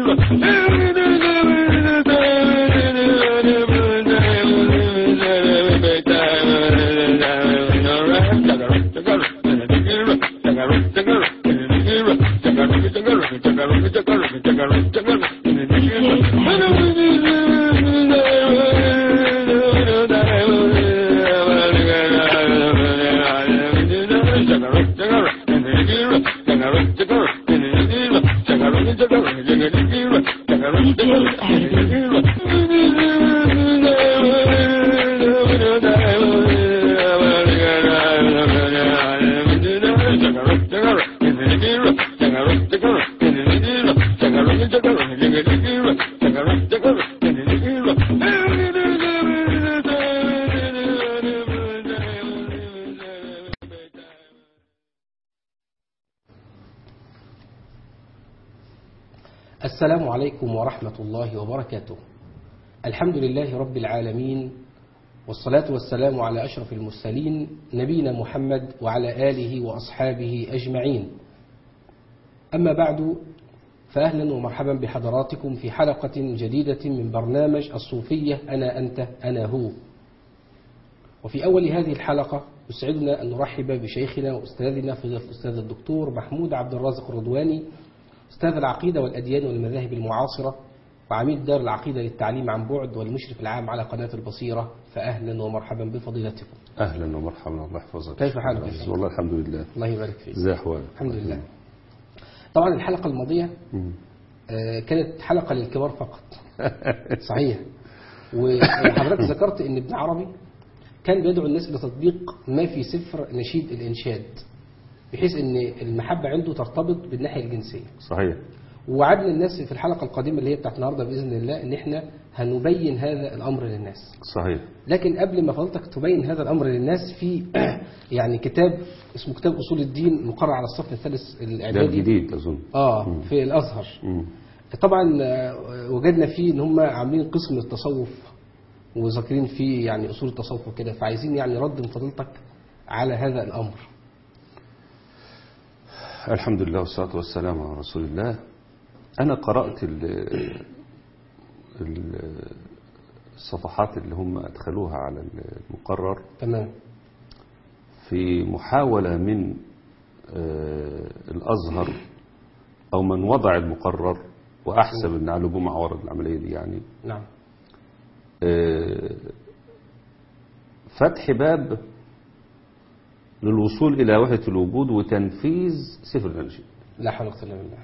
السلام عليكم ورحمة الله وبركاته الحمد لله رب العالمين والصلاة والسلام على أشرف المرسلين نبينا محمد وعلى آله وأصحابه أجمعين أما بعد فأهلا ومرحبا بحضراتكم في حلقة جديدة من برنامج الصوفية أنا أنت أنا هو وفي أول هذه الحلقة يسعدنا أن نرحب بشيخنا وأستاذنا فضيلة الأستاذ الدكتور محمود عبد الرازق الرضواني أستاذ العقيدة والأديان والمذاهب المعاصرة وعميد دار العقيدة للتعليم عن بعد والمشرف العام على قناة البصيرة فأهلا ومرحبا بفضيلتكم اهلا ومرحبا الله يحفظك كيف حالك يا شيخ؟ والله الحمد لله الله يبارك فيك ازي احوالك الحمد لله طبعا الحلقة الماضية مم. آه، كانت حلقة للكبار فقط صحيح وحضرتك ذكرت ان ابن عربي كان بيدعو الناس الى تطبيق ما في سفر نشيد الانشاد بحيث ان المحبة عنده ترتبط بالناحية الجنسية صحيح ووعدنا الناس في الحلقة القادمة اللي هي بتاعت النهاردة بإذن الله ان احنا هنبين هذا الامر للناس صحيح لكن قبل ما فضلتك تبين هذا الامر للناس في يعني كتاب اسمه كتاب اصول الدين مقرر على الصف الثالث ده الاعدادي جديد اظن اه في الازهر مم. طبعا آه، وجدنا فيه ان هم عاملين قسم التصوف وذاكرين فيه يعني اصول التصوف وكده فعايزين يعني رد من فضيلتك على هذا الامر الحمد لله والصلاة والسلام على رسول الله أنا قرأت ال ال الصفحات اللي هم أدخلوها على المقرر تمام في محاولة من آه، الأزهر أو من وضع المقرر وأحسب أن علي جمعة ورد العملية دي يعني نعم آه، فتح باب للوصول إلى وحدة الوجود وتنفيذ سفر الأنشاد لا حول ولا قوه الا بالله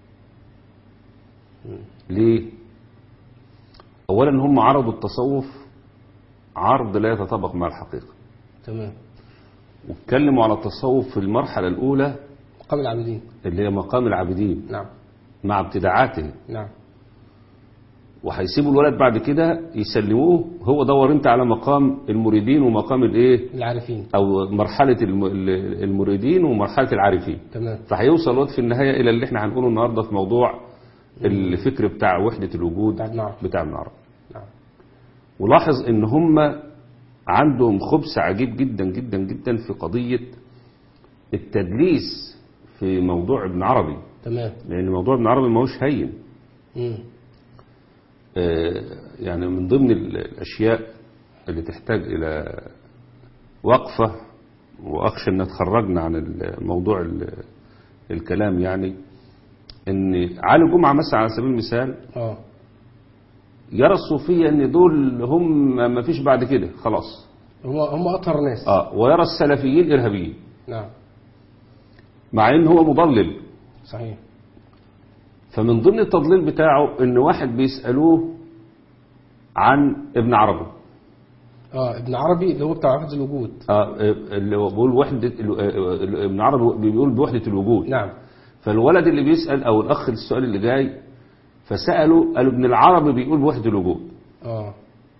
ليه؟ أولا هم عرضوا التصوف عرض لا يتطابق مع الحقيقة تمام واتكلموا على التصوف في المرحلة الأولى مقام العاملين اللي هي مقام العابدين نعم مع ابتداعاته نعم وهيسيبوا الولد بعد كده يسلموه هو دور انت على مقام المريدين ومقام الايه العارفين او مرحله الم- ال- المريدين ومرحله العارفين تمام فهيوصل الوقت في النهايه الى اللي احنا هنقوله النهارده في موضوع الفكر بتاع وحده الوجود بتاع ابن عربي. بتاع ابن عربي نعم ولاحظ ان هم عندهم خبث عجيب جدا جدا جدا في قضيه التدليس في موضوع ابن عربي تمام لان موضوع ابن عربي ما هوش هين مم. آه، يعني من ضمن ال- الأشياء اللي تحتاج إلى وقفة وأخشى أن تخرجنا عن الموضوع ال- الكلام يعني أن علي جمعة مثلا على سبيل المثال اه يرى الصوفية أن دول هم ما فيش بعد كده خلاص هم هم اطهر ناس آه ويرى السلفيين إرهابيين نعم مع أن هو مضلل صحيح فمن ضمن التضليل بتاعه أن واحد بيسألوه عن ابن عربي اه ابن عربي اللي هو بتاع حفظ الوجود آه، اللي هو بيقول وحدة ال- آه، ابن عربي بيقول بوحدة الوجود نعم فالولد اللي بيسأل أو الأخ السؤال اللي جاي فسأله قالوا ابن العربي بيقول بوحدة الوجود اه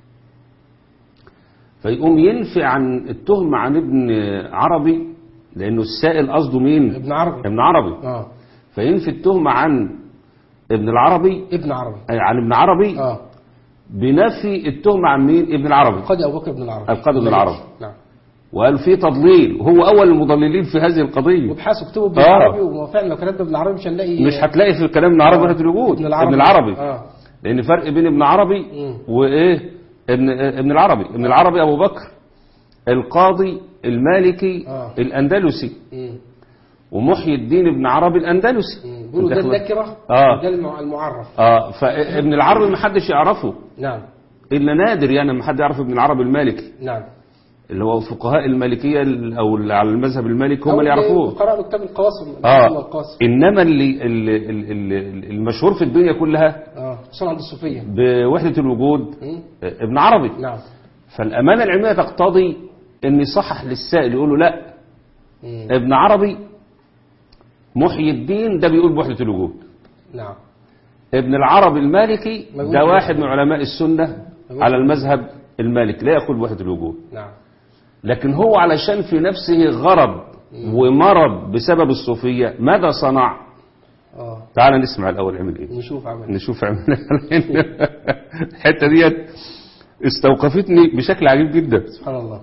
فيقوم ينفي عن التهمة عن ابن عربي لأنه السائل قصده مين؟ ابن عربي ابن عربي اه فينفي التهمة عن ابن العربي ابن عربي آه، عن ابن عربي اه بنفي التهمة عن مين؟ ابن العربي القاضي ابو بكر بن العربي القاضي ابن العربي. نعم وقال في تضليل وهو اول المضللين في هذه القضيه وابحثوا اكتبوا آه. بالعربي وفعلا لو كتبنا بالعربي مش هنلاقي مش هتلاقي في الكلام ابن عربي وحده الوجود ابن العربي ابن العربي اه لان فرق بين ابن عربي مم. وايه ابن ابن العربي ابن العربي ابو بكر القاضي المالكي آه. الاندلسي مم. ومحيي الدين ابن عربي الاندلسي مم. بيقولوا ده أنت خلاص- النكره آه. ده المع- المعرف اه فابن العربي ما حدش يعرفه نعم الا نادر يعني ما حد يعرف ابن العربي المالكي نعم اللي هو فقهاء المالكيه ال- او اللي على المذهب المالكي هم أو اللي يعرفوه قرأوا كتاب القاسم اه الإمام القاسم انما اللي اللي- اللي- اللي- المشهور في الدنيا كلها اه خصوصا عند الصوفيه بوحده الوجود مم. ابن عربي نعم فالامانه العلميه تقتضي ان يصحح للسائل يقول له لا مم. ابن عربي محيي الدين ده بيقول بوحده الوجود نعم ابن العربي المالكي ما يقول ده بوحدة. واحد من علماء السنه يقول على المذهب المالكي لا يقول بوحده الوجود نعم لكن هو علشان في نفسه غرض ومرض بسبب الصوفيه ماذا صنع اه تعال نسمع الاول عمل ايه نشوف عمل نشوف عمل الحته ديت استوقفتني بشكل عجيب جدا سبحان الله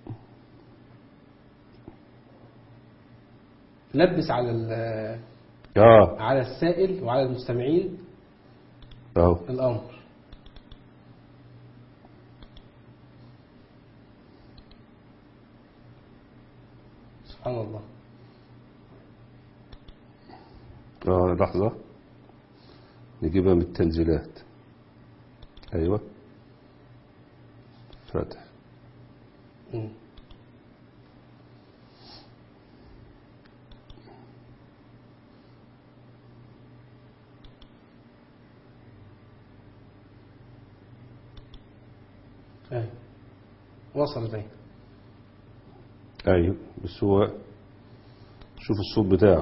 لبس على ال- اه على السائل وعلى المستمعين اهو الامر سبحان الله اه لحظة نجيبها من التنزيلات ايوه فتح مم. أيوة. وصل بين ايوه بس هو شوف الصوت بتاعه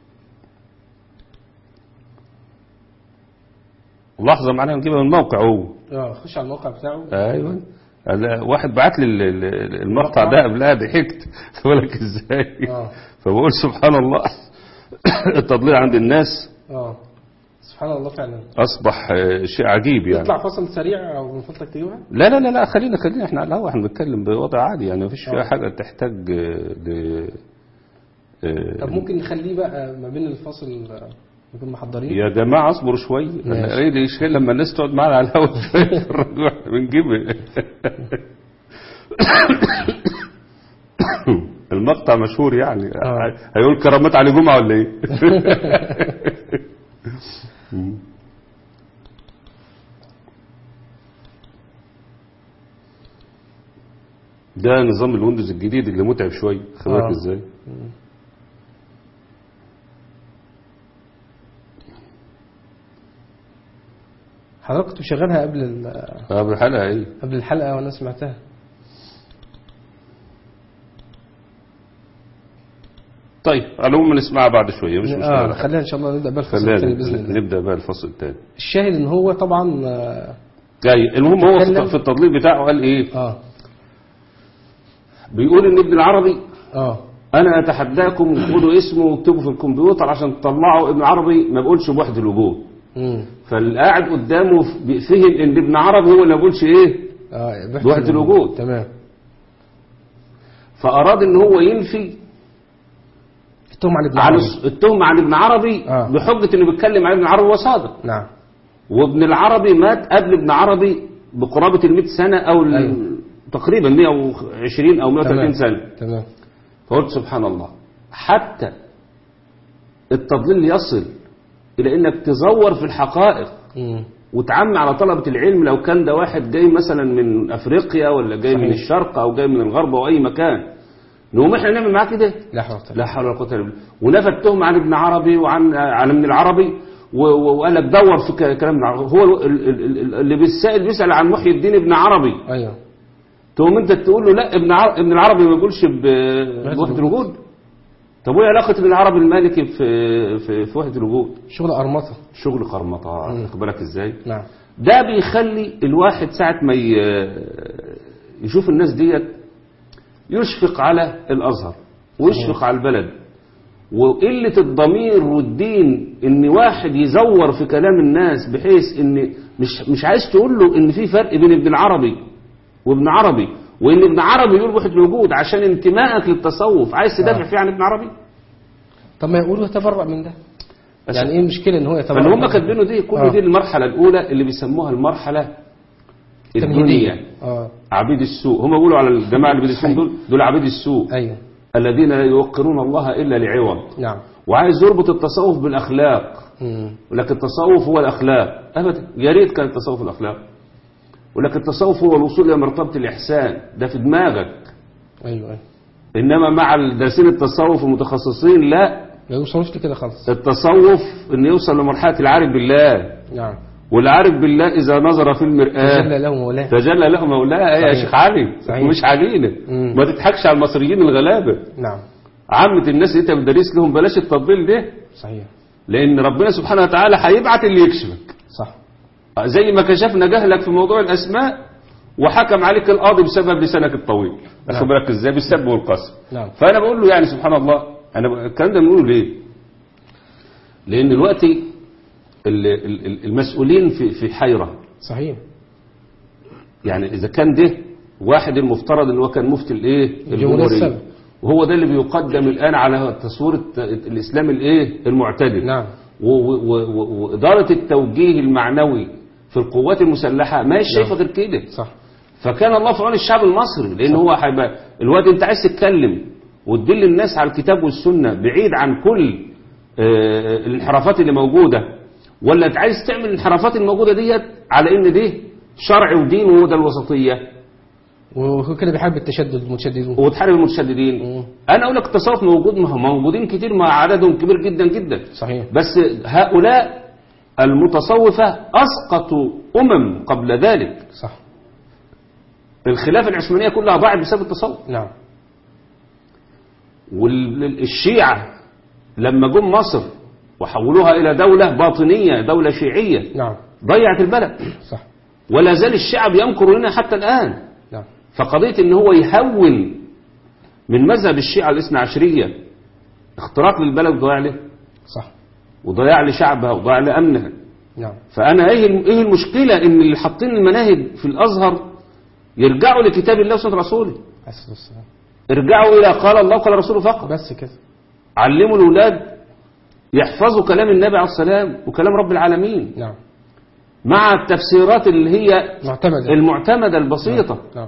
لحظة معناها نجيبها من الموقع هو اه خش على الموقع بتاعه ايوه هذا واحد بعت لي ال- ال- المقطع ده قبلها ضحكت بالك ازاي اه فبقول سبحان الله التضليل عند الناس اه سبحان الله فعلا اصبح آه، شيء عجيب يعني نطلع فصل سريع او من فضلك تجيبها لا لا لا لا خلينا خلينا احنا على الهوا احنا بنتكلم بوضع عادي يعني مفيش فيها آه. حاجه تحتاج آه، ل آه، طب ممكن نخليه بقى ما بين الفصل آه، نكون محضرين يا جماعه اصبروا شويه ماشي. انا ايه ليش لما الناس تقعد معانا على الهوا شويه الرجوع بنجيب المقطع مشهور يعني آه. هيقول كرامات علي جمعه ولا ايه ده نظام الويندوز الجديد اللي متعب شويه خد بالك آه. ازاي حضرتك كنت مشغلها قبل ال- اه بالحلقه ايه قبل الحلقة وانا سمعتها طيب على العموم نسمعها بعد شويه مش اه مشكله خلينا ان شاء الله نبدا بقى الفصل خلينا الثاني باذن الله نبدا بقى الفصل الثاني الشاهد ان هو طبعا اه جاي المهم هو اتكلم. في في التضليل بتاعه قال ايه اه, بيقول ان ابن العربي آه. انا اتحداكم خدوا اسمه واكتبوا في الكمبيوتر عشان تطلعوا ابن عربي ما بيقولش بوحده الوجود مم. فاللي قاعد قدامه فهم ان ابن عربي هو اللي ما بيقولش ايه اه بوحدة الوجود. تمام فاراد ان هو ينفي التهم على ابن عن عربي الس- التهمه عن ابن عربي آه. بحجه انه بيتكلم عن ابن عربي وصادق نعم وابن العربي مات قبل ابن عربي بقرابه ال 100 سنه او ال- أيوة. تقريبا 120 او 130 تمام. سنه تمام فقلت سبحان الله حتى التضليل يصل إلى إنك تزور في الحقائق مم. وتعمي على طلبة العلم لو كان ده واحد جاي مثلا من أفريقيا ولا جاي صحيح. من الشرق أو جاي من الغرب أو أي مكان نقوم إحنا نعمل معاه كده لا حول ولا قوة لا حول ولا قوة إلا بالله ونفى التهمة عن ابن عربي وعن عن ابن العربي و- و- وقال لك دور في ك- كلام ابن عربي هو ال- ال- ال- اللي بيسأل بيسأل عن محي الدين ابن عربي ايوه تقوم انت تقول له لا ابن عر... ابن العربي ما يقولش ب- بوحدة الوجود طب وايه علاقة ابن العربي المالكي في في, في وحدة الوجود شغل ارمطه شغل قرمطة مم. خد بالك ازاي نعم ده بيخلي الواحد ساعة ما ي- يشوف الناس ديت يشفق على الازهر ويشفق على البلد وقلة الضمير والدين ان واحد يزور في كلام الناس بحيث ان مش مش عايز تقول له ان في فرق بين ابن العربي وابن عربي وان ابن عربي يقول وحده الوجود عشان انتمائك للتصوف عايز تدافع آه. فيه عن ابن عربي طب ما يقولوا يتبرأ من ده بس- يعني ايه المشكله ان هو يتبرأ فاللي هم من ده؟ كاتبينه دي كل آه. دي المرحله الاولى اللي بيسموها المرحله تمهيدية. الدنيا اه عبيد السوء هم بيقولوا على الجماعه اللي بيدرسون دول دول عبيد السوء ايوه الذين لا يوقرون الله الا لعوض نعم وعايز يربط التصوف بالاخلاق مم. ولكن التصوف هو الاخلاق ابدا يا ريت كان التصوف الاخلاق ولكن التصوف هو الوصول الى مرتبه الاحسان ده في دماغك ايوه ايوه انما مع دارسين التصوف المتخصصين لا ما يوصلوش لكده خالص التصوف ان يوصل لمرحله العارف بالله نعم والعارف بالله اذا نظر في المرآة جل له مولاه تجلى له مولاه ايه يا صحيح. شيخ علي صحيح. مش علينا مم. ما تضحكش على المصريين الغلابه نعم عامة الناس اللي انت بتدرس لهم بلاش التطبيل ده صحيح لان ربنا سبحانه وتعالى هيبعت اللي يكشفك صح زي ما كشفنا جهلك في موضوع الاسماء وحكم عليك القاضي بسبب لسانك الطويل واخد بالك ازاي بالسب والقسم نعم فانا بقول له يعني سبحان الله انا ب- الكلام ده بنقوله ليه لان دلوقتي ال- ال- ال- المسؤولين في في حيره صحيح يعني اذا كان ده واحد المفترض ان هو كان مفتي الايه الجمهورية السابق. وهو ده اللي بيقدم الان على تصوير الت- الاسلام الايه المعتدل نعم و- و- و- واداره التوجيه المعنوي في القوات المسلحه ما هي شايفه غير كده صح فكان الله في عون الشعب المصري لان هو هيبقى الوقت انت عايز تتكلم وتدل الناس على الكتاب والسنه بعيد عن كل آه، الانحرافات اللي موجوده ولا انت عايز تعمل الانحرافات الموجوده ديت على ان ده شرع ودين وهو ده الوسطيه وهو كده بيحارب التشدد المتشددون وتحارب المتشددين مم. انا اقول لك التصوف موجود ما هو موجودين كتير مع عددهم كبير جدا جدا صحيح بس هؤلاء المتصوفه اسقطوا امم قبل ذلك صح الخلافه العثمانيه كلها ضاعت بسبب التصوف نعم والشيعة لما جم مصر وحولوها إلى دولة باطنية دولة شيعية نعم ضيعت البلد صح ولا زال الشعب يمكر لنا حتى الآن نعم فقضية ان هو يهون من مذهب الشيعة الاثنى عشرية اختراق للبلد وضياع له صح وضياع لشعبها وضياع لأمنها نعم فأنا ايه الم- ايه المشكلة ان اللي حاطين المناهج في الأزهر يرجعوا لكتاب الله وسنة رسوله عليه الصلاة والسلام ارجعوا إلى قال الله وقال رسوله فقط بس كده علموا الأولاد يحفظوا كلام النبي عليه السلام وكلام رب العالمين نعم مع التفسيرات اللي هي معتمدة المعتمدة البسيطة نعم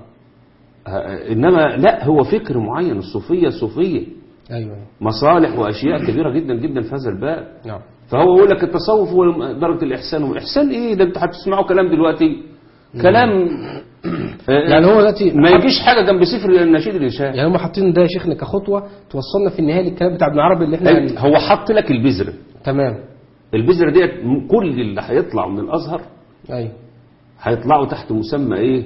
آه، إنما لا هو فكر معين الصوفية الصوفية ايوه أيوة. مصالح وأشياء كبيرة جدا جدا في هذا الباب نعم فهو يقول لك التصوف هو درجة الإحسان والإحسان إيه ده أنتوا هتسمعوا كلام دلوقتي كلام آه، يعني هو دلوقتي ما يجيش حاجة جنب سفر النشيد الإنشاء يعني هم حاطين ده يا شيخنا كخطوه توصلنا في النهايه للكلام بتاع ابن عربي اللي احنا أيوة، هو حط لك البذرة تمام البذرة ديت كل اللي هيطلعوا من الأزهر ايوه هيطلعوا تحت مسمى ايه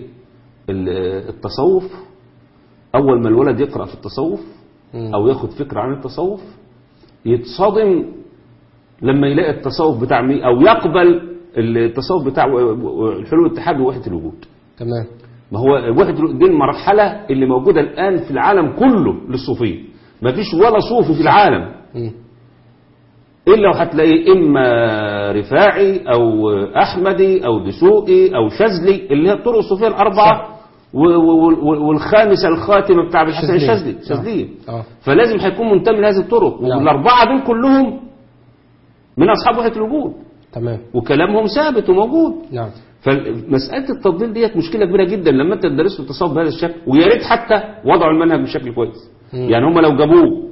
ال- التصوف اول ما الولد يقرا في التصوف مم. او ياخد فكره عن التصوف يتصدم لما يلاقي التصوف بتاع مين او يقبل التصوف بتاع الحلول الاتحاد ووحده الوجود تمام ما هو وحده الوجود دي المرحله اللي موجوده الان في العالم كله للصوفيه ما فيش ولا صوفي في العالم مم. الا وهتلاقيه اما رفاعي او احمدي او دسوقي او شاذلي اللي هي الطرق الصوفيه الاربعه و- و- و- والخامسه الخاتمه بتاع الحسن الشاذلي. الشاذلي شاذلي اه فلازم هيكون منتمي لهذه الطرق نعم. والاربعه دول كلهم من اصحاب وحده الوجود تمام وكلامهم ثابت وموجود نعم فمساله التفضيل ديت مشكله كبيره جدا لما انت تدرس التصوف بهذا الشكل ويا ريت حتى وضعوا المنهج بشكل كويس مم. يعني هم لو جابوه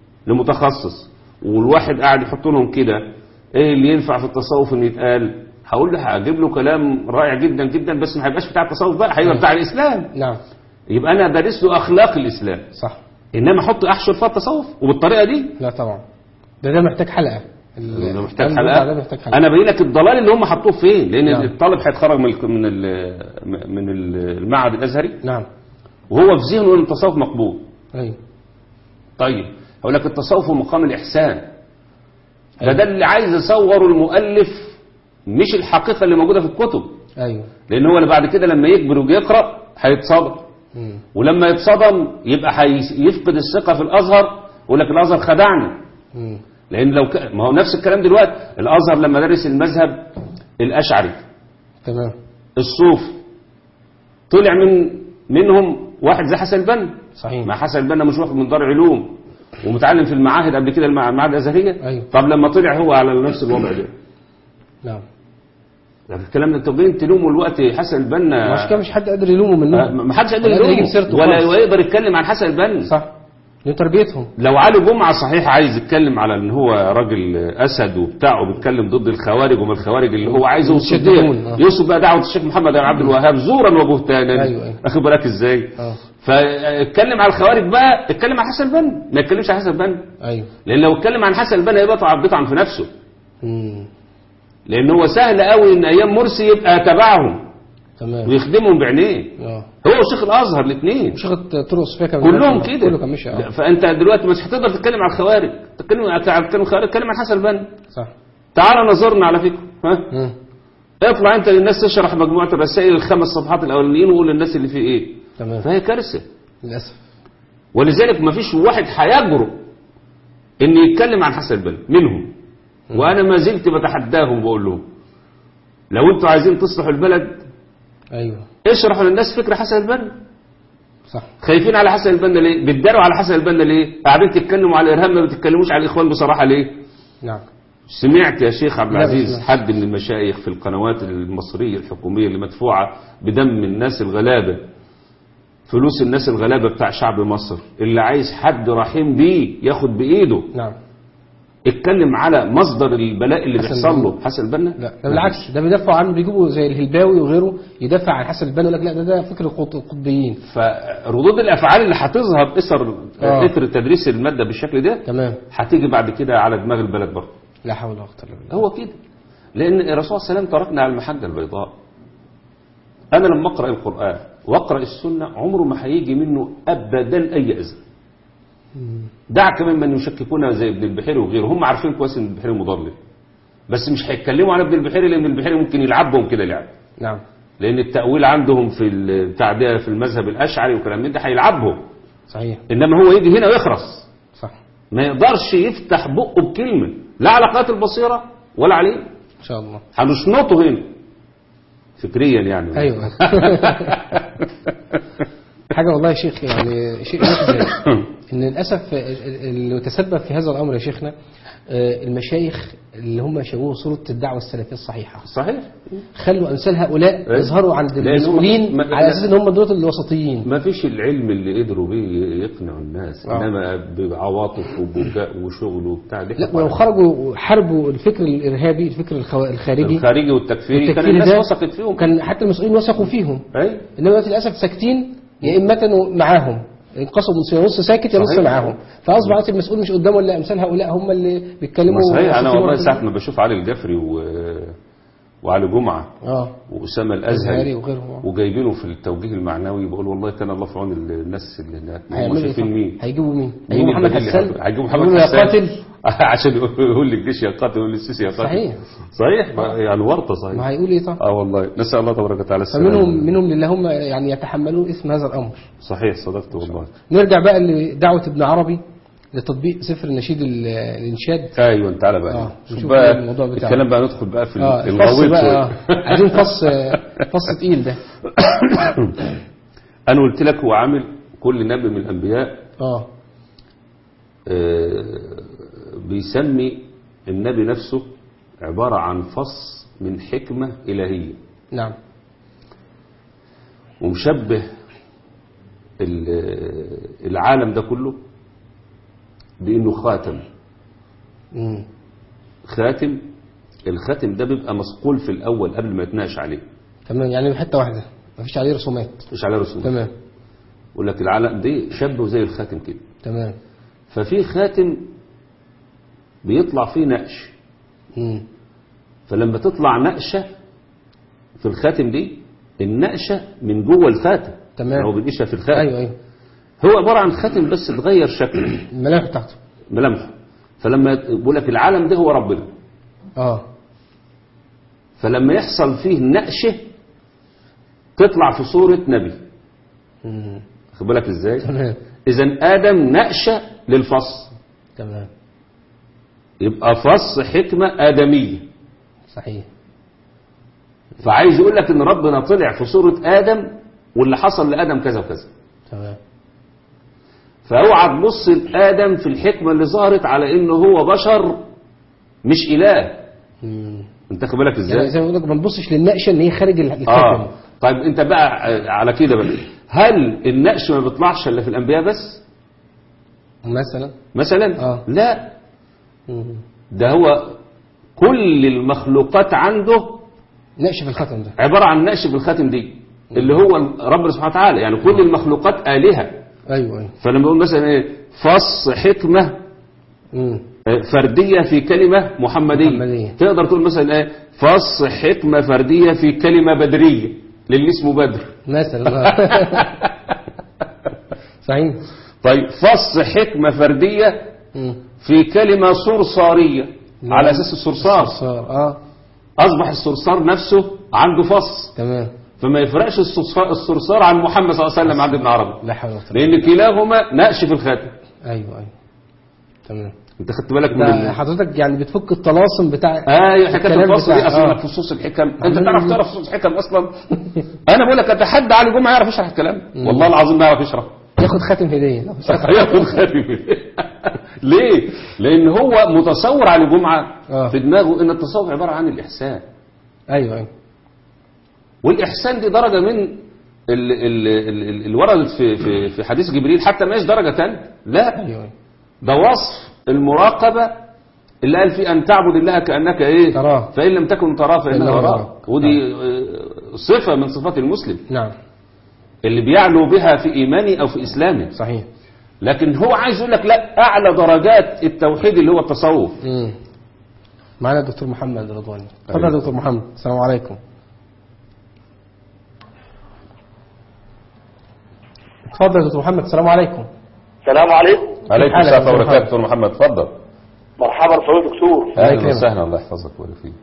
لمتخصص والواحد قاعد يحط لهم كده ايه اللي ينفع في التصوف ان يتقال هقول له هجيب له كلام رائع جدا جدا بس ما هيبقاش بتاع التصوف بقى هيبقى بتاع الاسلام نعم يبقى انا دارس له اخلاق الاسلام صح انما احط احشر فيها التصوف وبالطريقه دي لا طبعا ده ده محتاج حلقه ال- ده محتاج الكلام بتاع ده حلقه محتاج حلقه انا باين لك الضلال اللي هم حطوه فين لان نعم. الطالب هيتخرج من ال- من ال- من المعهد الازهري نعم وهو في ذهنه ان التصوف مقبول ايوه طيب هقول لك التصوف هو مقام الإحسان ده أيوة. ده اللي عايز يصوره المؤلف مش الحقيقة اللي موجودة في الكتب ايوه لأن هو اللي بعد كده لما يكبر ويجي يقرأ هيتصدم مم. ولما يتصدم يبقى هيفقد الثقة في الأزهر يقول لك الأزهر خدعني مم. لأن لو ك... ما هو نفس الكلام دلوقتي الأزهر لما درس المذهب الأشعري تمام الصوفي طلع من منهم واحد زي حسن البنا صحيح ما حسن البنا مش واخد من دار علوم ومتعلم في المعاهد قبل كده المع- المعاهد الازهريه أيوة. طب لما طلع هو على نفس الوضع ده نعم لكن الكلام ده انتوا جايين تلوموا الوقت حسن البنا مش كده مش حد قادر يلومه منهم ما حدش قادر ولا قادر يجيب يلومه سيرته ولا خالص. يقدر يتكلم عن حسن البنا صح لأن تربيتهم لو علي جمعة صحيح عايز يتكلم على ان هو راجل اسد وبتاع وبيتكلم ضد الخوارج وما الخوارج اللي هو عايز يوصل متشددون، بيها آه. يوصل بقى دعوة الشيخ محمد بن عبد الوهاب زورا وبهتانا أيوة، أيوة. اخد بالك ازاي اه فاتكلم على الخوارج بقى اتكلم عن حسن البنا ما يتكلمش عن حسن البنا ايوه لان لو اتكلم عن حسن البنا يبقى طبعا بيطعن في نفسه مم. لان هو سهل قوي ان ايام مرسي يبقى تبعهم تمام ويخدمهم بعينيه اه هو وشيخ الازهر الاثنين شيخ طرق الصوفيه كان كلهم كده كله كان ماشي اه فانت دلوقتي مش هتقدر تتكلم عن الخوارج تتكلم عن تتكلم الخوارج تتكلم عن حسن البنا صح تعال نظرنا على فكره ها مم. اطلع انت للناس تشرح مجموعه الرسائل الخمس صفحات الاولانيين وقول للناس اللي فيه ايه تمام فهي كارثه للاسف ولذلك ما فيش واحد هيجرؤ ان يتكلم عن حسن البنا منهم وانا ما زلت بتحداهم بقول لهم لو انتوا عايزين تصلحوا البلد ايوه اشرحوا للناس فكره حسن البنا صح خايفين على حسن البنا ليه بتداروا على حسن البنا ليه قاعدين تتكلموا على الارهاب ما بتتكلموش على الاخوان بصراحه ليه نعم سمعت يا شيخ عبد لا، العزيز بس- حد من المشايخ في القنوات المصرية الحكومية اللي مدفوعة بدم الناس الغلابة فلوس الناس الغلابة بتاع شعب مصر اللي عايز حد رحيم بيه ياخد بإيده نعم اتكلم على مصدر البلاء اللي حسن بيحصل البنا. له حسن البنا لا ده بالعكس ده بيدافعوا عنه بيجيبوا زي الهلباوي وغيره يدافع عن حسن البنا يقول لك لا ده ده فكر القط- القطبيين فردود الأفعال اللي هتظهر إثر آه. إثر تدريس المادة بالشكل ده تمام هتيجي بعد كده على دماغ البلد برضه لا حول ولا قوه الا بالله هو كده لأن الرسول صلى الله عليه وسلم تركنا على المحجة البيضاء أنا لما أقرأ القرآن وأقرأ السنة عمره ما هيجي منه أبدا أي أذى دعك ممن يشككون زي ابن البحيري وغيره هم عارفين كويس ان ابن البحيري مضلل بس مش هيتكلموا عن ابن البحيري لان ابن البحيري ممكن يلعبهم كده لعب نعم لان التأويل عندهم في ال- بتاع ده في المذهب الأشعري وكلام من ده هيلعبهم صحيح انما هو يجي هنا ويخرس صح ما يقدرش يفتح بقه بكلمة لا على قناة البصيرة ولا عليه ان شاء الله هنشنطه هنا فكريا يعني ايوه حاجه والله يا شيخ يعني شيء محزن ان للاسف اللي تسبب في هذا الامر يا شيخنا آه، المشايخ اللي هم شابوه صوره الدعوه السلفيه الصحيحه صحيح خلوا امثال هؤلاء إيه؟ يظهروا عند لأن هم- المسؤولين ما- على اساس ان هم دول الوسطيين ما فيش العلم اللي قدروا بيه يقنعوا الناس آه. انما بعواطف وبكاء وشغل وبتاع ده لا ولو خرجوا حاربوا الفكر الارهابي الفكر الخو- الخارجي الخارجي والتكفيري كان التكفير الناس ده وثقت فيهم كان حتى المسؤولين وثقوا فيهم اي انما دلوقتي للاسف ساكتين يا اما معاهم انقسموا نص يا نص ساكت يا نص صحيح. معاهم فاصبح دلوقتي المسؤول مش قدامه الا امثال هؤلاء هم اللي بيتكلموا صحيح انا ويوصفوا والله ربنا. ساعه ما بشوف علي الجفري و... وعلي جمعه اه واسامه الازهري الازهري وغيرهم وجايبينه في التوجيه المعنوي بقول والله كان الله في عون الناس اللي هناك هم هيعملوا ايه شايفين طب؟ مين هيجيبوا مين؟ مين هيجيبوا محمد البديل اللي حسان هيجيبوا- هيجيبوا محمد يقولوا يا حسان قاتل عشان يقول للجيش يا قاتل يقول للسيسي يا قاتل صحيح. صحيح ما- يعني ورطه صحيح ما هيقول ايه طب؟ اه والله نسال الله تبارك وتعالى السلامه فمنهم منهم اللي هم يعني يتحملون اسم هذا الامر صحيح صدقت والله نرجع بقى لدعوه ابن عربي لتطبيق سفر النشيد ال- الانشاد ايوه تعالى بقى آه، شوف نشوف بقى الموضوع بتاعه. الكلام بقى ندخل بقى في اه الفص الغويط بقى شوية. آه. عايزين فص فص تقيل ده انا قلت لك هو عامل كل نبي من الانبياء اه آه، بيسمي النبي نفسه عبارة عن فص من حكمة إلهية نعم ومشبه ال- العالم ده كله بأنه خاتم مم. خاتم الخاتم ده بيبقى مصقول في الأول قبل ما يتناقش عليه تمام يعني حته واحده مفيش عليه رسومات مش عليه رسوم تمام يقول لك العالم دي شبه زي الخاتم كده تمام ففي خاتم بيطلع فيه نقش مم. فلما تطلع نقشة في الخاتم دي النقشة من جوه الخاتم تمام. هو بنقشها في الخاتم ايوه ايوه هو عبارة عن خاتم بس اتغير شكله الملامح بتاعته ملامحه فلما يقول لك العالم ده هو ربنا اه فلما يحصل فيه نقشة تطلع في صورة نبي مم. خد بالك ازاي تمام اذا ادم نقشة للفص تمام يبقى فص حكمة آدمية صحيح فعايز يقول لك ان ربنا طلع في صورة آدم واللي حصل لآدم كذا وكذا تمام فاوعى تبص لآدم في الحكمة اللي ظهرت على إنه هو بشر مش إله مم. أنت خد بالك يعني إزاي؟ زي ما بقول لك ما نبصش للنقشه ان هي خارج الختم آه طيب أنت بقى على كده بقى هل النقش ما بيطلعش إلا في الأنبياء بس؟ مثلا مثلا؟ آه. لا مم. ده هو كل المخلوقات عنده نقش في الختم ده عبارة عن نقش بالخاتم دي اللي هو ربنا سبحانه وتعالى يعني كل المخلوقات آلهة ايوه ايوه فلما بقول مثلا ايه فص حكمة مم. آه، فردية في كلمة محمدية. محمدية. تقدر تقول مثلا ايه فص حكمة فردية في كلمة بدرية للي اسمه بدر مثلا آه. صحيح طيب فص حكمة فردية مم. في كلمة صرصارية نعم. على أساس الصرصار صار اه أصبح الصرصار نفسه عنده فص تمام فما يفرقش الصرصار, الصرصار عن محمد صلى الله عليه وسلم عند ابن عربي لا حول ولا قوه إلا لأن كلاهما نقش في الخاتم بالله. ايوه ايوه تمام انت خدت بالك من ده ال... حضرتك يعني بتفك الطلاسم بتاع ايوه حكايه الكلام الفصل دي بتاع- اصلا آه. فصوص الحكم انت تعرف تعرف فصوص الحكم اصلا انا بقول لك اتحدى علي جمعه يعرف يشرح الكلام والله العظيم ما يعرف يشرح ياخد خاتم هديه لا، مش هياخد. ياخد خاتم ليه؟ لان هو متصور علي جمعه آه. في دماغه ان التصوف عباره عن الاحسان ايوه ايوه والاحسان دي درجه من ال- ال- ال- ال- اللي وردت في في في حديث جبريل حتى ما هيش درجه ثانيه لا ايوه ايوه ده وصف المراقبة اللي قال فيه أن تعبد الله كأنك إيه تراه. فإن لم تكن تراه فإنه فإنه يراك يراك. ودي آه، صفة من صفات المسلم نعم اللي بيعلو بها في إيمانه أو في إسلامه صحيح لكن هو عايز يقول لك لا أعلى درجات التوحيد اللي هو التصوف امم معانا الدكتور محمد رضواني اتفضل أيوة. يا دكتور محمد السلام عليكم اتفضل يا دكتور محمد السلام عليكم السلام عليكم عليكم السلام السلام ورحمة ورحمة دكتور محمد اتفضل مرحبا فضيلة دكتور الله أهلا يكرمك. وسهلا الله يحفظك ويبارك فيك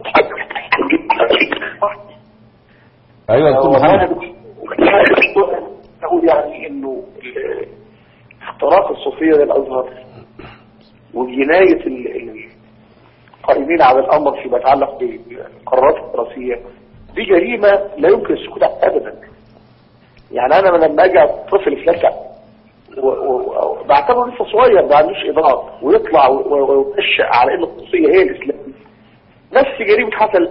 أيوة يا دكتور والله يا محمد دكتور نقول يعني انه ال- اختراق الصوفية للازهر وجناية ال- ال- القائمين على الامر فيما يتعلق بالقرارات الدراسية دي جريمة لا يمكن السكوت عنها ابدا يعني انا لما اجي طفل يتلكع و- و- و- بعتبره لسه صغير ما عندوش ادراك ويطلع و- و- وينشأ على ان الصوفية هي الاسلام نفس جريمة حسن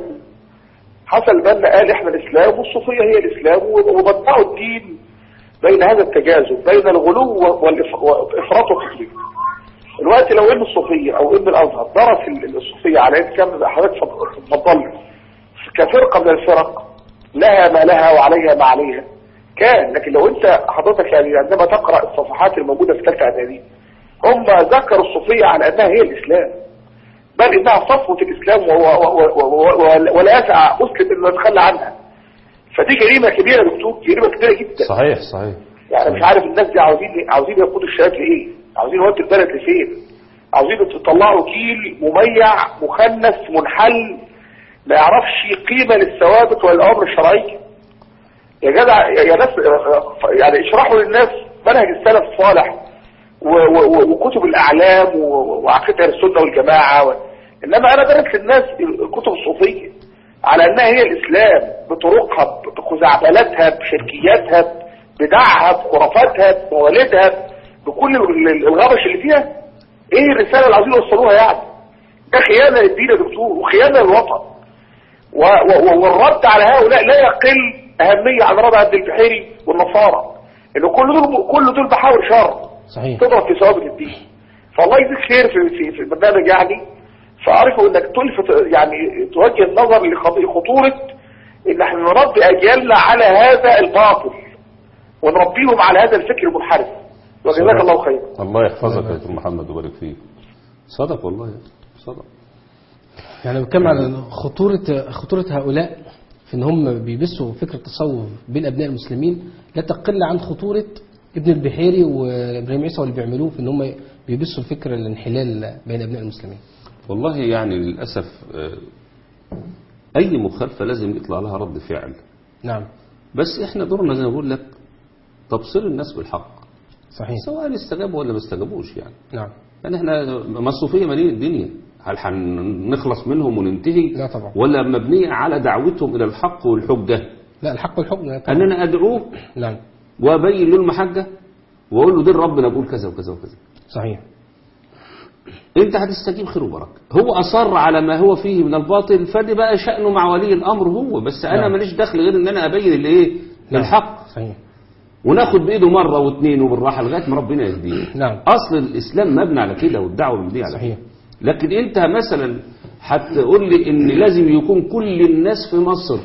حسن البنا قال احنا الاسلام والصوفية هي الاسلام وبدعوا الدين بين هذا التجاذب بين الغلو والإف- والافراط والتفريط الوقت لو ان الصوفية او ان الازهر درس ال- الصوفية على ان كان بيبقى حضرتك تفضل كفرقة من الفرق لها ما لها وعليها ما عليها كان لكن لو انت حضرتك يعني عندما تقرأ الصفحات الموجودة في ثالثة اعدادي هم ذكروا الصوفية على انها هي الاسلام بل انها صفوة الاسلام و- و- و- و- و- ولا يسع مسلم انه يتخلى عنها فدي جريمة كبيرة يا دكتور جريمة كبيرة جدا صحيح صحيح يعني مش عارف الناس دي عاوزين عاوزين يقودوا الشباب لايه عاوزين يودوا البلد لفين عاوزين تطلعوا جيل مميع مخنث منحل ما يعرفش قيمة للثوابت والأوامر الشرعية يا جدع يا يا ناس يعني اشرحوا للناس منهج السلف الصالح و- و- و- وكتب الأعلام و- وعقيدة أهل السنة والجماعة و... إنما أنا درس للناس الكتب الصوفية على أنها هي الإسلام بطرقها بخزعبلاتها بشركياتها بدعها بخرافاتها بموالدها بكل ال- ال- الغبش اللي فيها إيه الرسالة اللي عايزين يوصلوها يعني ده خيانة للدين يا دكتور وخيانة للوطن و- و- والرد على هؤلاء لا يقل أهمية عن رد عبد البحيري والنصارى إنه كل دول كل دول بحاول شر صحيح تضرب في ثوابت الدين فالله يجزيك خير في في في البرنامج يعني فأعرفوا انك تلفت يعني توجه النظر لخطورة ان احنا نربي اجيالنا على هذا الباطل ونربيهم على هذا الفكر المنحرف وجزاك الله خيرا الله يحفظك يا دكتور محمد ويبارك فيك صدق والله صدق يعني بتكلم على خطورة خطورة هؤلاء في ان هم بيبثوا فكرة التصوف بين ابناء المسلمين لا تقل عن خطورة ابن البحيري وابراهيم عيسى واللي بيعملوه في ان هم بيبثوا فكرة الانحلال بين ابناء المسلمين والله يعني للأسف آه، أي مخالفة لازم يطلع لها رد فعل نعم بس احنا دورنا زي ما بقول لك تبصير الناس بالحق صحيح سواء استجابوا ولا ما استجابوش يعني نعم يعني احنا ما الصوفية مالين الدنيا هل هنخلص منهم وننتهي لا طبعا. ولا مبنية على دعوتهم إلى الحق والحجة لا الحق والحكم لا طبعا. أننا أدعوه نعم وأبين له المحجة واقول له دين ربنا بقول كذا وكذا وكذا صحيح انت هتستجيب خير وبركه هو اصر على ما هو فيه من الباطل فدي بقى شأنه مع ولي الامر هو بس انا نعم. ماليش دخل غير ان انا ابين الايه نعم. الحق صحيح وناخد بايده مره واثنين وبالراحه لغايه ما ربنا يهديه نعم اصل الاسلام مبني على كده والدعوه مبنيه على صحيح كده لكن انت مثلا هتقول لي ان لازم يكون كل الناس في مصر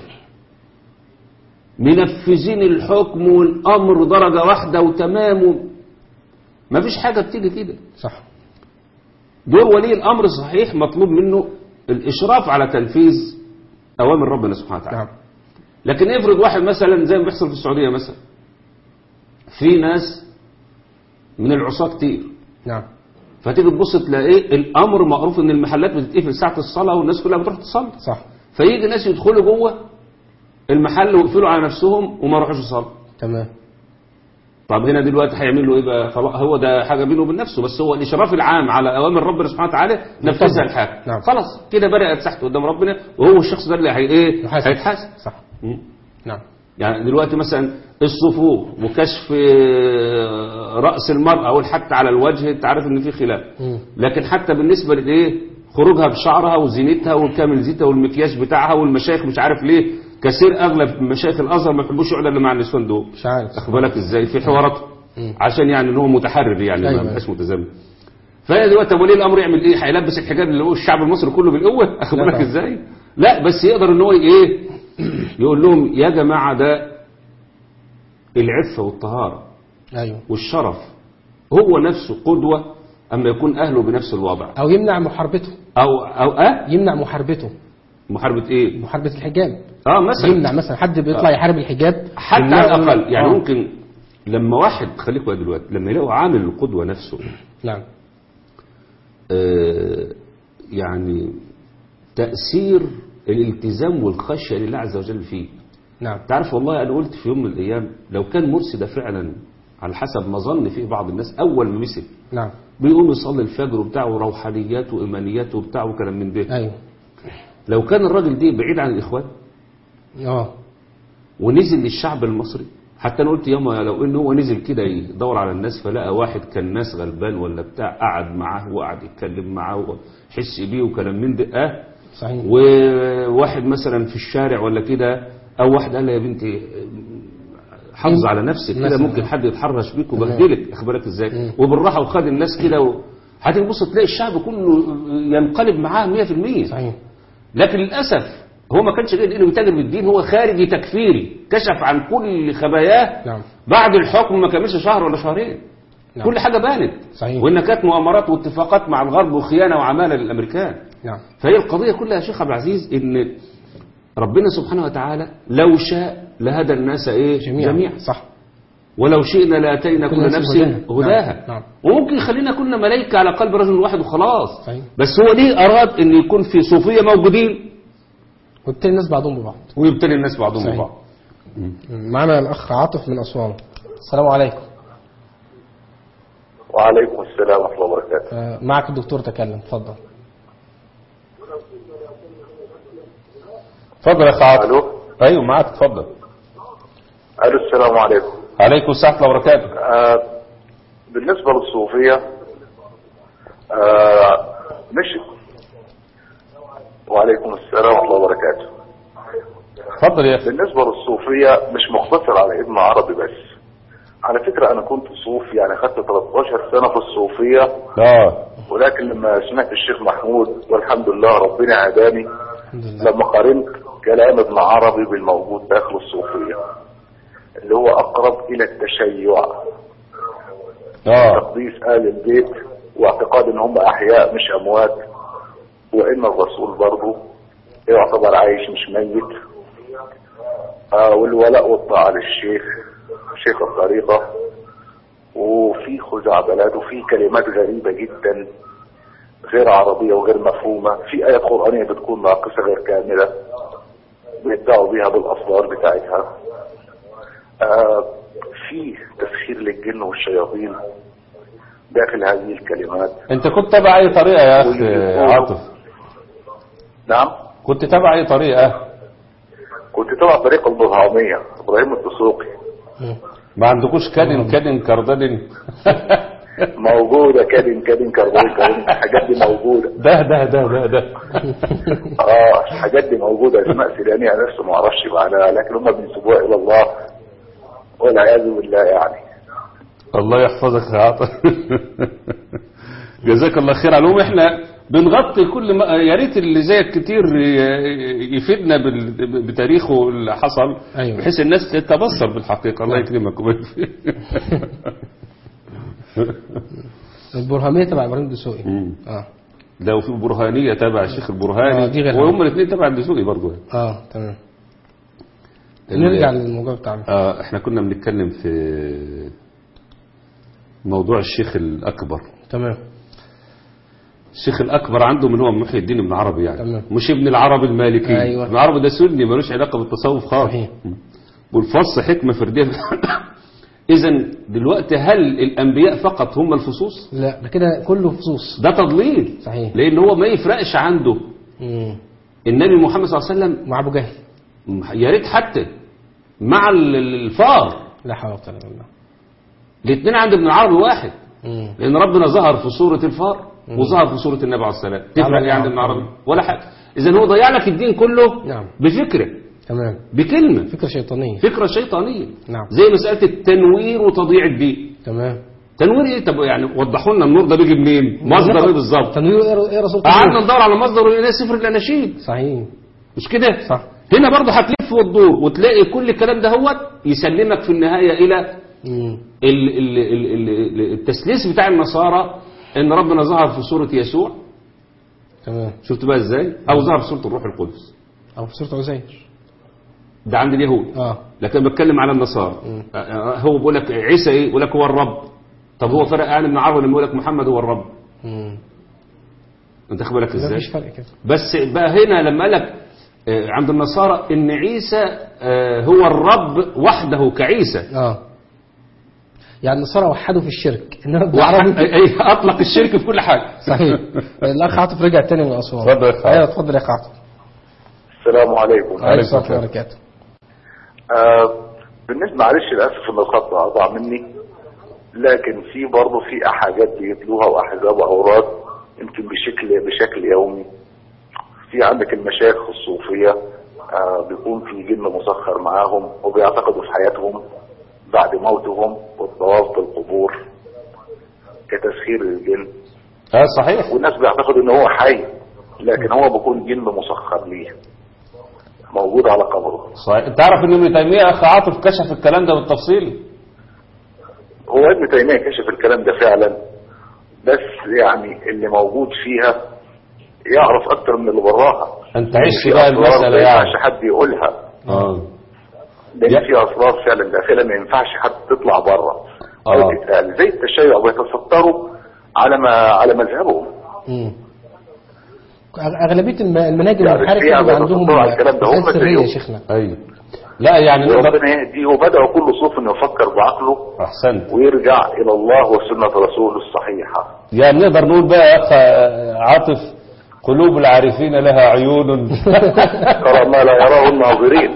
منفذين الحكم والامر درجه واحده وتمام ما فيش حاجه بتيجي كده صح دور ولي الامر صحيح مطلوب منه الاشراف على تنفيذ اوامر ربنا سبحانه وتعالى نعم لكن افرض واحد مثلا زي ما بيحصل في السعوديه مثلا في ناس من العصاة كتير نعم فتيجي تبص تلاقي ايه الامر معروف ان المحلات بتتقفل ساعه الصلاه والناس كلها بتروح تصلي صح فيجي ناس يدخلوا جوه المحل ويقفلوا على نفسهم وما يروحوش يصلوا تمام طب هنا دلوقتي هيعمل له ايه بقى خلاص هو ده حاجه بينه وبين نفسه بس هو الاشراف العام على اوامر ربنا سبحانه وتعالى نفذها الحاكم نعم. خلاص كده بدات تحت قدام ربنا وهو الشخص ده اللي هي ايه يحاسب. هيتحاسب صح مم. نعم يعني دلوقتي مثلا الصفوف وكشف آه، راس المراه والحث على الوجه انت عارف ان في خلاف مم. لكن حتى بالنسبه لايه خروجها بشعرها وزينتها والكامل زيتها والمكياج بتاعها والمشايخ مش عارف ليه كثير اغلب مشايخ الازهر ما يحبوش يقعدوا الا مع النسوان دول مش عارف واخد بالك ازاي في حوارات مم. عشان يعني ان هو متحرر يعني أيوة. ما بقاش متزمت فهي دلوقتي ولي الامر يعمل ايه هيلبس الحجاب اللي هو الشعب المصري كله بالقوه اخد لا بالك طبعا. ازاي لا بس يقدر ان هو ايه يقول لهم يا جماعه ده العفه والطهاره ايوه والشرف هو نفسه قدوه اما يكون اهله بنفس الوضع او يمنع محاربته او او اه يمنع محاربته محاربه ايه محاربة الحجاب اه مثلا يمنع مثلا حد بيطلع يحارب الحجاب حتى يمنعه على يقول لك- الاقل يعني آه. ممكن لما واحد خليك بقى دلوقتي لما يلاقوا عامل القدوه نفسه نعم آه، يعني تأثير الالتزام والخشية لله عز وجل فيه نعم تعرف والله أنا قلت في يوم من الأيام لو كان مرسي ده فعلا على حسب ما ظن فيه بعض الناس أول ما مسك نعم بيقوم يصلي الفجر وبتاعه وروحانيات وإيمانيات وبتاعه وكلام من ده ايوه لو كان الراجل ده بعيد عن الإخوان اه ونزل للشعب المصري حتى انا قلت ياما لو انه هو نزل كده يدور على الناس فلقى واحد كان ناس غلبان ولا بتاع قعد معاه وقعد يتكلم معاه وحس بيه وكلام من ده اه صحيح وواحد مثلا في الشارع ولا كده او واحد قال لها يا بنتي حافظ على نفسك كده مثلاً. ممكن حد يتحرش بيك وبهدلك اخبارك ازاي مم. وبالراحه وخد الناس كده و... هتبص تلاقي الشعب كله ينقلب معاه 100% صحيح لكن للأسف هو ما كانش جاي انه يتاجر بالدين هو خارجي تكفيري كشف عن كل خباياه نعم بعد الحكم ما كملش شهر ولا شهرين نعم. كل حاجة بانت صحيح. وإن كانت مؤامرات واتفاقات مع الغرب وخيانة وعمالة للأمريكان نعم فهي القضية كلها يا شيخ عبد العزيز إن ربنا سبحانه وتعالى لو شاء لهدى الناس إيه جميعا جميعا صح ولو شئنا لاتينا كل كل نفس نفس هداها. هداها نعم. نعم. وممكن يخلينا كنا ملائكة على قلب رجل واحد وخلاص صحيح. بس هو ليه أراد إن يكون في صوفية موجودين وبالتالي الناس بعضهم ببعض ويبتلي الناس بعضهم صحيح. ببعض معنا الاخ عاطف من اسوان السلام عليكم وعليكم السلام ورحمة الله وبركاته آه، معك الدكتور تكلم اتفضل اتفضل يا اخ عاطف ألو ايوه معاك اتفضل ألو السلام عليكم عليكم السلام ورحمه الله وبركاته آه بالنسبة للصوفية آه مش وعليكم السلام ورحمة الله وبركاته اتفضل يا اخي بالنسبة للصوفية مش مقتصر على ابن عربي بس على فكرة أنا كنت صوفي يعني خدت 13 سنة في الصوفية اه ولكن لما سمعت الشيخ محمود والحمد لله ربنا هداني الحمد لله لما قارنت كلام ابن عربي بالموجود داخل الصوفية اللي هو أقرب إلى التشيع اه تقديس آل البيت واعتقاد إن هم أحياء مش أموات وإن الرسول برضه يعتبر عايش مش ميت آه والولاء والطاعة للشيخ شيخ الطريقة وفي خزعبلات وفي كلمات غريبة جدا غير عربية وغير مفهومة في آيات قرآنية بتكون ناقصة غير كاملة بيدعوا بيها بالأصدار بتاعتها آه في تسخير للجن والشياطين داخل هذه الكلمات انت كنت تابع اي طريقه يا اخ ويقولوا- عاطف نعم كنت تابع اي طريقه كنت تبع طريق البرهامية إبراهيم الدسوقي مم. ما عندكوش كادن كادن كاردادن موجودة كادن كادن كربون كادن الحاجات دي موجودة ده ده ده ده ده اه الحاجات دي موجودة اسماء سيدانية أنا نفسه ما اعرفش معناها لكن هم بينسبوها الى الله والعياذ بالله يعني الله يحفظك يا عطا جزاك الله خير علوم احنا بنغطي كل ما يا ريت اللي زيك كتير ي- يفيدنا بال- بتاريخه اللي حصل أيوة. بحيث الناس تتبصر بالحقيقه الله يكرمك ويكفي. البرهامية تبع إبراهيم الدسوقي مم. اه ده وفي برهانيه تبع الشيخ البرهاني آه، دي غير وهم الاثنين تبع الدسوقي برضه اه تمام نرجع للموضوع بتاعنا آه احنا كنا بنتكلم في موضوع الشيخ الاكبر تمام الشيخ الأكبر عنده من هو محي الدين ابن عربي يعني تمام. مش ابن العربي المالكي أيوة. ابن عربي ده سني ملوش علاقة بالتصوف خالص صحيح. والفص حكمة فردية إذا دلوقتي هل الأنبياء فقط هم الفصوص؟ لا ده كده كله فصوص ده تضليل صحيح لأن هو ما يفرقش عنده مم. النبي محمد صلى الله عليه وسلم مع أبو جهل يا ريت حتى مع ال- ال- الفار لا حول ولا قوة إلا بالله الاثنين عند ابن العربي واحد مم. لأن ربنا ظهر في صورة الفار وظهر في صورة النبي عليه السلام تفرق نعم. ايه عند ابن عربي ولا حاجة إذا هو ضيع لك الدين كله نعم. بفكرة تمام بكلمة فكرة شيطانية فكرة شيطانية نعم زي مسألة التنوير وتضييع الدين تمام تنوير ايه طب يعني وضحوا لنا النور ده بيجي منين مصدر ايه بالظبط تنوير ايه إيه رسول قعدنا الله ندور على مصدر ولقينا سفر الاناشيد صحيح مش كده صح هنا برضه هتلف وتدور وتلاقي كل الكلام ده هو يسلمك في النهاية إلى مم. ال- ال- ال- ال- التسليس بتاع النصارى ان ربنا ظهر في صورة يسوع تمام شفت بقى ازاي او ظهر في صورة الروح القدس او في سورة عزير ده عند اليهود اه لكن بتكلم على النصارى آه، آه، هو بيقول لك عيسى ايه يقول لك هو الرب طب هو فرق يعني ابن عربي لما يقول لك محمد هو الرب مم. انت خد بالك لا ازاي مفيش فرق كده بس بقى هنا لما قال لك آه، عند النصارى ان عيسى آه، هو الرب وحده كعيسى اه يعني النصارى وحدوا في الشرك انما ابن وح- عربي أي- اطلق الشرك في كل حاجه صحيح الاخ عاطف رجع تاني من اسوان اتفضل يا أخ عاطف. ايوه اتفضل يا اخ عاطف السلام عليكم عليكم السلام السلام. ورحمه الله وبركاته آه بالنسبة معلش للأسف إن الخط أضاع مني لكن في برضه في حاجات بيتلوها وأحزاب وأوراد يمكن بشكل بشكل يومي في عندك المشايخ الصوفية آه بيكون في جن مسخر معاهم وبيعتقدوا في حياتهم بعد موتهم والطواف بالقبور كتسخير للجن اه صحيح والناس بيعتقدوا ان هو حي لكن هو بيكون جن مسخر ليه موجود على قبره صحيح تعرف ان ابن تيميه يا اخ عاطف كشف الكلام ده بالتفصيل هو ابن تيمية كشف الكلام ده فعلا بس يعني اللي موجود فيها يعرف اكتر من اللي براها انت عشت في بقى أسرار المساله ما يعني ينفعش حد يقولها اه لان يا- في اسرار فعلا داخلها ما ينفعش حد تطلع بره آه. او تتقال زي التشيع بيتستروا على ما على مذهبهم مم. أغ- اغلبيه الم- المناهج يعني المنحرفه الشيعة بيبقى عندهم بيتصدروا على الكلام ده، هم مسائل سريه يا زيهم. شيخنا ايوه لا يعني نقدر وربنا يهديه وبدأ كل صوف انه يفكر بعقله احسنت ويرجع الى الله وسنة رسوله الصحيحة يعني نقدر نقول بقى يا اخ عاطف قلوب العارفين لها عيون ترى ما لا يراه الناظرين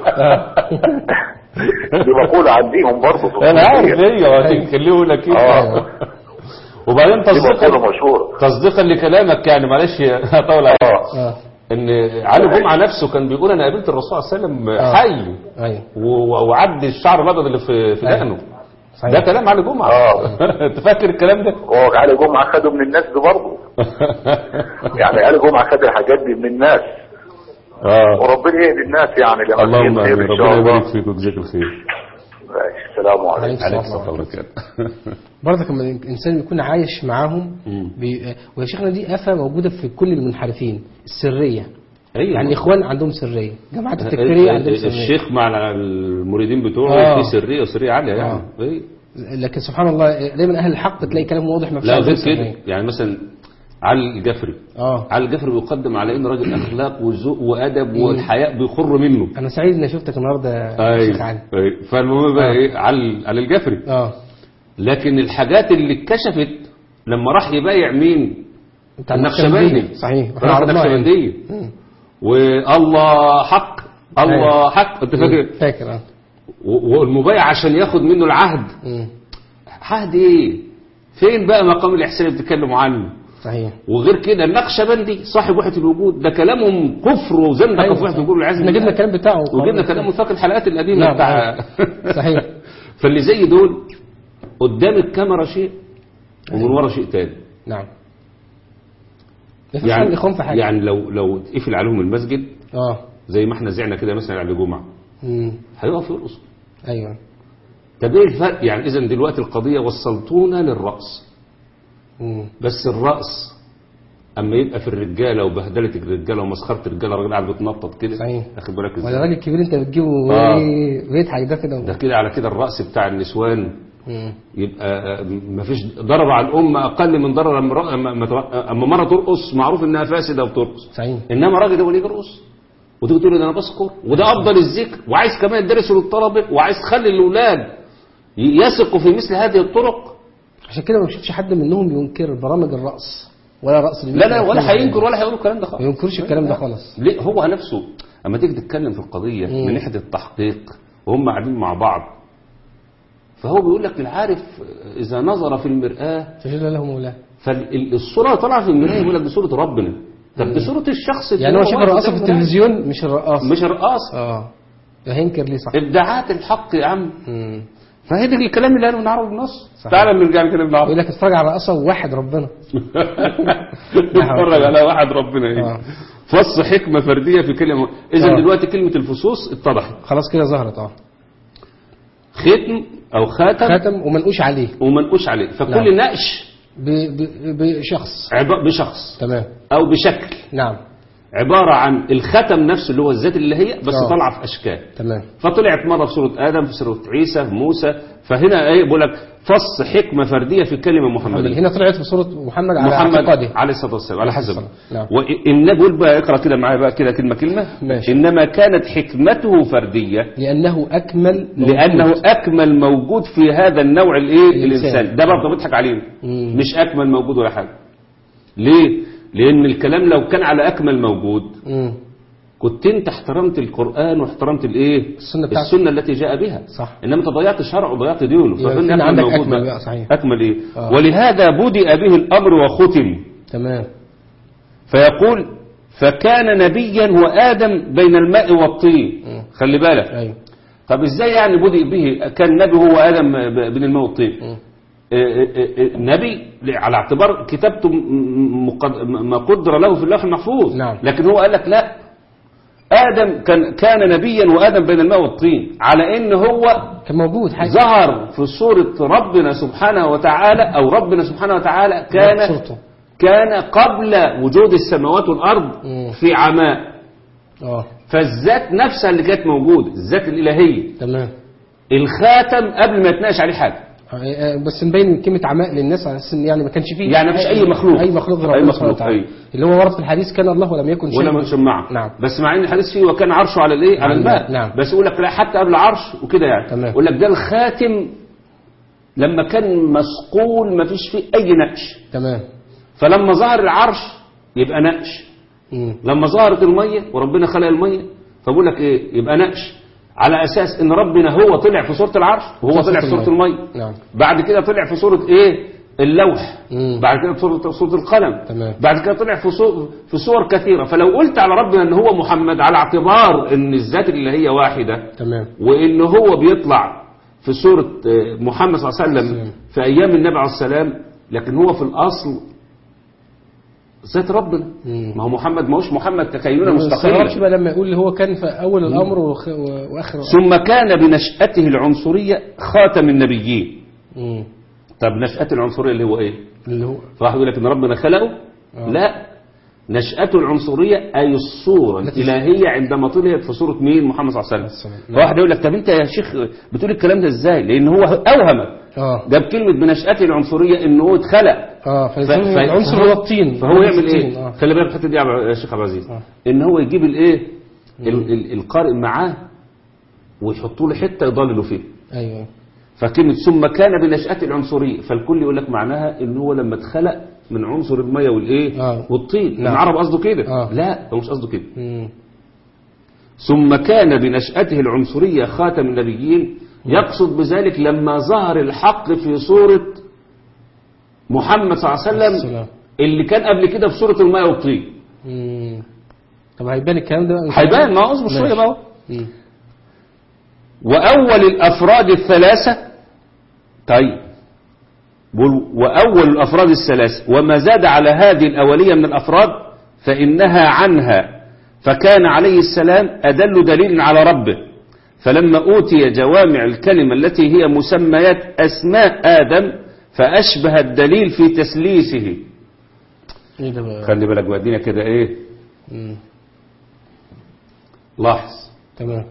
دي مقولة عنديهم برضه في انا عارف الصوفية. ايه هتكلموا لك اه ايه وبعدين دي مقولة تصديقا مشهورة تصديقا لكلامك يعني معلش هطول عليك اه اه ان علي جمعه نفسه كان بيقول انا قابلت الرسول صلى الله عليه وسلم آه. حي ايوه و- وعد الشعر الابيض اللي في في أيوة. دقنه صحيح. ده كلام علي جمعه آه. انت فاكر الكلام ده هو علي جمعة خده من الناس دي برضه يعني علي جمعة خد الحاجات دي من الناس اه وربنا يهدي الناس يعني لما اللهم فيه امين الخير ان شاء ربنا الله يبارك فيك ويجزاك الخير ماشي، السلام عليكم عليكم عليك السلام الصلاه والبركاته برضك لما الانسان يكون عايش معاهم مم. بي... ويا شيخنا دي آفة موجودة في كل المنحرفين السرية ايوه يعني اخوان عندهم سرية جماعات التكفيرية عندهم سرية الشيخ مع المريدين بتوعه آه. في سريه وسريه عاليه يعني إيه؟ لكن سبحان الله دايما اهل الحق تلاقي كلامه واضح ما فيش لا عندهم غير كده سرية. يعني مثلا علي الجفري اه علي الجفري بيقدم على انه راجل اخلاق وذوق وادب والحياء بيخر منه انا سعيد اني شفتك النهارده يا شيخ علي ايوه أيوة. فالمهم بقى آه. ايه علي علي الجفري اه لكن الحاجات اللي اتكشفت لما راح يبايع مين بتاع النقشبندي صحيح راح عرضناها يعني. النقشبندية مم. والله حق الله أيوة. حق انت فاكر فاكر اه و- والمبايع عشان ياخد منه العهد مم. عهد ايه فين بقى مقام الاحسان اللي بتتكلموا عنه صحيح وغير كده النقشبندي صاحب وحده الوجود ده كلامهم كفر وزندقه أيوة في وحده صحيح. الوجود والعياذ احنا بالله. جبنا الكلام بتاعه وجبنا كلام وثاق الحلقات القديمه نعم، بتاع صحيح. فاللي زي دول قدام الكاميرا شيء ومن ورا شيء تاني نعم مفيش يعني يعني اخوان في حاجه يعني لو لو اتقفل عليهم المسجد اه زي ما احنا زعنا كده مثلا على الجمعه مم. هيقف يرقص ايوه طب ايه الفرق يعني اذا دلوقتي القضيه وصلتونا للرأس مم. بس الرأس اما يبقى في الرجاله وبهدله الرجاله ومسخره الرجاله الراجل قاعد بيتنطط كده صحيح. واخد بالك ولا ازاي راجل كبير انت بتجيبه آه. ايه بيضحك ده كده ده كده على كده الرأس بتاع النسوان مم. يبقى ما فيش ضرر على الأمة أقل من ضرر أما را- أما- أما أما مرة ترقص معروف إنها فاسدة وبترقص صحيح إنما راجل هو اللي يرقص وتيجي تقول لي ده أنا بذكر وده أفضل الذكر وعايز كمان تدرسه للطلبة وعايز تخلي الأولاد ي- يثقوا في مثل هذه الطرق عشان كده ما بشوفش حد منهم ينكر برامج الرقص ولا رقص لا لا ولا هينكر ولا هيقول الكلام ده ما خالص ينكرش الكلام ده خالص ليه هو نفسه اما تيجي تتكلم في القضيه مم. من ناحيه التحقيق وهم قاعدين مع بعض فهو بيقول لك العارف اذا نظر في المراه فجل له مولاه فالصوره اللي طالعه في المرايه يقول لك دي صوره ربنا طب دي صوره الشخص اللي يعني هو شاف واقف الرقاصه قدام في المراية. التلفزيون مش الرقاص مش الرقاص اه هينكر ليه صح ابداعات الحق يا عم مم. فهي دي الكلام اللي قاله نعرف النص صحيح. تعالى نرجع لكلام يقول نعرف لك اتفرج على الرقاصه وواحد ربنا نتفرج على واحد ربنا ايه آه. فص حكمه فرديه في كلمه اذا آه. دلوقتي كلمه الفصوص اتضحت خلاص كده ظهرت اه ختم او خاتم خاتم ومنقوش عليه ومنقوش عليه فكل نعم. نقش ب... ب... بشخص عب- بشخص تمام او بشكل نعم عبارة عن الختم نفسه اللي هو الذات اللي هي بس آه. طالعة في أشكال تمام فطلعت مرة في سورة آدم في سورة عيسى في موسى فهنا ايه بقول لك فص حكمة فردية في كلمة محمد محمدية هنا طلعت في سورة محمد على محمد اعتقاده عليه الصلاة والسلام على حسب نعم. والنبي بقول بقى اقرأ كده معايا بقى كده كلمة كلمة ماشي. إنما كانت حكمته فردية لأنه أكمل موجود. لأنه أكمل موجود في هذا النوع الإيه الإنسان. الإنسان ده برضه بيضحك علينا مم. مش أكمل موجود ولا حاجة ليه؟ لأن الكلام لو كان على أكمل موجود مم. كنت أنت احترمت القرآن واحترمت الإيه؟ السنة بتاعته. السنة التي جاء بها صح. إنما أنت ضيعت الشرع وضيعت دينه يبقى ففين فين عندك أكمل بقى؟ بقى، صحيح. أكمل إيه؟ آه. ولهذا بدأ به الأمر وختم تمام فيقول فكان نبيا وآدم بين الماء والطين مم. خلي بالك أيوه طب ازاي يعني بدأ به كان نبي هو آدم ب- بين الماء والطين مم. آه، آه، آه، نبي على اعتبار كتابته م- م- مقد- ما قدر له في اللوح المحفوظ نعم. لكن هو قال لك لا آدم كان كان نبيا وآدم بين الماء والطين على ان هو كان موجود حاجة ظهر في صورة ربنا سبحانه وتعالى او ربنا سبحانه وتعالى كان صورته كان قبل وجود السماوات والارض مم. في عماء اه فالذات نفسها اللي كانت موجودة الذات الإلهية تمام الخاتم قبل ما يتناقش عليه حاجة آه، آه، بس نبين كلمة عماء للناس على اساس ان يعني ما كانش فيه يعني مفيش أي مخلوق. أي مخلوق غير أي ربنا مخلوق، سبحانه وتعالى. أي. اللي هو ورد في الحديث كان الله ولم يكن شيء ولا من معه نعم. بس مع ان الحديث فيه وكان عرشه على الايه على على الماء الماء، نعم. بس يقول لك لا حتى قبل عرش وكده يعني تمام. يقول لك ده الخاتم لما كان مسقول ما فيش فيه اي نقش تمام فلما ظهر العرش يبقى نقش مم. لما ظهرت الميه وربنا خلق الميه فبقول لك ايه يبقى نقش على اساس ان ربنا هو طلع في سوره العرش وهو في طلع في سورة سوره الميه نعم بعد كده طلع في سوره ايه اللوح مم. بعد كده في سوره سوره القلم تمام. بعد كده طلع في صور في صور كثيره فلو قلت على ربنا ان هو محمد على اعتبار ان الذات اللي هي واحده تمام وان هو بيطلع في سوره آه، محمد صلى الله عليه وسلم السلام. في ايام النبي عليه السلام لكن هو في الاصل ذات ربنا مم. ما هو محمد ما هوش محمد ككينونه ما استغربش مستقله بقى لما يقول هو كان في أول الأمر وخ... وآخر ثم كان بنشأته العنصرية خاتم النبيين مم. طب نشأة العنصرية اللي هو ايه اللي هو فراح يقول لك ان ربنا خلقه آه. لا نشأته العنصرية أي الصورة التي- الإلهية عندما طلعت في صورة مين محمد صلى الله عليه وسلم السلام. فواحد يقول لك طب أنت يا شيخ بتقول الكلام ده إزاي لأن هو أوهم اه ده بكلمة بنشأته العنصرية إن هو اتخلق اه ف- فالعنصر ف- العنصر فهو- هو الطين فهو يعمل الطين، ايه اه خلي بالك الحته دي يا شيخ عبد العزيز آه. ان هو يجيب الايه ال- ال- القارئ معاه ويحطوا له حته يضللوا فيه ايوه فكلمه ثم كان بنشأة العنصريه فالكل يقول لك معناها ان هو لما اتخلق من عنصر الميه والايه آه. والطين نعم. العرب قصده كده آه. لا هو مش قصده كده مم. ثم كان بنشأته العنصرية خاتم النبيين يقصد بذلك لما ظهر الحق في صورة محمد صلى الله عليه وسلم السلام. اللي كان قبل كده في صورة الماء والطين مم. طب هيبان الكلام ده هيبان ما هو اصبر شوية ماشي. ما هو مم. وأول الأفراد الثلاثة طيب بقول وأول الأفراد الثلاثة وما زاد على هذه الأولية من الأفراد فإنها عنها فكان عليه السلام أدل دليل على ربه فلما أوتي جوامع الكلمة التي هي مسميات أسماء آدم فأشبه الدليل في تسليسه ايه ده بقى خلي بالك ودينا كده إيه مم. لاحظ تمام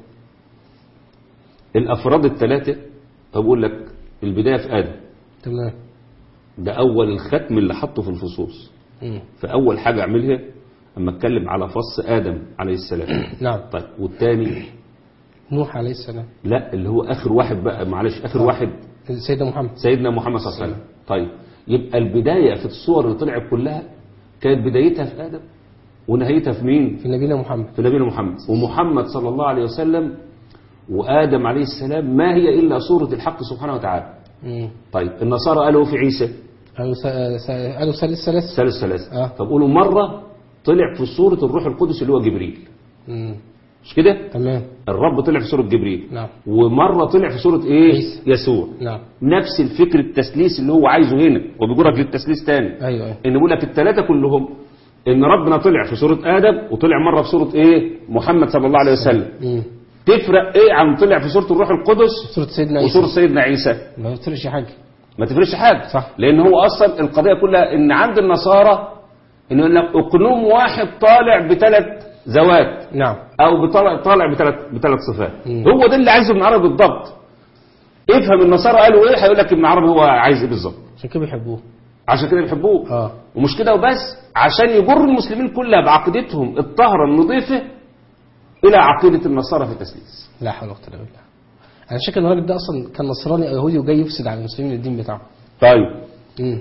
الأفراد الثلاثة أقول لك البداية في آدم تمام ده أول الختم اللي حطه في الفصوص مم. فأول حاجة أعملها أما أتكلم على فص آدم عليه السلام نعم طيب والتاني نوح عليه السلام لا اللي هو آخر واحد بقى معلش آخر واحد سيدنا محمد سيدنا محمد صلى الله عليه وسلم طيب يبقى البداية في الصور اللي طلعت كلها كانت بدايتها في آدم ونهايتها في مين في نبينا محمد في نبينا محمد ومحمد صلى الله عليه وسلم وآدم عليه السلام ما هي إلا صورة الحق سبحانه وتعالى مم. طيب النصارى قالوا في عيسى قالوا س- س- قالوا ثالث ثلاث ثالث ثلاثة آه. طب قولوا مرة طلع في صورة الروح القدس اللي هو جبريل مم. مش كده تمام الرب طلع في صورة جبريل نعم ومرة طلع في صورة ايه عيسى. يسوع نعم نفس الفكر التسليس اللي هو عايزه هنا وبيجرك للتسليس تاني ايوه ايوه ان بيقول لك الثلاثة كلهم ان ربنا طلع في صورة ادم وطلع مرة في صورة ايه محمد صلى الله عليه وسلم مم. تفرق ايه عن طلع في صورة الروح القدس سورة سيدنا عيسى وصورة سيدنا عيسى ما بتفرقش حاجة ما تفرقش حاجة صح. لان هو اصلا القضية كلها ان عند النصارى انه يقول لك اقنوم واحد طالع بثلاث ذوات نعم او بطلع طالع بثلاث بثلاث صفات مم. هو ده اللي عايزه ابن عربي بالضبط افهم النصارى قالوا ايه هيقول لك ابن عربي هو عايز ايه بالظبط عشان كده بيحبوه عشان كده بيحبوه اه ومش كده وبس عشان يجر المسلمين كلها بعقيدتهم الطاهره النظيفه الى عقيده النصارى في التسليس لا حول ولا قوة الا بالله انا شاكر ان الراجل ده اصلا كان نصراني او يهودي وجاي يفسد على المسلمين الدين بتاعه طيب مم.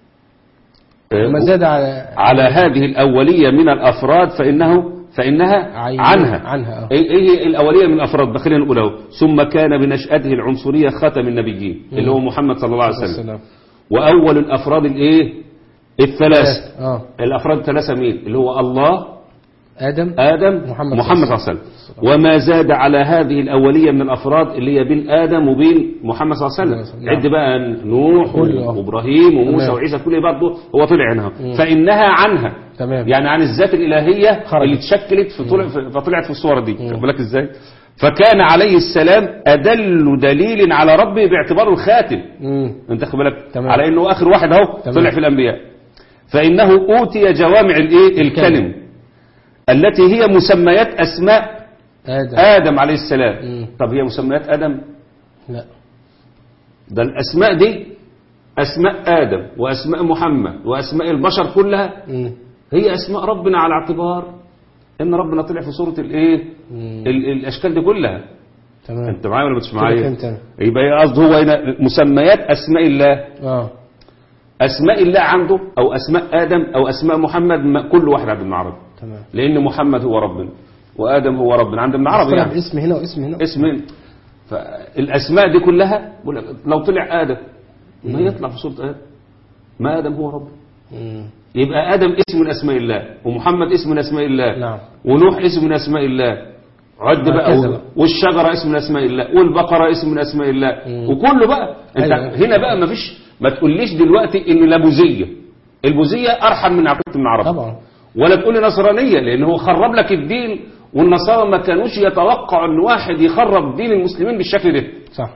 وما زاد على على هذه الأولية من الأفراد فإنه فإنها عين- عنها عنها، آه. إيه إيه هي الأولية من الأفراد بقى خلينا نقول أهو ثم كان بنشأته العنصرية ختم النبيين اللي هو محمد صلى الله عليه وسلم السلام وأول الأفراد الإيه الثلاثة اه الأفراد الثلاثة مين اللي هو الله ادم آدم محمد محمد صلى الله عليه وسلم وما زاد على هذه الأولية من الأفراد اللي هي بين آدم وبين محمد صلى الله عليه وسلم نعم. عد بقى نوح كله. وإبراهيم وموسى تمام. وعيسى كل برضه هو طلع عنها فإنها عنها تمام يعني عن الذات الإلهية خرجت. اللي اتشكلت في طلع في- فطلعت في الصور دي خد بالك ازاي فكان عليه السلام أدل دليل على ربه باعتباره الخاتم مم. انت خد بالك تمام. على انه اخر واحد اهو تمام. طلع في الانبياء فانه اوتي جوامع الايه الكلم التي هي مسميات اسماء ادم ادم عليه السلام مم. طب هي مسميات ادم لا ده الاسماء دي اسماء ادم واسماء محمد واسماء البشر كلها مم. هي اسماء ربنا على اعتبار ان ربنا طلع في صوره الايه مم. ال- الاشكال دي كلها تمام انت معايا ولا مش كده معايا فهمت أنا. يبقى ايه قصده هو هنا مسميات اسماء الله اه أسماء الله عنده أو أسماء آدم أو أسماء محمد ما كل واحد عند ابن عربي تمام لأن محمد هو ربنا وآدم هو ربنا عند ابن عربي طلع يعني باسم هنا واسم هنا اسمين فالأسماء دي كلها بقول لك لو طلع آدم ما يطلع في صورة آدم ما آدم هو ربنا مم. يبقى آدم اسم من أسماء الله ومحمد اسم من أسماء الله نعم ونوح اسم من أسماء الله عد بقى وهكذا و- بقى. والشجرة اسم من أسماء الله والبقرة اسم من أسماء الله مم. وكله بقى انت أيوة. هنا بقى ما فيش ما تقوليش دلوقتي ان لا بوذية البوذية أرحم من عقيدة ابن عربي طبعا ولا تقول لي نصرانية لأن هو خرب لك الدين والنصارى ما كانوش يتوقعوا ان واحد يخرب دين المسلمين بالشكل ده صح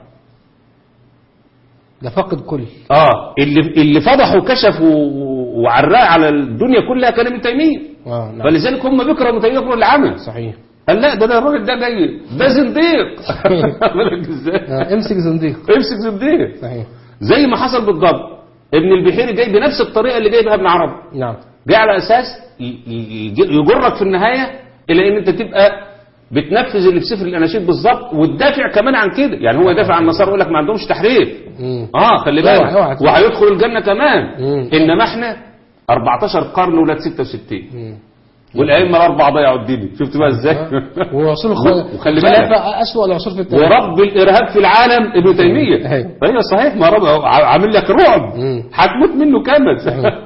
ده فقد كل اه اللي اللي فضحوا وكشفوا وعراه على الدنيا كلها كان ابن تيميه اه نعم فلذلك هم بيكرهوا ابن تيميه بيكرهوا اللي عمل صحيح قال لا ده ده الراجل ده جاي ده زنديق بالك ازاي آه. امسك زنديق امسك زنديق صحيح زي ما حصل بالضبط ابن البحيري جاي بنفس الطريقه اللي جاي بها ابن عربي نعم جاي على اساس ي- ي- يجرك في النهايه الى ان انت تبقى بتنفذ اللي في سفر الاناشيد بالظبط وتدافع كمان عن كده يعني هو يدافع عن النصارى يقول لك ما عندهمش تحريف مم. اه خلي اوعى- بالك اوعى تقول. وهيدخل الجنه كمان مم. انما احنا 14 قرن ولاد 66 مم. والائمه الاربعه ضيعوا الدين شفت بقى ازاي وعصور الخ- وخلي الخلافة بالك. أسوأ العصور في التاريخ ورب الارهاب في العالم ابن تيميه أيوة. ايوه صحيح ما رب ع- عامل لك رعب مم. هتموت منه كمد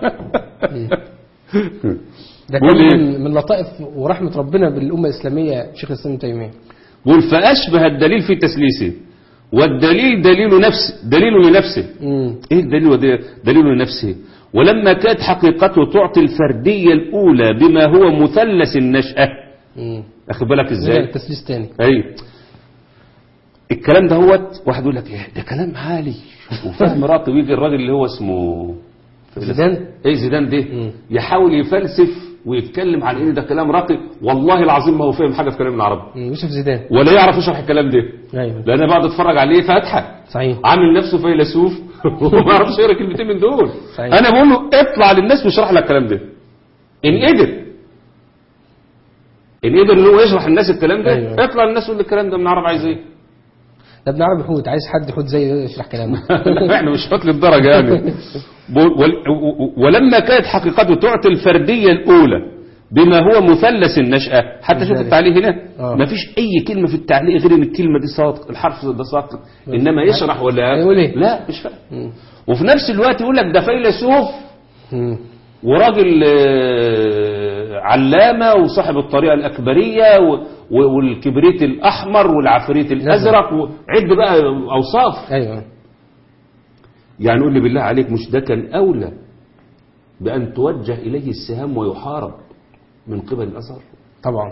ده بيقول كان إيه؟ من, من لطائف ورحمة ربنا بالأمة الإسلامية شيخ الإسلام ابن تيمية بيقول فاشبه الدليل في تسليسه والدليل دليل نفس دليل لنفسه مم. ايه الدليل ودي- دليل لنفسه ولما كانت حقيقته تعطي الفردية الأولى بما هو مثلث النشأة مم. أخد بالك زي إزاي التسليس تاني أي الكلام ده هوت واحد يقول لك إيه ده كلام عالي وفهم راقي ويجي الراجل اللي هو اسمه زيدان ايه زيدان ده مم. يحاول يفلسف ويتكلم عن ان ده كلام راقي والله العظيم ما هو فاهم حاجه في كلام العربي مم. يوسف زيدان ولا يعرف يشرح الكلام ده أيوه لان أنا بقعد اتفرج عليه فاضحك صحيح عامل نفسه فيلسوف وما يعرفش يقرا كلمتين من دول صحيح. انا بقول له اطلع للناس واشرح لك الكلام ده ان قدر ان قدر ان هو يشرح الناس الكلام ده أيوة. اطلع للناس وقول الكلام ده من عرب عايز ايه ده ابن عربي حوت عايز حد حوت زي يشرح كلامه احنا مش فات للدرجه يعني بقول- ول- و- ولما كانت حقيقته تعطي الفرديه الاولى بما هو مثلث النشأة حتى شوف ذلك. التعليق هنا آه. ما فيش أي كلمة في التعليق غير إن الكلمة دي صادق الحرف ده صادق إنما يشرح ولا هيقول إيه؟ لا مش فاهم مم. وفي نفس الوقت يقول لك ده فيلسوف مم. وراجل آه، علامة وصاحب الطريقة الأكبرية و- و- والكبريت الأحمر والعفريت الأزرق وعد بقى أوصاف أيوه يعني قول لي بالله عليك مش ده كان أولى بأن توجه إليه السهام ويحارب من قبل الأزهر طبعا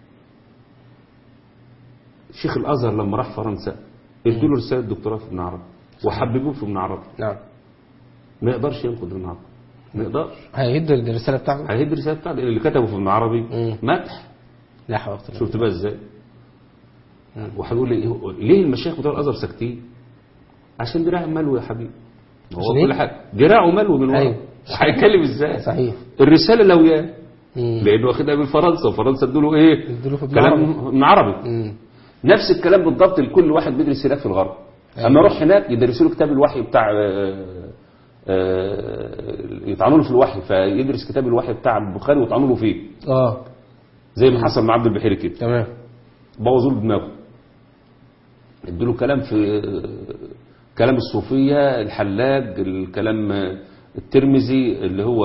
شيخ الأزهر لما راح فرنسا ادوا له رسالة دكتوراه في ابن عربي وحببوه في ابن عربي نعم ما يقدرش ينقد ابن عربي ما يقدرش هيهد الرسالة بتاعته هيدي الرسالة بتاعته لأن اللي كتبه في ابن عربي مم. مدح لا حول ولا قوة شفت بقى ازاي وهيقول لي إيه- ليه المشايخ بتوع الازهر ساكتين عشان دراعه ملو يا حبيبي ما هو عشان كل إيه؟ حاجه دراعه ملو من ورا أيوه. هيتكلم ازاي صحيح الرساله لو ياه مم. لانه واخدها من فرنسا وفرنسا ادوا له ايه ادوا له في ابن كلام عربي. ابن عربي مم. نفس الكلام بالضبط لكل واحد بيدرس هناك في الغرب أيوه. اما يروح هناك يدرسوا له كتاب الوحي بتاع آه، آه، يطعنوا له في الوحي فيدرس كتاب الوحي بتاع البخاري ويطعنوا له فيه اه زي ما حصل مع عبد البحيري كده تمام بوظوا له دماغه ادوا له كلام في كلام الصوفية الحلاج الكلام الترمذي اللي هو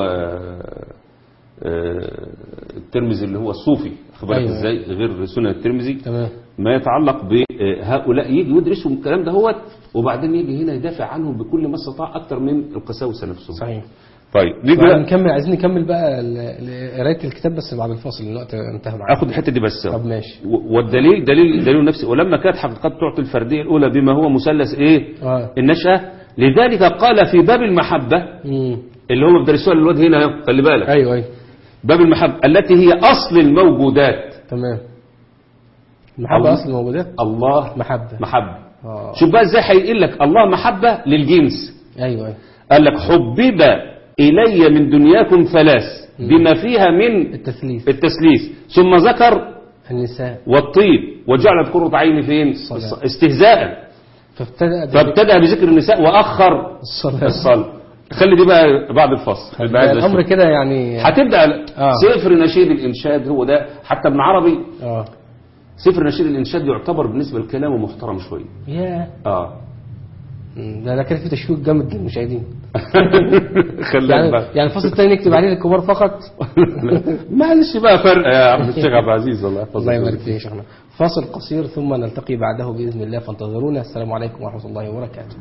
آه، الترمذي اللي هو الصوفي خد بالك أيوة. ازاي غير سنن الترمذي تمام ما يتعلق بهؤلاء يجي يدرسوا الكلام ده هو وبعدين يجي هنا يدافع عنهم بكل ما استطاع اكتر من القساوسه نفسهم صحيح طيب نيجي طبعا بقى نكمل عايزين نكمل بقى ال- ال- قرايه الكتاب بس بعد الفاصل الوقت انتهى معانا اخد الحته دي بس طب ماشي و- والدليل دليل دليل نفسي ولما كانت حقيقات تعطي الفرديه الاولى بما هو مثلث ايه اه النشأة لذلك قال في باب المحبة امم اللي هم بيدرسوها للواد هنا أهو، خلي بالك ايوه ايوه باب المحبة التي هي أصل الموجودات تمام محبه الله. اصل الموجودات الله محبه محبة اه شوف بقى ازاي هيقول لك الله محبة للجنس ايوه ايوه قال لك حبب إلي من دنياكم ثلاث بما فيها من التثليث التسليس ثم ذكر النساء والطيب وجعل قرة عيني فين الصلاة. استهزاء فابتدأ فابتدأ بذكر النساء وأخر الصلاة الصلاة خلي دي بقى بعد الفصل بعد الامر كده يعني هتبدا آه. سفر نشيد الانشاد هو ده حتى ابن عربي اه سفر نشيد الانشاد يعتبر بالنسبه لكلامه محترم شويه يا اه مم، ده ده كده في تشويق جامد للمشاهدين خلي يعني بقى يعني الفصل الثاني نكتب عليه للكبار فقط معلش بقى فرق يا عم الشيخ عبد العزيز الله يحفظك الله يبارك فيك يا شيخنا فاصل قصير ثم نلتقي بعده باذن الله فانتظرونا السلام عليكم ورحمه الله وبركاته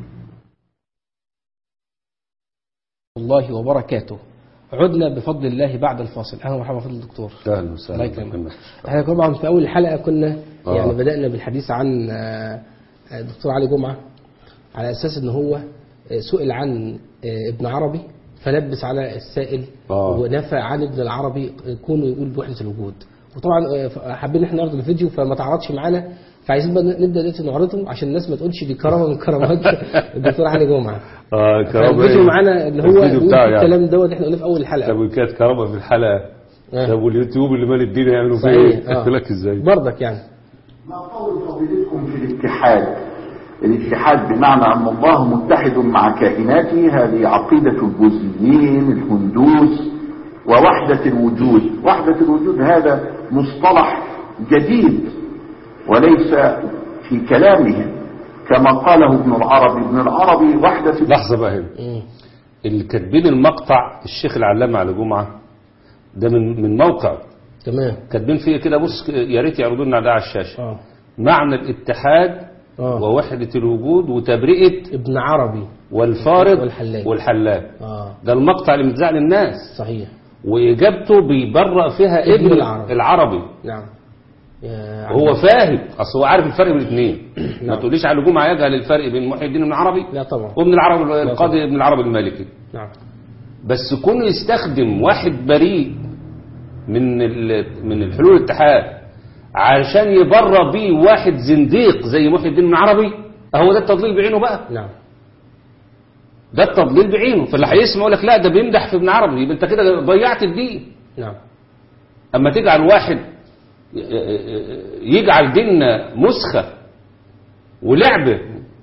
الله وبركاته عدنا بفضل الله بعد الفاصل اهلا ومرحبا بفضل الدكتور اهلا الله وسهلا يكرمك احنا طبعا في اول الحلقه كنا آه. يعني بدانا بالحديث عن آه، آه، الدكتور علي جمعه على اساس ان هو آه، سئل عن آه، ابن عربي فلبس على السائل آه. ونفى عن ابن العربي كونه يقول بوحده الوجود وطبعا آه، حابين ان احنا نعرض الفيديو فما تعرضش معانا فعايزين بقى نبدا دلوقتي نعرضه عشان الناس ما تقولش دي كرامه من كرامات الدكتور علي جمعه اه فالفيديو معانا اللي هو الفيديو بيقول بتاعه فيه يعني الكلام دوت احنا قلنا في اول الحلقه طب وكانت كرامه في الحلقه آه. طب واليوتيوب اللي مال الدنيا يعملوا فيه صحيح ايه؟ آه. لك ازاي؟ برضك يعني ما قول فضيلتكم في الاتحاد الاتحاد بمعنى أن الله متحد مع كائناته هذه عقيدة البوذيين الهندوس ووحدة الوجود وحدة الوجود هذا مصطلح جديد وليس في كلامهم كما قاله ابن العربي ابن العربي وحدة لحظة بقى هنا مم. اللي كاتبين المقطع الشيخ العلامة على جمعة ده من من موقع تمام كاتبين فيه كده بص يا ريت يعرضوا لنا ده على الشاشة اه معنى الاتحاد اه ووحدة الوجود وتبرئة ابن عربي والفارض والحلاج. والحلاج اه ده المقطع اللي متذاع للناس صحيح وإجابته بيبرأ فيها ابن ابن العربي. العربي نعم يا هو فاهم اصل هو عارف الفرق بين الاثنين ما نعم. تقوليش على جمعة يجهل الفرق بين محي الدين بن العربي لا طبعا وابن العربي القاضي ابن العربي المالكي نعم بس كونه يستخدم واحد بريء من ال- من الحلول الاتحاد عشان يبرى بيه واحد زنديق زي محي الدين بن العربي هو ده التضليل بعينه بقى نعم ده التضليل بعينه فاللي هيسمع يقول لك لا ده بيمدح في ابن عربي يبقى انت كده ضيعت الدين نعم اما تجعل واحد يجعل ديننا مسخة ولعبة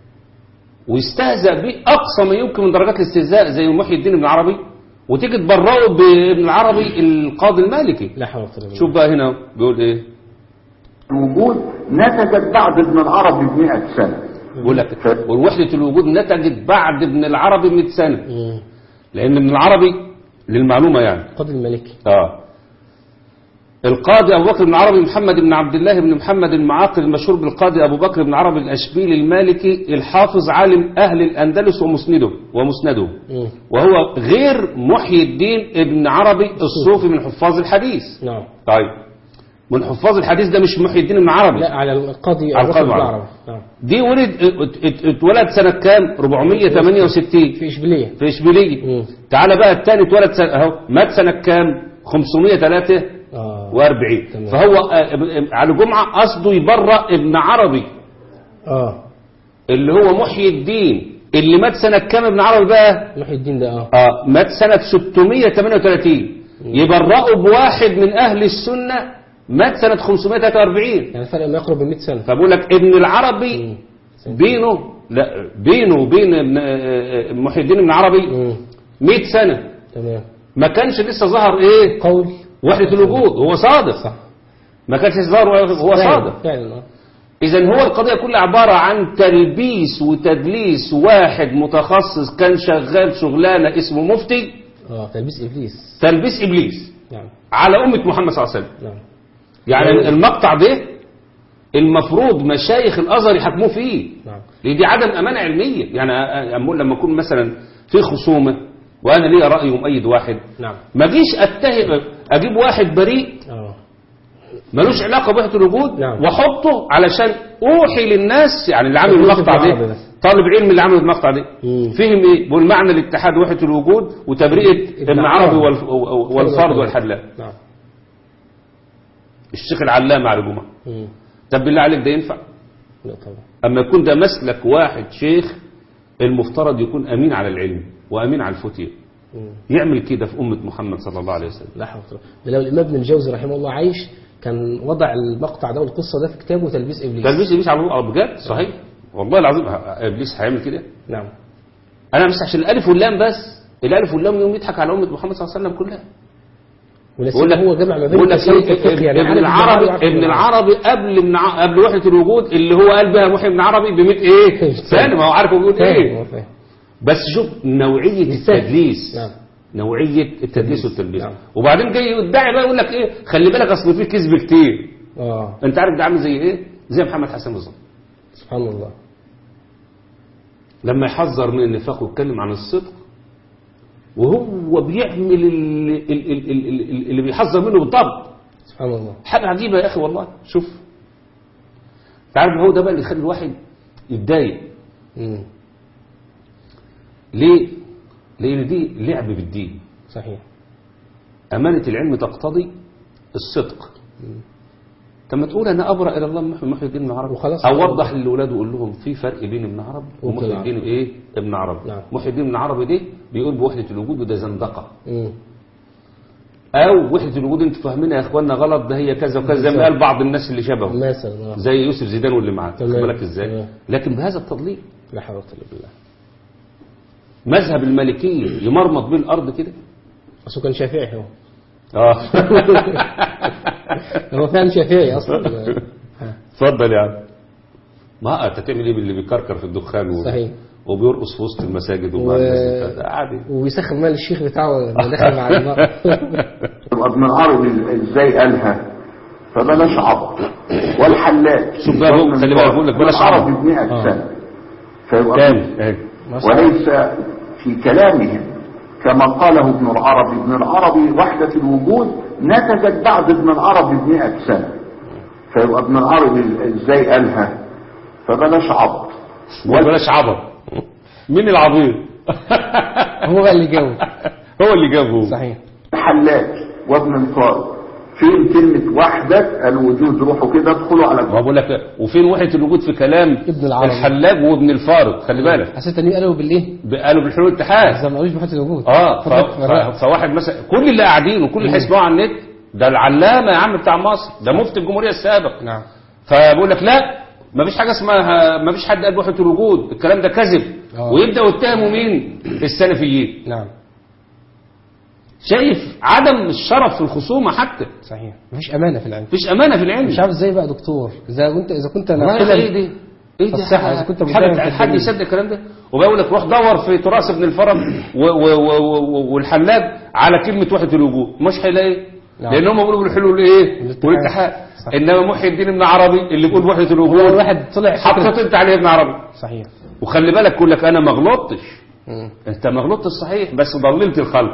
ويستهزأ به أقصى ما يمكن من درجات الاستهزاء زي محي الدين ابن عربي وتيجي تبرئه بابن العربي القاضي المالكي لا حول ولا قوة إلا شوف بقى هنا بيقول ايه الوجود نتجت بعد ابن العربي بمئة سنة بيقول لك والوحدة الوجود نتجت بعد ابن العربي 100 سنة بالله. مم. لأن ابن العربي للمعلومة يعني القاضي الملكي اه القاضي أبو بكر بن عربي محمد بن عبد الله بن محمد المعاقل المشهور بالقاضي أبو بكر بن عربي الأشبيلي المالكي الحافظ عالم أهل الأندلس ومسنده ومسنده مم. وهو غير محيي الدين ابن عربي الصوفي من حفاظ الحديث نعم طيب من حفاظ الحديث ده مش محيي الدين ابن عربي لا على القاضي على أبو بكر القاضي بن العربي. عربي نعم دي ولد ات- ات- اتولد سنة كام 468 في إشبيلية في إشبيلية مم. تعالى بقى الثاني اتولد سنة اهو مات سنة كام 503 اه و40 تمام. فهو آه، اب- على جمعة قصده يبرأ ابن عربي اه اللي هو محيي الدين اللي مات سنة كام ابن عربي بقى محي الدين ده اه اه مات سنة 638 يبرأوا بواحد من أهل السنة مات سنة 543 يعني فرق ما يقرب من 100 سنة فبقول لك ابن العربي مم. بينه لا بينه وبين ابن- آه، آه، محي الدين ابن عربي مم. 100 سنة تمام ما كانش لسه ظهر ايه قول وحدة الوجود هو صادق صح ما كانش ظهر هو فعلا- صادق فعلا اه إذا هو القضية كلها عبارة عن تلبيس وتدليس واحد متخصص كان شغال شغلانة اسمه مفتي اه تلبيس إبليس تلبيس إبليس نعم على أمة محمد صلى الله عليه وسلم نعم يعني المقطع ده المفروض مشايخ الأزهر يحكموه فيه نعم لأن دي عدم أمانة علمية يعني أقول لما أكون مثلا في خصومة وأنا ليا رأي ومؤيد واحد نعم ما جيش أتهم أجيب واحد بريء اه ملوش علاقة بوحدة الوجود نعم. واحطه علشان اوحي للناس يعني اللي عامل يوسف المقطع العربي ده بس. طالب علم اللي عامل المقطع ده مم. فهم ايه بيقول معنى الاتحاد وحدة الوجود وتبرئة ابن ابن عربي عربي. والف- والفرد والحلاق نعم الشيخ العلامة على جمعة مم. طب بالله عليك ده ينفع لا طبعا اما يكون ده مسلك واحد شيخ المفترض يكون امين على العلم وامين على الفتية مم. يعمل كده في امة محمد صلى الله عليه وسلم لا حول ولا قوة ده لو الإمام ابن الجوزي رحمه الله عايش كان وضع المقطع ده والقصة ده في كتابه تلبيس إبليس تلبيس ابليس على الله بجد صحيح والله العظيم ه- ابليس هيعمل كده نعم انا مش عشان الالف واللام بس الالف واللام يوم يضحك على امه محمد صلى الله عليه وسلم كلها ولا بقول لك سيما هو جمع ما بين بقول لك التسليم إيه، والفقه يعني ابن عارف العربي وعارف ابن العربي. العربي قبل ابن ع- قبل وحده الوجود اللي هو قال بها محي ابن عربي ب 100 ايه سنه ما هو عارف هو بيقول فاهم ايه هو فاهم بس شوف نوعيه بالسهل. التدليس نعم نوعيه التدليس والتلبيس نعم. وبعدين جاي يدعي بقى يقول لك ايه خلي بالك اصل في كذب كتير اه انت عارف ده عامل زي ايه زي محمد حسن بالظبط سبحان الله لما يحذر من النفاق ويتكلم عن الصدق وهو بيعمل ال- ال- ال- ال- ال- اللي بيحذر منه بالضبط سبحان الله حاجة عجيبة يا أخي والله شوف تعرف هو ده بقى اللي يخلي الواحد يتضايق مم. ليه؟ لأن دي لعب بالدين صحيح أمانة العلم تقتضي الصدق طب ما تقول أنا أبرأ إلى الله محي محي الدين ابن عربي وخلاص. أو وضح للأولاد وقول لهم في فرق بين ابن عربي وابن ومحي الدين العربي. إيه ابن عربي نعم. محي الدين ابن عربي ده بيقول بوحدة الوجود وده زندقة مم. أو وحدة الوجود أنتوا فاهمينها يا إخواننا غلط ده هي كذا وكذا زي ما قال بعض الناس اللي شبهه مثلا آه. زي يوسف زيدان واللي معاه خد تمام. بالك ازاي تمام. لكن بهذا التضليل لا حول ولا قوة إلا بالله مذهب المالكية يمرمط بيه الأرض كده بس هو كان شافعي هو اه هو فعلا شافعي اصلا اتفضل يا عم ما انت تعمل ايه باللي بيكركر في الدخان و... صحيح. وبيرقص في وسط المساجد ومع و- الناس ده عادي وبيسخن مال الشيخ بتاعه لما دخل مع المرأة ابن العربي ازاي قالها فبلاش عبط والحلاج شوف بقى هو- خلي بالك بقول لك بلاش عبط. عربي ب 100 آه. سنه فيبقى تاني اهي. وليس في كلامهم كما قاله ابن العربي ابن العربي وحدة الوجود نتجت بعد ابن العربي بمئة سنة فيبقى ابن العربي ازاي قالها فبلاش عبط بلاش عبط مين العبيط هو بقى اللي جاوب هو اللي جابه صحيح الحلاج وابن الفارض فين كلمة وحدة الوجود روحوا كده ادخلوا على ما بقول لك وفين وحدة الوجود في كلام ابن العربي. الحلاج وابن الفارض خلي بالك حسيت ان قالوا بالايه؟ قالوا بالحلول الاتحاد زي ما قالوش بحط الوجود اه ف... فضل- ف... فواحد مثلا كل اللي قاعدين وكل اللي هيسمعوا على النت ده العلامه يا عم بتاع مصر ده مفتي الجمهوريه السابق نعم فبقول لك لا ما فيش حاجه اسمها ما فيش حد قال وحده الوجود الكلام ده كذب آه. ويبداوا يتهموا مين السلفيين نعم شايف عدم الشرف في الخصومه حتى صحيح مفيش امانه في العلم مفيش امانه في العلم مش عارف ازاي بقى دكتور اذا كنت اذا كنت والله ناقلا ايه دي ايه دي الصحة، إذا كنت حد, متهم في حد الدليل. يصدق الكلام ده وبقول لك روح دور في تراث ابن الفرج و- و- و- و- والحلاج على كلمه وحده الوجود مش هيلاقي نعم. لان هم بيقولوا بالحلول ايه الاتحاد. والاتحاد صح. انما محي الدين ابن عربي اللي بيقول وحده هو الوجود الواحد طلع حطيت انت عليه ابن عربي صحيح وخلي بالك يقول لك انا ما غلطتش مم. انت ما غلطتش صحيح بس ضللت الخلق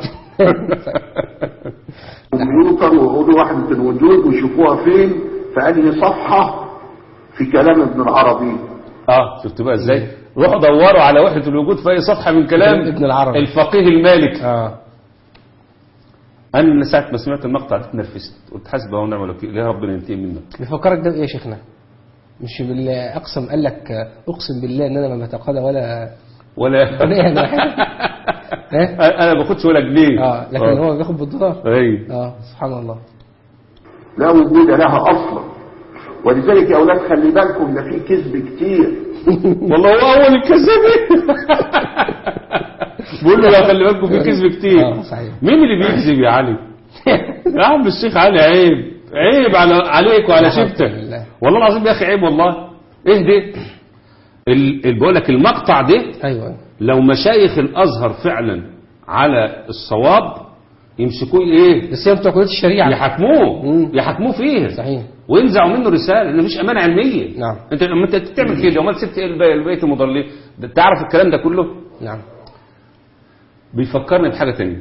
كمبيوتر وقولوا وحدة الوجود وشوفوها فين في انهي صفحة في كلام ابن العربي اه شفت بقى ازاي روحوا دوروا على وحده الوجود في اي صفحه من كلام ابن العربي. الفقيه المالكي اه انا من ساعه ما سمعت المقطع ده اتنرفزت قلت حسبي ونعم الوكيل ليه ربنا ينتقم منك بيفكرك ده بايه يا شيخنا؟ مش بالله اقسم قال لك اقسم بالله ان انا ما بتقاضى ولا ولا ولا ايه ولا حاجه ها؟ انا ما باخدش ولا جنيه اه لكن هو بياخد بالدولار اي اه سبحان الله لا وجود لها اصلا ولذلك يا اولاد خلي بالكم ده في كذب كتير والله هو اول الكذابين بقول له لا خلي بالكم في كذب كتير اه صحيح مين اللي بيكذب يا علي يا عم الشيخ علي عيب عيب على عليك وعلى الحمد شبتك لله. والله العظيم يا اخي عيب والله ايه ده ال- ال- بقول لك المقطع ده ايوه لو مشايخ الازهر فعلا على الصواب يمسكوه ايه بس هي بتوع كليه الشريعه يحاكموه مم. يحاكموه فيه صحيح وينزعوا منه رساله لان مفيش امانه علميه نعم. انت لما انت تعمل كده امال سبت ايه الباقي البقيه المضلين ده تعرف الكلام ده كله نعم بيفكرني بحاجه تانية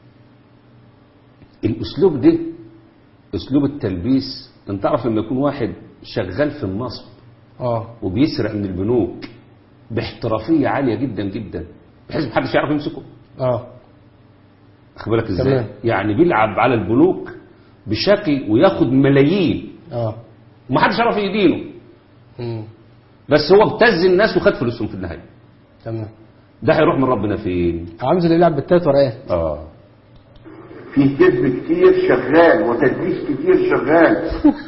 الاسلوب ده اسلوب التلبيس انت تعرف لما يكون واحد شغال في النصب اه وبيسرق من البنوك باحترافيه عاليه جدا جدا بحيث محدش يعرف يمسكه اه واخد بالك ازاي تمام. يعني بيلعب على البنوك بشكل وياخد ملايين اه ومحدش يعرف يدينه مم. بس هو ابتز الناس وخد فلوسهم في النهايه تمام ده هيروح من ربنا فين عامل زي اللي بيلعب بالتلات ورقات اه فيه كذب كتير شغال وتدليس كتير شغال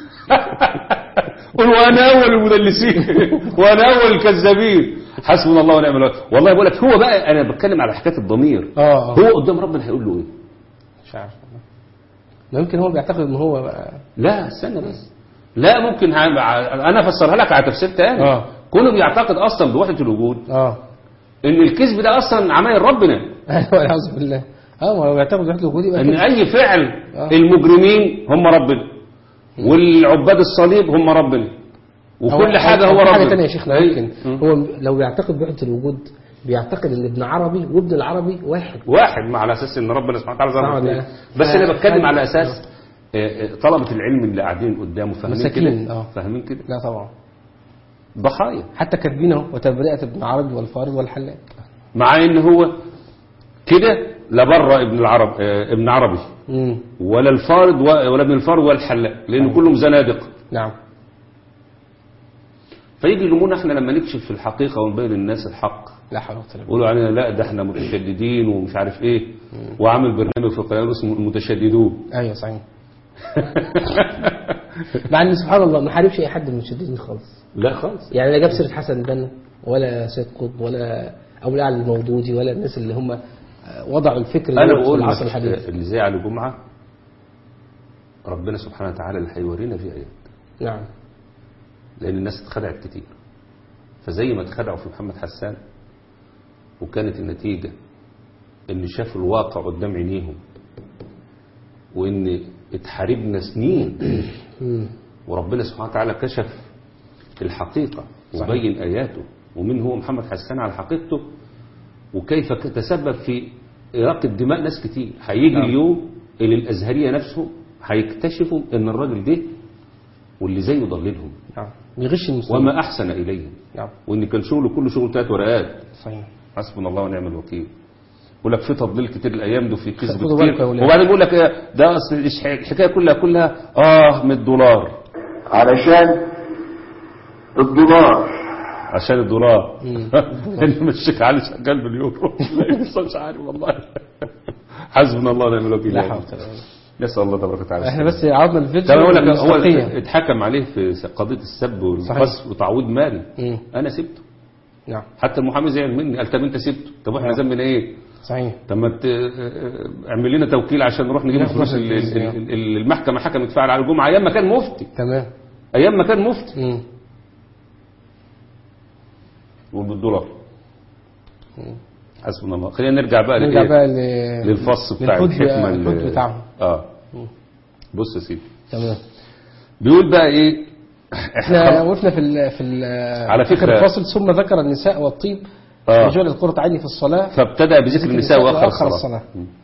قل وانا اول المدلسين وانا اول الكذابين حسبنا الله ونعم الوكيل والله بقول لك هو بقى انا بتكلم على حكايه الضمير اه اه هو قدام ربنا هيقول له ايه مش عارف ما يمكن هو بيعتقد ان هو بقى لا استنى بس لا ممكن ه- انا افسرها لك على تفسير تاني آه. كونه بيعتقد اصلا بوحده الوجود اه ان الكذب ده اصلا عمايل ربنا ايوه والعياذ بالله اه ما هو بيعتقد وحده الوجود يبقى ان كده. اي فعل آه. المجرمين هم ربنا والعباد الصليب هم ربنا وكل هو- حاجه هو أو ربنا حاجه ثانيه يا شيخنا أي. ممكن مم. هو لو بيعتقد بوحده الوجود بيعتقد ان ابن عربي وابن العربي واحد واحد مع على اساس ان ربنا سبحانه وتعالى صح ظهر ولا الاثنين. لا؟ بس انا ف- بتكلم ف- على اساس آه، آه، طلبه العلم اللي قاعدين قدامه فاهمين مساكين، كده آه. فاهمين كده لا طبعا ضحايا حتى كاتبين اهو وتبرئه ابن عربي والفارض والحلاج مع ان هو كده لا بره ابن العرب آه، ابن عربي امم ولا الفارض و- ولا ابن الفارض ولا الحلاق لان كلهم زنادقه نعم فيجي يلومونا احنا لما نكشف في الحقيقه ونبين للناس الحق لا حول ولا قوه يقولوا علينا لا ده احنا متشددين ومش عارف ايه وعامل برنامج في القناه اسمه المتشددون ايوه صحيح مع ان سبحان الله ما حاربش اي حد من المشددين خالص لا خالص يعني لا جاب سيره حسن البنا ولا سيد قطب ولا ابو الاعلى المودودي ولا الناس اللي هم وضعوا الفكر انا دوت في بقول العصر لك الحديث اللي زي علي جمعه ربنا سبحانه وتعالى اللي هيورينا فيه آيات نعم لأن الناس اتخدعت كتير فزي ما اتخدعوا في محمد حسان وكانت النتيجة ان شافوا الواقع قدام عينيهم وان اتحاربنا سنين مم. وربنا سبحانه وتعالى كشف الحقيقة صحيح. وبين آياته ومن هو محمد حسان على حقيقته وكيف تسبب في إراقة دماء ناس كتير هيجي نعم. اليوم اللي الأزهرية نفسهم هيكتشفوا ان الراجل ده واللي زيه ضللهم نعم بيغش المسلمين وما أحسن إليهم نعم وان كان شغله كله شغل تلات ورقات صحيح حسبنا الله ونعم الوكيل يقول لك في تضليل كتير الايام ده وفي كذب خدوا بالكم يا كتير ولاد. وبعدين يقول لك إيه، ده اصل الإش- الحكايه كلها كلها اه 100 دولار علشان الدولار عشان الدولار اللي مشيك علي شغال باليورو لا مش عارف والله حسبنا الله ونعم الوكيل لا حول ولا قوة نسال الله تبارك وتعالى احنا بس عرضنا الفيديو طب اقول لك هو المصداقية. اتحكم عليه في قضيه السب والقذف وتعويض مالي مم. انا سبته نعم حتى المحامي زعل مني قال طب انت سبته طب احنا ذنبنا ايه صحيح طب ما ت- اعمل لنا توكيل عشان نروح نجيب ناخد الفلوس نفس اللي الفلوس، اللي- اللي المحكمه حكمت فيها على الجمعه ايام ما كان مفتي تمام ايام ما كان مفتي مم. وبالدولار حسبنا الله خلينا نرجع بقى نرجع لإيه؟ بقى ل... للفص بتاع للحد- الحكمه الحد اللي- بتاعهم اه بص يا سيدي تمام بيقول بقى ايه احنا وقفنا في ال في ال على فكرة- آخر الفصل ثم ذكر النساء والطيب آه. وجعل القرة عيني في الصلاة فابتدأ بذكر النساء واخر وآخر الصلاه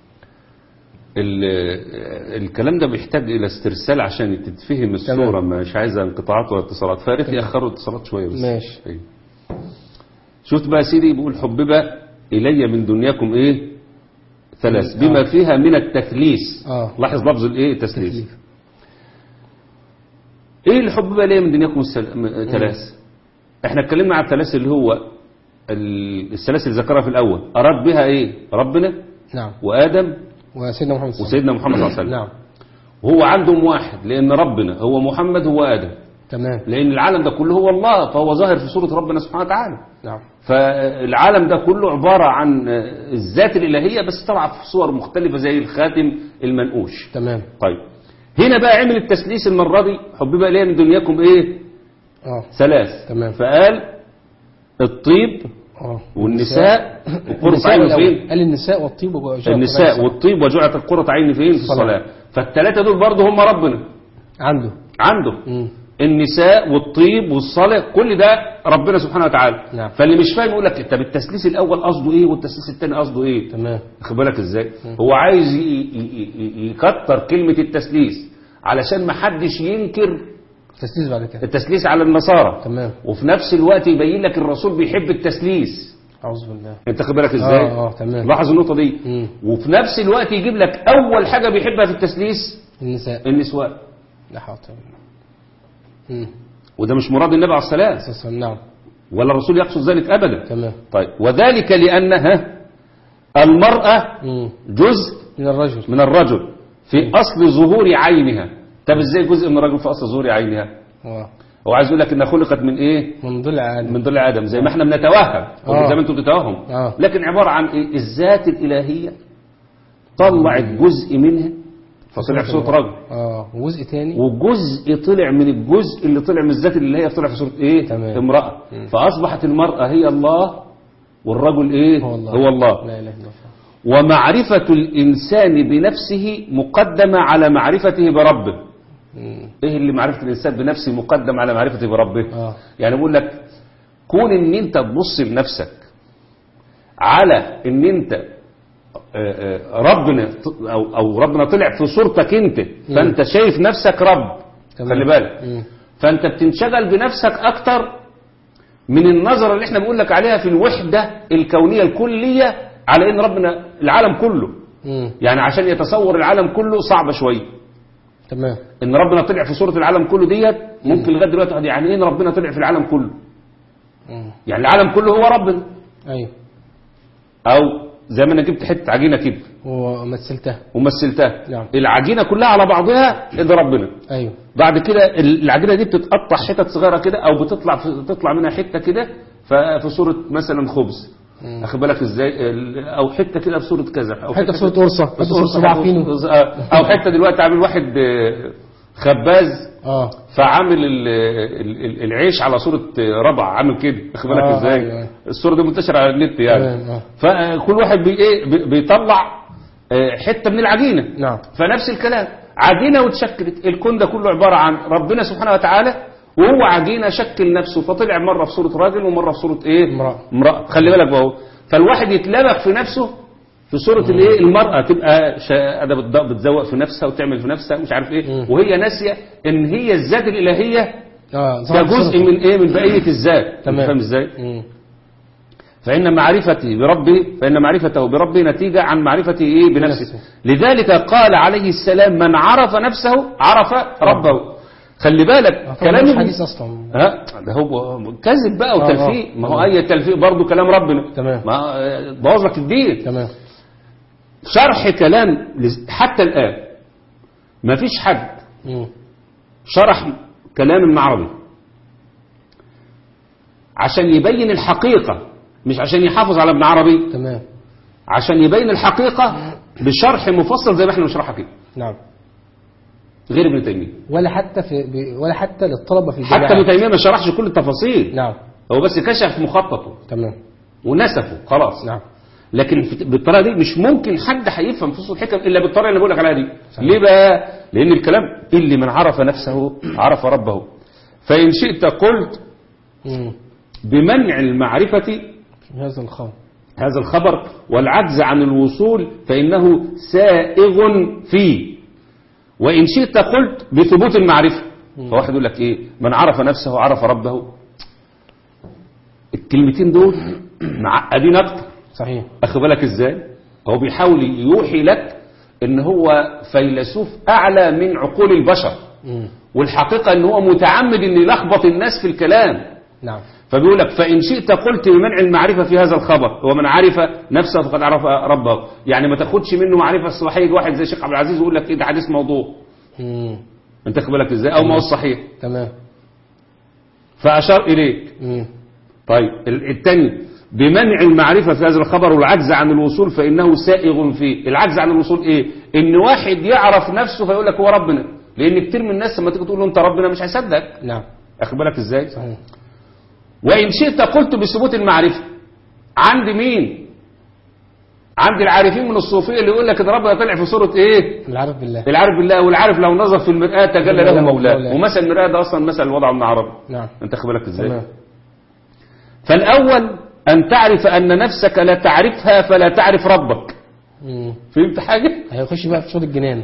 ال- الكلام ده بيحتاج الى استرسال عشان تتفهم الصوره مش عايزه انقطاعات ولا اتصالات فياريت ياخروا الاتصالات شويه بس ماشي. أيوة. شفت بقى يا سيدي بيقول حبب الي من دنياكم ايه ثلاث بما آه. فيها من التثليث آه. لاحظ لفظ الايه التثليث تثليث. ايه اللي حبب الي من دنياكم السل- م- ثلاث احنا اتكلمنا على الثلاث اللي هو ال- الثلاث اللي ذكرها في الاول اراد بها ايه ربنا نعم وادم وسيدنا محمد صلى الله عليه وسلم. وسيدنا محمد صلى الله عليه وسلم نعم وهو عندهم واحد لأن ربنا هو محمد هو آدم تمام لأن العالم ده كله هو الله فهو ظاهر في صورة ربنا سبحانه وتعالى نعم فالعالم ده كله عبارة عن الذات الإلهية بس طبعا في صور مختلفة زي الخاتم المنقوش تمام طيب هنا بقى عمل التسليس المرة دي حبب إليه من دنياكم إيه اه ثلاث تمام. فقال الطيب اه والنساء وقرة النساء عين الأول. فين قال النساء والطيب وجعل النساء القرآن والطيب وجعلت القرة عين فين في الصلاة. الصلاة فالثلاثة دول برضه هم ربنا عنده عنده مم. النساء والطيب والصلاة كل ده ربنا سبحانه وتعالى نعم. فاللي مش فاهم يقول لك طب التسليس الاول قصده ايه والتسليس الثاني قصده ايه تمام خد بالك ازاي هو عايز ي- ي- ي- يكتر كلمة التسليس علشان ما حدش ينكر تسليس بعد كده التسليس على النصارى تمام وفي نفس الوقت يبين لك الرسول بيحب التسليس اعوذ بالله انت خد بالك ازاي اه اه تمام لاحظ النقطة دي مم. وفي نفس الوقت يجيب لك اول حاجة بيحبها في التسليس النساء النسوان لا حول ولا قوة امم وده مش مراد النبي عليه الصلاة والسلام اساسا نعم ولا الرسول يقصد ذلك ابدا تمام طيب وذلك لأنها المرأة امم جزء من الرجل من الرجل في أصل ظهور عينها طب ازاي جزء من الرجل في أصل ظهور عينها اه هو عايز يقول لك انها خلقت من ايه من ضلع آدم من ضلع آدم زي ما احنا بنتوهم أو آه. زي ما انتم بتتوهم آه. لكن عبارة عن ايه الذات الإلهية طلعت جزء منها فطلع في صورة رجل اه وجزء تاني وجزء طلع من الجزء اللي طلع من الذات اللي هي طلع في صورة ايه تمام. امرأة فأصبحت المرأة هي الله والرجل ايه هو الله هو الله لا اله الا الله ومعرفة الإنسان بنفسه مقدمة على معرفته بربه مم. إيه اللي معرفة الإنسان بنفسه مقدم على معرفته بربه اه يعني بقول لك كون إن أنت تبص لنفسك على إن أنت آه، آه، ربنا ط- أو, أو ربنا طلع في صورتك أنت فأنت شايف نفسك رب تمام. خلي بالك مم. فأنت بتنشغل بنفسك أكتر من النظرة اللي احنا بنقول لك عليها في الوحدة الكونية الكلية على إن ربنا العالم كله مم. يعني عشان يتصور العالم كله صعبة شوية تمام ان ربنا طلع في صورة العالم كله ديت ممكن لغاية دلوقتي واحد يعني ايه ان ربنا طلع في العالم كله مم. يعني العالم كله هو ربنا ايوه او زي ما انا جبت حتة عجينة كده ومثلتها ومثلتها نعم. العجينة كلها على بعضها ده ربنا ايوه بعد كده ال- العجينة دي بتتقطع حتت صغيرة كده او بتطلع في تطلع منها حتة كده ف- في صورة مثلا خبز مم. اخد بالك ازاي ال- او حته كده في صوره كذا او حته في صوره قرصه حته في صوره قرصة، صباع حتة فينو في- آه، او حته دلوقتي عامل واحد آه، خباز اه فعامل ال- ال- ال- العيش على صورة ربع عامل كده واخد بالك آه، ازاي أيوة، أيوة. الصورة دي منتشرة على النت يعني تمام، آه. فكل واحد بي ايه بي- بيطلع آه، حتة من العجينة نعم فنفس الكلام عجينة وتشكلت الكون ده كله عبارة عن ربنا سبحانه وتعالى وهو عجينة شكل نفسه فطلع مرة في صورة راجل ومرة في صورة ايه امرأة. امرأة خلي بالك بقى فالواحد يتلبك في نفسه في صورة الايه المرأة تبقى شا- ده بتض- بتزوق في نفسها وتعمل في نفسها مش عارف ايه مم. وهي ناسية ان هي الذات الالهية اه ده جزء من ايه من بقية الذات تمام. فاهم ازاي مم. فإن معرفتي بربي فإن معرفته بربي نتيجة عن معرفته إيه بنفسه بنفسه. لذلك قال عليه السلام من عرف نفسه عرف ربه خلي بالك كلام كلام ابن- حديث اصلا ها ده هو كذب بقى آه، وتلفيق آه. ما هو أي تلفيق برضه كلام ربنا تمام. ما آه، بوظ لك الدين تمام شرح كلام لز- حتى الآن ما فيش حد مم. شرح كلام ابن عربي عشان يبين الحقيقة مش عشان يحافظ على ابن عربي تمام عشان يبين الحقيقة بشرح مفصل زي ما احنا بنشرحها كده نعم غير ابن تيمية ولا حتى في ب- ولا حتى للطلبه في حتى ابن الجامعات تيمية ما شرحش كل التفاصيل نعم هو بس كشف مخططه تمام ونسفه خلاص نعم لكن في- بالطريقة دي مش ممكن حد هيفهم فصول الحكم إلا بالطريقة اللي بقول لك عليها دي صحيح. ليه بقى لأن الكلام اللي من عرف نفسه عرف ربه فإن شئت قلت مم. بمنع المعرفة هذا الخبر هذا الخبر والعجز عن الوصول فإنه سائغ فيه وإن شئت قلت بثبوت المعرفة فواحد يقول لك إيه من عرف نفسه عرف ربه الكلمتين دول معقدين أكتر صحيح أخد بالك إزاي هو بيحاول يوحي لك إن هو فيلسوف أعلى من عقول البشر مم. والحقيقة إن هو متعمد إن يلخبط الناس في الكلام نعم فبيقول لك فإن شئت قلت بمنع المعرفة في هذا الخبر ومن عرف نفسه فقد عرف ربه يعني ما تاخدش منه معرفة الصحيح واحد زي الشيخ عبد العزيز يقول لك ايه ده حديث موضوع مم. انت خد بالك ازاي او ما هو الصحيح تمام فأشار إليك مم. طيب ال- الثاني بمنع المعرفة في هذا الخبر والعجز عن الوصول فإنه سائغ فيه العجز عن الوصول ايه ان واحد يعرف نفسه فيقول لك هو ربنا لان كتير من الناس لما تيجي تقول له انت ربنا مش هيصدق نعم اخد بالك ازاي صحيح وإن شئت قلت بثبوت المعرفة عند مين عند العارفين من الصوفية اللي يقول لك ان ربنا طلع في صورة ايه العارف بالله العارف بالله والعارف لو نظر في المرآة تجلى له له مولاه مولاه. ومثل المرآة ده اصلا مثل الوضع ابن عربي نعم انت خد بالك ازاي تمام فالاول ان تعرف ان نفسك لا تعرفها فلا تعرف ربك مم. فهمت حاجة هيخش بقى في شوط الجنان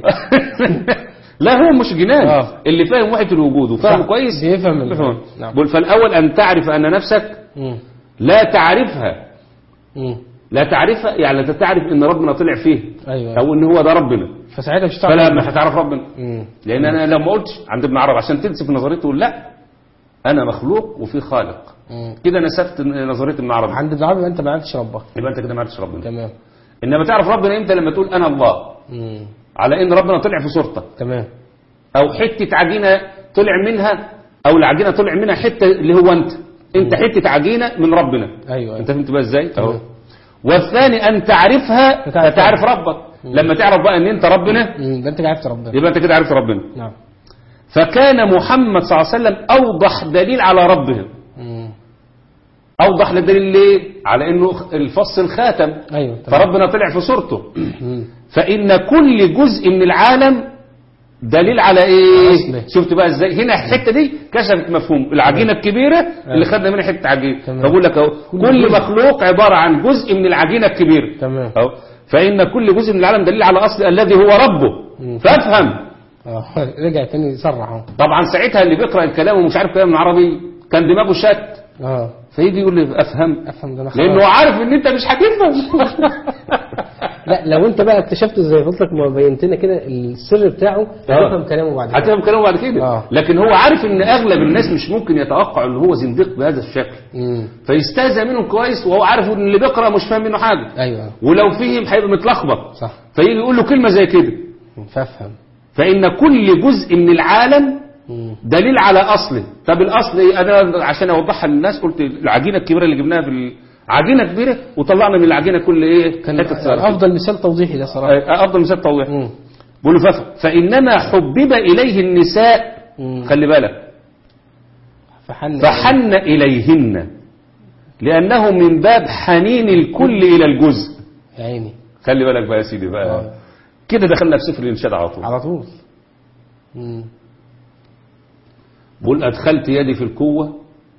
لا هو مش جنان آه. اللي فاهم وحدة الوجود وفاهم صح. كويس بيفهم ال- بيفهم. نعم. بقول فالاول ان تعرف ان نفسك مم. لا تعرفها مم. لا تعرفها يعني لا تعرف ان ربنا طلع فيه ايوه او ان هو ده ربنا فساعتها مش هتعرف فلا ما هتعرف ربنا مم. لان انا لو ما قلتش عند ابن عرب عشان تنسف نظريته تقول لا انا مخلوق وفي خالق مم. كده نسفت نظريه ابن عربي عند ابن عربي انت ما عرفتش ربك يبقى انت كده ما عرفتش ربنا تمام انما تعرف ربنا امتى لما تقول انا الله مم. على ان ربنا طلع في صورتك تمام او حته عجينه طلع منها او العجينه طلع منها حته اللي هو انت انت حته عجينه من ربنا ايوه انت فهمت بقى ازاي اهو تمام. والثاني ان تعرفها فتعرف فتعرف ربك لما تعرف بقى ان انت ربنا مم. يبقى انت كده عرفت ربنا يبقى انت كده عرفت ربنا نعم فكان محمد صلى الله عليه وسلم أوضح دليل على ربه مم. أوضح دليل ليه على أنه الفص الخاتم ايوه تمام فربنا طلع في صورته مم. فإن كل جزء من العالم دليل على ايه أصله. شفت بقى ازاي هنا الحته دي كشفت مفهوم العجينه الكبيره اللي خدنا منها حته عجينه تمام. فبقول لك اهو كل كل جزء. مخلوق عباره عن جزء من العجينه الكبيره تمام اهو فان كل جزء من العالم دليل على اصل الذي هو ربه مم. فافهم اه رجع تاني يصرح اهو طبعا ساعتها اللي بيقرا الكلام ومش عارف كلام عربي كان دماغه شت اه فيجي يقول لي افهم افهم ده انا خلاص. لانه عارف ان انت مش هتفهم لا لو انت بقى اكتشفت زي فضلك ما بينت لنا كده السر بتاعه هتفهم كلامه بعد كده هتفهم كلامه بعد كده آه. لكن هو عارف ان اغلب الناس مش ممكن يتوقع ان هو زنديق بهذا الشكل مم. فيستهزأ منهم كويس وهو عارف ان اللي بيقرا مش فاهم منه حاجه ايوه ولو فهم هيبقى متلخبط صح فيجي يقول له كلمه زي كده فافهم فان كل جزء من العالم مم. دليل على اصله طب الاصل ايه انا عشان اوضحها للناس قلت العجينه الكبيره اللي جبناها في عجينه كبيره وطلعنا من العجينه كل ايه كان حتة صغيرة. افضل مثال توضيحي ده صراحه آه، افضل مثال توضيح مم. بيقول له فف- فانما حبب اليه النساء مم. خلي بالك فحن فحن اليهن لانه من باب حنين الكل الى الجزء يا عيني خلي بالك بقى يا سيدي بقى آه. كده دخلنا في سفر الانشاد على طول على طول مم. بقول ادخلت يدي في القوه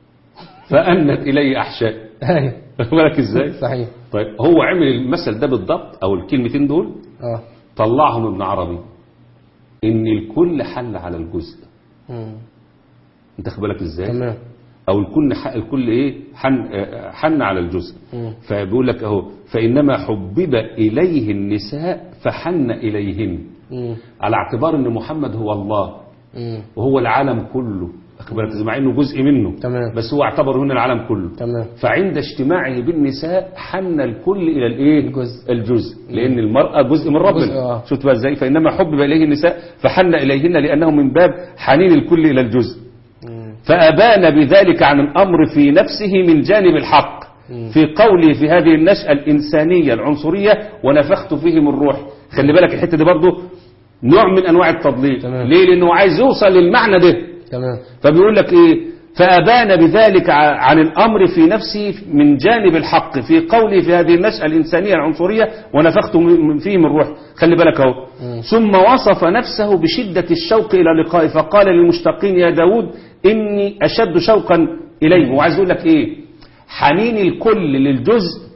فانت الي احشاء ايوه واخد بالك ازاي صحيح طيب هو عمل المثل ده بالضبط او الكلمتين دول اه طلعهم ابن عربي ان الكل حل على الجزء مم. انت خد بالك ازاي تمام او الكل ح- الكل ايه حن آه، حن على الجزء مم. فبيقول لك اهو فانما حبب اليه النساء فحن اليهن مم. على اعتبار ان محمد هو الله مم. وهو العالم كله واخد بالك إزاي؟ مع انه جزء منه تمام. بس هو اعتبر هنا العالم كله تمام فعند اجتماعه بالنساء حن الكل الى الايه الجزء. الجزء لان المراه جزء من جزء، ربنا آه. شفت بقى ازاي فانما حبب اليه النساء فحن اليهن لانه من باب حنين الكل الى الجزء مم. فابان بذلك عن الامر في نفسه من جانب الحق مم. في قوله في هذه النشأة الإنسانية العنصرية ونفخت فيه من روح خلي بالك الحتة دي برضو نوع من أنواع التضليل تمام. ليه لأنه عايز يوصل للمعنى ده تمام فبيقول لك ايه فأبان بذلك ع- عن الأمر في نفسه من جانب الحق في قوله في هذه النشأة الإنسانية العنصرية ونفخت من- فيه من روح خلي بالك اهو مم. ثم وصف نفسه بشدة الشوق إلى لقائه فقال للمشتاقين يا داود إني أشد شوقا إليه وعايز يقول لك إيه حنين الكل للجزء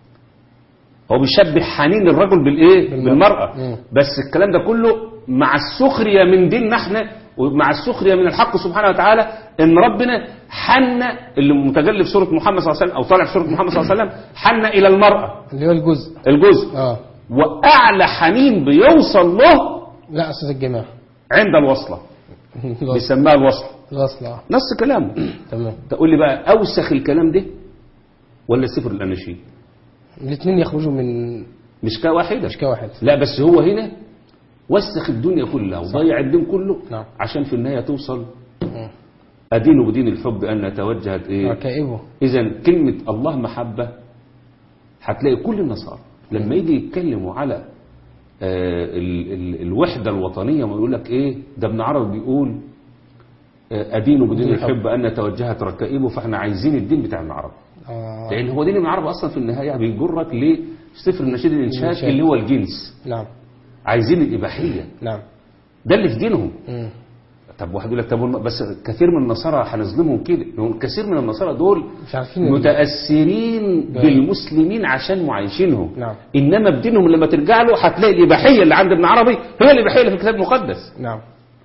هو بيشبه حنين الرجل بالإيه بالمرأة. بالمرأة مم. بس الكلام ده كله مع السخرية من ديننا احنا ومع السخرية من الحق سبحانه وتعالى ان ربنا حن اللي متجلي في سورة محمد صلى الله عليه وسلم او طالع في سورة محمد صلى الله عليه وسلم حن الى المرأة اللي هو الجزء الجزء اه واعلى حنين بيوصل له لا استاذ الجماعه عند الوصلة الوصل بيسموها الوصل الوصل اه نص كلامه تمام تقول لي بقى اوسخ الكلام ده ولا سفر الاناشيد الاثنين يخرجوا من مش كواحدة مش كواحد لا بس هو هنا وسخ الدنيا كلها وضيع الدين كله نعم. عشان في النهاية توصل مم. أدين بدين الحب أن توجهت إيه ركائبه إذا كلمة الله محبة هتلاقي كل النصارى لما يجي يتكلموا على آه، ال- ال- الوحدة الوطنية ما يقول لك إيه ده ابن عربي بيقول آه، أدين بدين بدين الحب. الحب أن توجهت ركائبه فاحنا عايزين الدين بتاع ابن عربي آه. لأن هو دين ابن عربي أصلا في النهاية بيجرك لسفر النشيد الإنشاد الإنشاد. اللي هو الجنس نعم عايزين الإباحية نعم ده اللي في دينهم مم. طب واحد يقول لك طب والم- بس كثير من النصارى هنظلمهم كده لأن كثير من النصارى دول مش عارفين ال- متأثرين ده- بالمسلمين عشان معايشينهم نعم. إنما بدينهم لما ترجع له هتلاقي الإباحية اللي عند ابن عربي هي الإباحية اللي في الكتاب المقدس نعم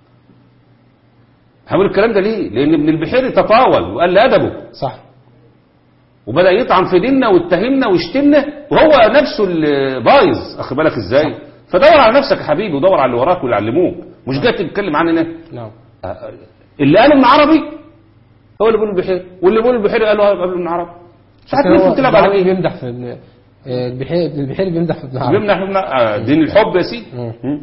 هقول الكلام ده ليه؟ لأن ابن البحيري تطاول وقال أدبه صح وبدأ يطعن في ديننا ويتهمنا ويشتمنا وهو نفسه اللي بايظ أخد بالك إزاي؟ فدور على نفسك يا حبيبي ودور على اللي وراك واللي علموك مش جاي تتكلم عننا نعم اللي قاله ابن عربي هو اللي بيقول البحيري واللي بيقول البحيري قاله قبل ابن عربي ساعات هو ممكن تلعب على العربي ايه بيمدح في ابن آه، البحيري ابن البحيري بيمدح في ابن عربي بيمنح ابن آه، دين الحب يا سيدي مم. مم.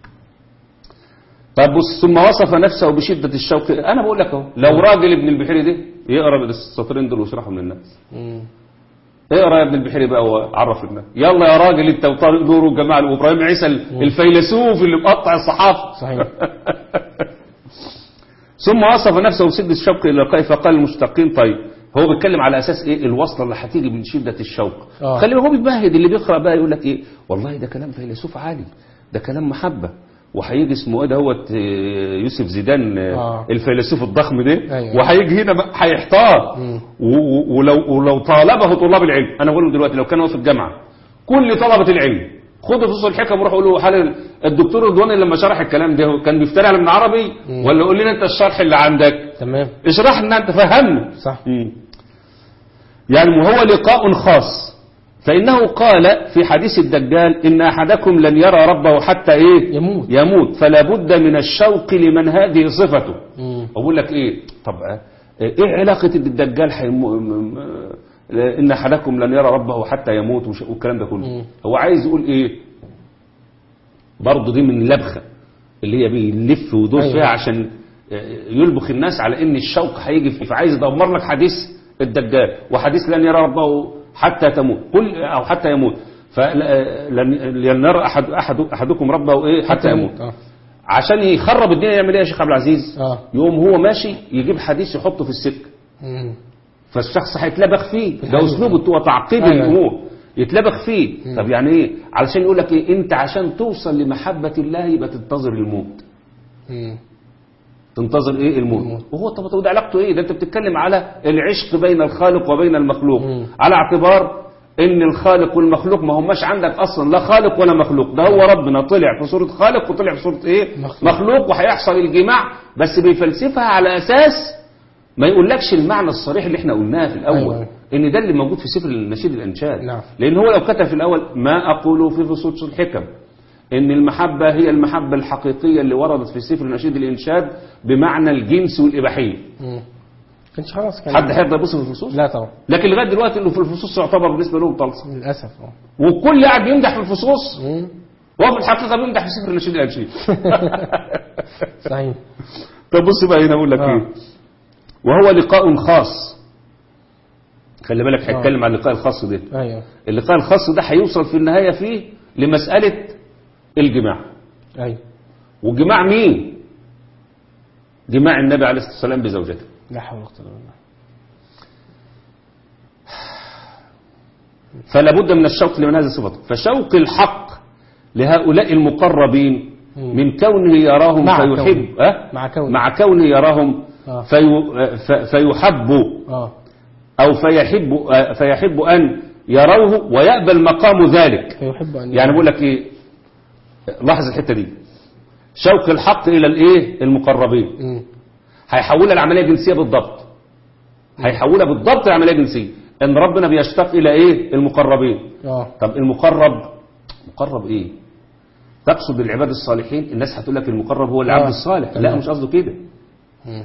طب بص ثم وصف نفسه بشدة الشوق انا بقول لك اهو لو راجل ابن البحيري ده يقرا السطرين دول ويشرحهم للناس مم. اقرا يا ابن البحيري بقى وعرف الناس يلا يا راجل انت وطارق نور والجماعه وابراهيم عيسى الفيلسوف اللي مقطع الصحافه صحيح ثم وصف نفسه بشدة الشوق إلى لقائه فقال المشتاقين طيب هو بيتكلم على أساس إيه الوصلة اللي هتيجي من شدة الشوق آه. خلي بالك هو بيتمهد اللي بيقرأ بقى يقول لك إيه والله ده كلام فيلسوف عالي ده كلام محبة وهيجي اسمه ايه دوت آه، يوسف زيدان آه، آه. الفيلسوف الضخم ده أيوة. وهيجي هنا بقى هيحتار مم. و- و- ولو ولو طالبه طلاب العلم انا بقول له دلوقتي لو كان هو في الجامعه كل طلبه العلم خدوا فصول الحكم وروح قول له حال الدكتور رضواني لما شرح الكلام ده كان بيفتري على ابن عربي مم. ولا قول لنا انت الشرح اللي عندك تمام اشرح لنا انت فهمنا صح مم. يعني وهو لقاء خاص فإنه قال في حديث الدجال إن أحدكم لن يرى ربه حتى إيه يموت. يموت فلا بد من الشوق لمن هذه صفته مم. أقول لك إيه طب آه، إيه علاقة الدجال حيمو... م- م- إن أحدكم لن يرى ربه حتى يموت وش- والكلام ده كله مم. هو عايز يقول إيه برضه دي من اللبخة اللي هي بيلف ويدور أيوة. فيها عشان يلبخ الناس على ان الشوق هيجي فيه فعايز يدمر لك حديث الدجال وحديث لن يرى ربه حتى تموت قل أو حتى يموت فلن يرى أحد أحد أحدكم ربه إيه حتى يموت اه عشان يخرب الدنيا يعمل ايه يا شيخ عبد العزيز اه يقوم هو ماشي يجيب حديث يحطه في السكه مم. فالشخص هيتلبخ فيه ده الحديث. اسلوبه هو تعقيد أيوة. الامور يتلبخ فيه طب يعني ايه علشان يقول لك ايه انت عشان توصل لمحبه الله يبقى تنتظر الموت مم. تنتظر ايه الموت الموت. وهو طب طب ده علاقته ايه ده انت بتتكلم على العشق بين الخالق وبين المخلوق مم. على اعتبار ان الخالق والمخلوق ما هماش عندك اصلا لا خالق ولا مخلوق ده هو ربنا طلع في صورة خالق وطلع في صورة ايه مخلوق. مخلوق وهيحصل الجماع بس بيفلسفها على اساس ما يقولكش المعنى الصريح اللي احنا قلناه في الاول أيوة. ان ده اللي موجود في سفر النشيد الانشاد نعم. لان هو لو كتب في الاول ما اقوله في فصول الحكم ان المحبة هي المحبة الحقيقية اللي وردت في سفر نشيد الانشاد بمعنى الجنس والاباحية مم. كانش خلاص كان حد هيقدر يبص في الفصوص لا طبعا لكن لغايه دلوقتي انه في الفصوص يعتبر بالنسبه لهم طلسم للاسف اه والكل قاعد بيمدح في الفصوص مم. وهو في الحقيقه بيمدح في سفر نشيد الانشيد صحيح طب بص بقى هنا اقول لك آه. ايه وهو لقاء خاص خلي بالك آه. هيتكلم عن اللقاء الخاص ده ايوه اللقاء الخاص ده هيوصل في النهايه فيه لمساله الجماع ايوه وجماع مين جماع النبي عليه الصلاه والسلام بزوجته لا حول ولا قوه الا بالله فلا بد من الشوق لمن هذه الصفات فشوق الحق لهؤلاء المقربين مم. من كونه يراهم مع فيحب كونه. أه؟ مع كونه. مع كونه يراهم آه. في ف- فيحب اه أو فيحب آه، فيحب أن يروه ويقبل مقام ذلك فيحب ان يعني بقول لك إيه لاحظ الحتة دي شوق الحق إلى الإيه المقربين مم. هيحولها لعملية جنسية بالضبط هيحولها بالضبط لعملية جنسية ان ربنا بيشتاق الى ايه المقربين اه طب المقرب مقرب ايه تقصد العباد الصالحين الناس هتقول لك المقرب هو العبد آه. الصالح لا تمام. مش قصده كده مم.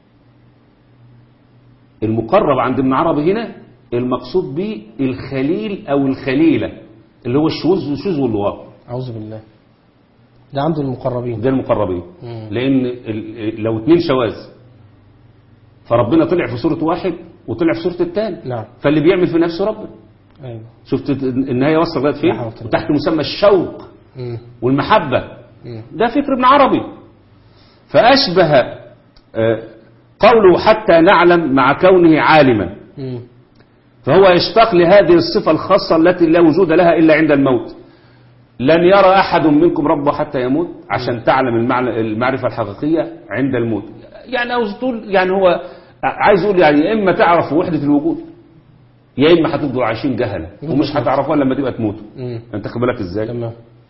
المقرب عند ابن عربي هنا المقصود به الخليل او الخليله اللي هو الشوذ والشوذ واللواط اعوذ بالله ده عنده المقربين ده المقربين مم. لان ال- لو اتنين شواذ فربنا طلع في صورة واحد وطلع في صورة التاني نعم فاللي بيعمل في نفسه ربنا ايوه شفت النهاية وصل لغاية فين لا حول ولا قوة. وتحت مسمى الشوق مم. والمحبة مم. ده فكر ابن عربي فأشبه آه، قوله حتى نعلم مع كونه عالما مم. فهو يشتاق لهذه الصفة الخاصة التي لا وجود لها إلا عند الموت لن يرى أحد منكم ربه حتى يموت عشان تعلم المعنى المعرفة الحقيقية عند الموت يعني عاوز تقول يعني هو عايز يقول يعني يا إما تعرفوا وحدة الوجود يا إما هتفضلوا عايشين جهلة ومش هتعرفوها لما تبقى تموتوا مم. أنت خد بالك إزاي تمام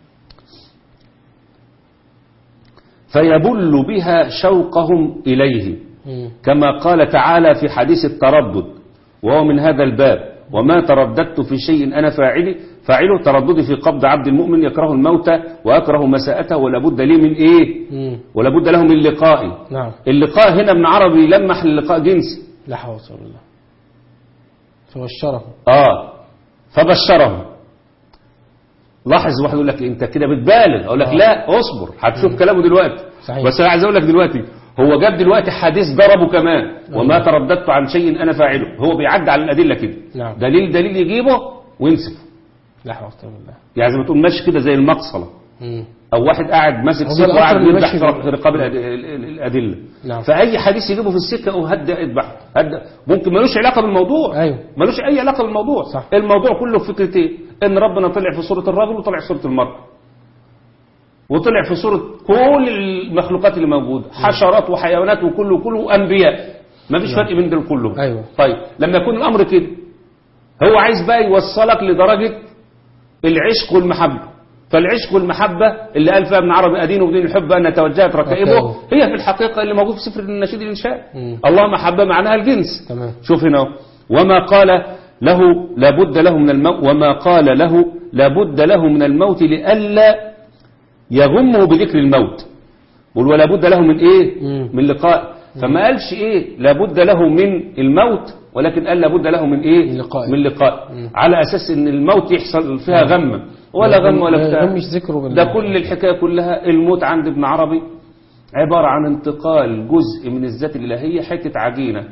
فيبل بها شوقهم إليه مم. كما قال تعالى في حديث التردد وهو من هذا الباب وما ترددت في شيء أنا فاعلي فاعله ترددي في قبض عبد المؤمن يكره الموت وأكره مساءته ولابد لي من إيه مم. ولابد له من لقائي نعم اللقاء هنا ابن عربي لمح للقاء جنسي لا حول ولا قوه الا بالله فبشره آه فبشره لاحظ واحد يقول لك انت كده بتبالغ اقول لك آه. لا اصبر هتشوف كلامه دلوقتي صحيح. بس انا عايز اقول لك دلوقتي هو جاب دلوقتي حديث ضربه كمان وما ترددت عن شيء انا فاعله هو بيعدي على الادله كده نعم. دليل دليل يجيبه وينسف لا حول ولا قوه الا بالله يعني زي ما تقول ماشي كده زي المقصله مم. او واحد قاعد ماسك هو ده سيف الأثر وقاعد اللي يذبح ماشي في في- رقاب الأد- ال- ال- الادله نعم. فاي حديث يجيبه في السكه او هدى اذبح هدى ممكن ملوش علاقه بالموضوع أيوه. ملوش اي علاقه بالموضوع صح. الموضوع كله في فكره ايه ان ربنا طلع في صوره الرجل وطلع في صوره المراه وطلع في صوره كل المخلوقات اللي موجوده حشرات وحيوانات وكله كله انبياء ما فيش فرق بين دول كلهم أيوه. طيب لما يكون الامر كده هو عايز بقى يوصلك لدرجه العشق والمحبة فالعشق والمحبة اللي قال فيها ابن عربي أدين وبدين الحب أن توجهت ركائبه ركائبه. هي في الحقيقة اللي موجود في سفر النشيد الإنشاء مم. الله محبة معناها الجنس تمام شوف هنا وما قال له لابد له من الموت وما قال له لابد له من الموت لئلا يغمه بذكر الموت قل ولا بد له من ايه مم. من لقاء فما قالش ايه لابد له من الموت ولكن قال لابد له من ايه من لقاء. من لقاء مم. على اساس ان الموت يحصل فيها غمه ولا غم ولا ما بتاع يغمش ذكره بال- ده كل الحكايه كلها الموت عند ابن عربي عباره عن انتقال جزء من الذات الالهيه حته عجينه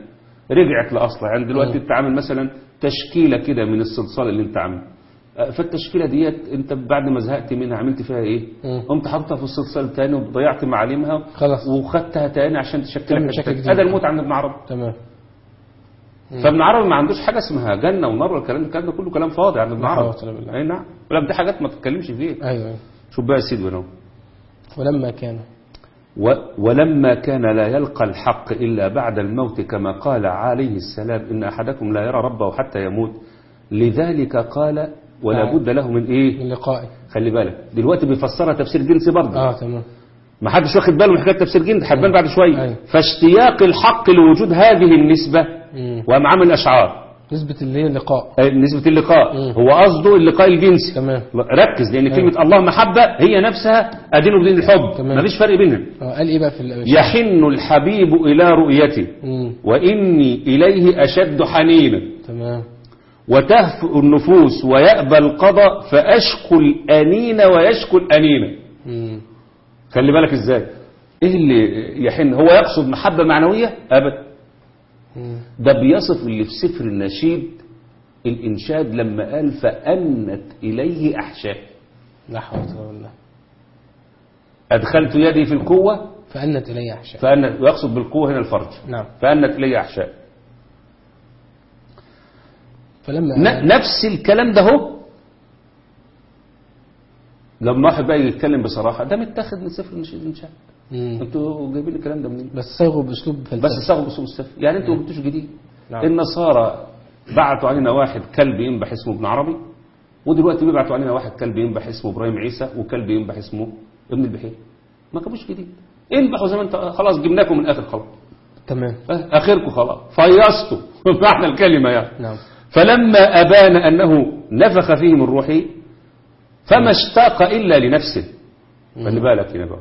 رجعت لاصلها يعني دلوقتي مم. انت عامل مثلا تشكيله كده من الصلصال اللي انت عامله آه، فالتشكيله ديت انت بعد ما زهقت منها عملت فيها ايه مم. قمت حاططها في الصلصال تاني وضيعت معالمها خلاص. وخدتها تاني عشان تعمل تشكلها شكل كشكل. جديد. هذا الموت عند ابن عربي تمام فابن عربي ما عندوش حاجه اسمها جنه ونار والكلام الكلام ده كله كلام فاضي عند ابن لا عربي حول ولا بالله. اي نعم ولا دي حاجات ما تتكلمش فيها ايوه أيوة. شوف بقى يا سيدي ونو ولما كان و ولما كان لا يلقى الحق إلا بعد الموت كما قال عليه السلام إن أحدكم لا يرى ربه حتى يموت لذلك قال ولا نعم. بد له من إيه من لقائه خلي بالك دلوقتي بيفسرها تفسير جنسي برضه اه تمام ما حدش واخد باله من حكايه تفسير جنسي هتبان بعد شويه أيوة. فاشتياق الحق لوجود هذه النسبه مم. وقام عامل اشعار نسبة اللي هي اللقاء آه، نسبه اللقاء مم. هو قصده اللقاء الجنسي تمام ركز لان أيوة. كلمه الله محبه هي نفسها ادين ودين الحب تمام. مفيش فرق بينهم آه قال ايه بقى في ال- يحن الحبيب إلى رؤيتي مم. وإني إليه أشد حنينا تمام وتهفئ النفوس ويأبى القضاء فأشكو الأنين ويشكو الأنين مم. خلي بالك إزاي إيه اللي يحن هو يقصد محبة معنوية أبدا مم. ده بيصف اللي في سفر النشيد الإنشاد لما قال فأنت إليه أحشاء لا حول ولا بالله أدخلت يدي في القوة فأنت إلي أحشاء فأنت ويقصد بالقوة هنا الفرج نعم فأنت إليه أحشاء فلما ن- نفس الكلام ده هو لما واحد بقى يتكلم بصراحة ده متاخد من سفر النشيد الإنشاء مم. انتوا جايبين الكلام ده منين بس صيغوا بأسلوب فلسفي بس استغربوا باسلوب السفر يعني انتوا ما جبتوش جديد نعم. النصارى بعتوا علينا واحد كلب ينبح اسمه ابن عربي ودلوقتي بيبعتوا علينا واحد كلب ينبح اسمه ابراهيم عيسى وكلب ينبح اسمه ابن البحير ما جابوش جديد انبحوا زي ما انت خلاص جبناكم من الاخر خلاص تمام اه، اخركم خلاص فيصتوا معنى الكلمه يعني نعم فلما أبان أنه نفخ فيه من روحه فما اشتاق إلا لنفسه خلي بالك هنا بقى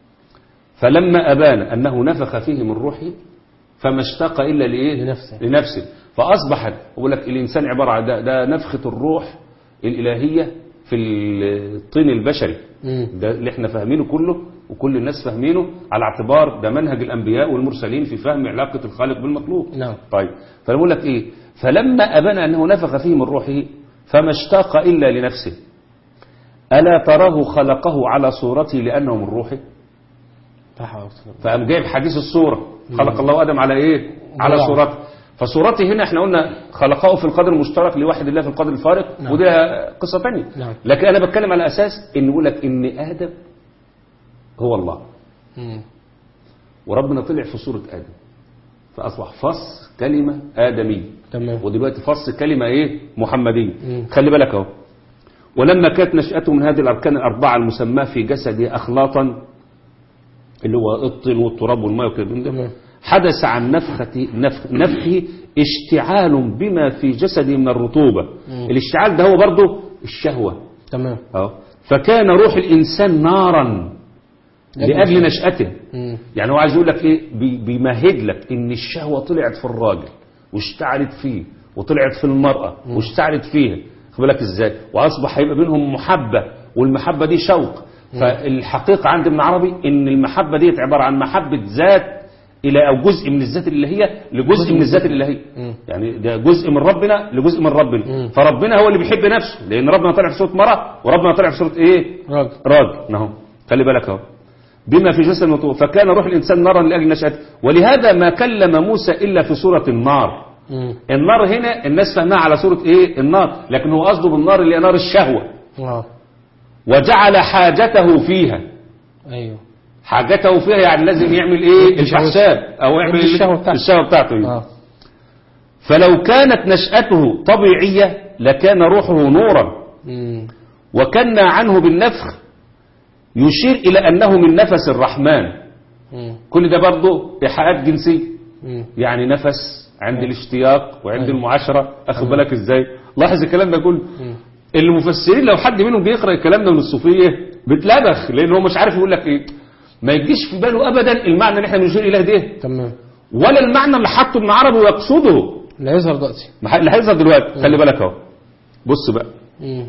فلما أبان أنه نفخ فيه من روحه فما اشتاق إلا لإيه لنفسه. لنفسه فأصبحت أقول لك الإنسان عبارة عن ده, ده نفخة الروح الإلهية في الطين البشري مم. ده اللي احنا فاهمينه كله وكل الناس فاهمينه على اعتبار ده منهج الأنبياء والمرسلين في فهم علاقة الخالق بالمخلوق نعم طيب فأنا بقول لك إيه فلما أبان أنه نفخ فيه من روحه فما اشتاق إلا لنفسه ألا تراه خلقه على صورته لأنه من روحه لا حول ولا قوة فقام جايب حديث الصورة خلق الله آدم على إيه على نعم. صورته فصورته هنا احنا قلنا خلقه في القدر المشترك لواحد الله في القدر الفارق نعم. وده قصة تانية نعم. لكن أنا بتكلم على أساس إن يقول لك إن آدم هو الله مم. وربنا طلع في صورة آدم فأصبح فص كلمة آدمية تمام ودلوقتي فص كلمة ايه محمدية مم. خلي بالك اهو ولما كانت نشأته من هذه الأركان الأربعة المسماة في جسده أخلاطا اللي هو الطين والتراب والماء وكده من ده، تمام حدث عن نفخة نفخ نفخه اشتعال بما في جسده من الرطوبة مم. الاشتعال ده هو برضه الشهوة تمام اهو فكان روح الإنسان نارا لأجل نشأته مم. يعني هو عايز يقول لك ايه بي- بيمهد لك ان الشهوه طلعت في الراجل واشتعلت فيه وطلعت في المراه واشتعلت فيها خد بالك ازاي واصبح هيبقى بينهم محبه والمحبه دي شوق فالحقيقه عند ابن عربي ان المحبه ديت عباره عن محبه ذات الى او جزء من الذات الالهيه لجزء من الذات الالهيه مم. يعني ده جزء من ربنا لجزء من ربنا مم. فربنا هو اللي بيحب نفسه لان ربنا طلع في صوره مراه وربنا طلع في صوره ايه راجل راجل اهو خلي بالك اهو بما في جسد المطلوب فكان روح الإنسان نارا لأجل نشأته ولهذا ما كلم موسى إلا في سورة النار مم. النار هنا الناس فهمها على سورة إيه النار لكن هو قصده بالنار اللي هي نار الشهوة اه وجعل حاجته فيها ايوه حاجته فيها يعني لازم يعمل إيه الفحشاء أو يعمل يدي الشهوة بتاعته. الشهوة بتاعته إيه. اه فلو كانت نشأته طبيعية لكان روحه نورا مم. وكنا عنه بالنفخ يشير إلى أنه من نفس الرحمن مم. كل ده برضه إيحاءات جنسية مم. يعني نفس عند الاشتياق وعند أيوة. المعاشرة أخد بالك إزاي لاحظ الكلام ده كله مم. المفسرين لو حد منهم بيقرأ الكلام ده من الصوفية بتلبخ لأن هو مش عارف يقول لك إيه ما يجيش في باله أبدا المعنى اللي احنا بنشير إليه ده تمام ولا المعنى اللي حطه ابن عربي ويقصده لا يظهر دلوقتي ما ح- اللي هيظهر دلوقتي خلي بالك اهو بص بقى مم.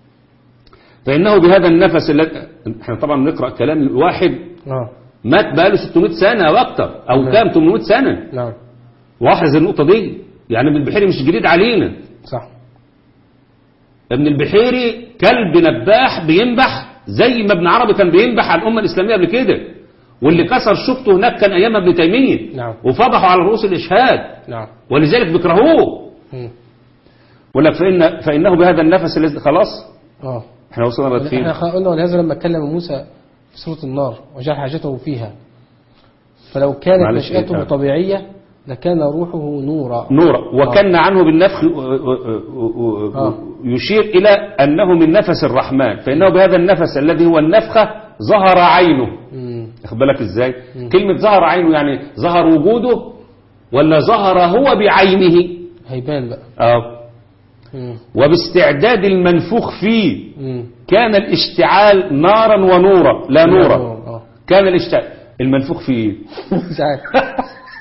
فإنه بهذا النفس الذي احنا طبعا بنقرأ كلام الواحد اه مات بقاله 600 سنة أو أكتر أو نعم. كام 800 سنة نعم لاحظ النقطة دي يعني ابن البحيري مش جديد علينا صح ابن البحيري كلب نباح بينبح زي ما ابن عربي كان بينبح على الأمة الإسلامية قبل كده واللي كسر شفته هناك كان أيام ابن تيمية نعم. وفضحوا على رؤوس الإشهاد نعم ولذلك بيكرهوه مم. يقول لك فإن فإنه بهذا النفس الذي خلاص اه احنا وصلنا لغاية فين احنا قلنا ولهذا لما اتكلم موسى في سورة النار وجعل حاجته فيها فلو كانت معلش، نشأته إيه؟ طبيعية لكان روحه نورا نورا وكان عنه بالنفخ و- و- و- آه. يشير إلى أنه من نفس الرحمن فإنه بهذا النفس الذي هو النفخة ظهر عينه مم. واخد بالك ازاي كلمة ظهر عينه يعني ظهر وجوده ولا ظهر هو بعينه هيبان بقى اه مم. وباستعداد المنفوخ فيه مم. كان الاشتعال نارا ونورا لا نورا اه كان الاشتعال المنفوخ فيه مش عارف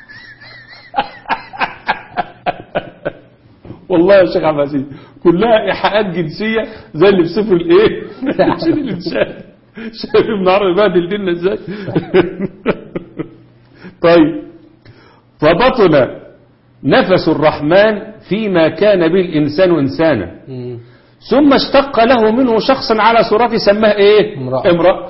والله يا شيخ عبد العزيز كلها ايحاءات جنسيه زي اللي في سفر الايه؟ تفسير الانسان شايف ابن عربي بهدل ديننا ازاي؟ طيب فبطل نفس الرحمن فيما كان به الانسان انسانا مم. ثم اشتق له منه شخصا على صورته سماه ايه؟ امرأة. امرأة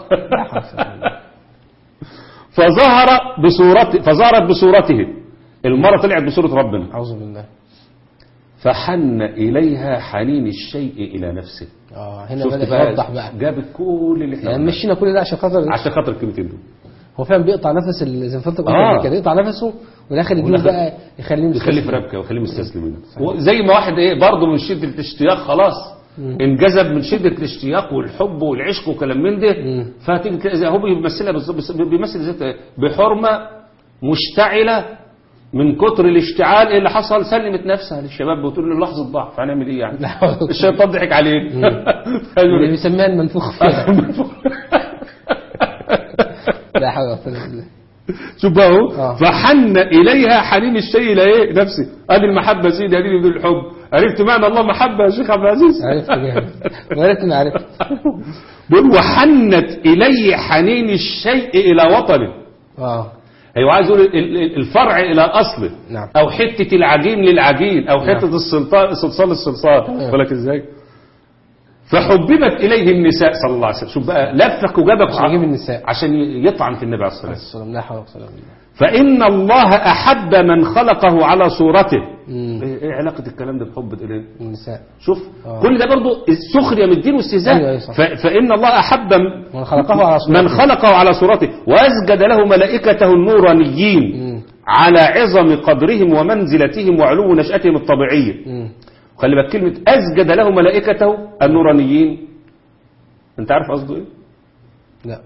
فظهر بصورته فظهرت بصورته المرأة طلعت بصورة ربنا أعوذ بالله فحن إليها حنين الشيء إلى نفسه اه هنا شفت بدأ بقى يوضح بقى جابت كل اللي احنا يعني قلناه. مشينا كل ده عشان خاطر عشان خاطر الكلمتين دول هو فعلا بيقطع نفس ال- زي ما فضلت آه. قلت كده يقطع نفسه والاخر يجيب والآخر بقى يخليه يخليه في مستسلم. ربكه ويخليه مستسلم منه زي ما واحد ايه برضه من شده الاشتياق خلاص انجذب من شده الاشتياق والحب والعشق وكلام من ده مم. فتيجي تلاقي زي هو بيمثلها بالظبط بيمثل ذات بحرمه مشتعله من كتر الاشتعال ايه اللي حصل سلمت نفسها للشباب بتقول له لحظه ضعف هنعمل ايه يعني لا حول ولا قوة. الشيطان ضحك عليه اللي بيسميها المنفوخ فيها لا حول ولا قوة بالله شوف بقى اهو آه. فحن اليها حنين الشيء الى ايه نفسه ادي المحبه سيدي ادي بدون الحب عرفت معنى الله محبه يا شيخ عبد العزيز عرفت جامد وعرفت ما عرفت بيقول وحنت الي حنين الشيء الى وطنه اه ايوه عايز يقول ال- ال- الفرع الى اصله نعم. او حته العجين للعجين او نعم. حته الصلصال الصلصال الصلصال تمام. بالك ازاي فحببت اليه النساء صلى الله عليه وسلم شوف بقى لفك وجابك عشان يجيب النساء عشان يطعن في النبي عليه الصلاه والسلام السلام لا حول ولا قوة الا بالله فإن الله أحب من خلقه على صورته مم. إيه إيه علاقة الكلام ده بحب إليه النساء شوف آه. كل ده برضو السخرية من الدين واستهزاء أيوة، أيوة، صح. ف- فإن الله أحب من خلقه على صورته. من خلقه على صورته وأسجد له ملائكته النورانيين مم. على عظم قدرهم ومنزلتهم وعلو نشأتهم الطبيعية مم. خلي بالك كلمة أسجد له ملائكته النورانيين أنت عارف قصده إيه؟ لا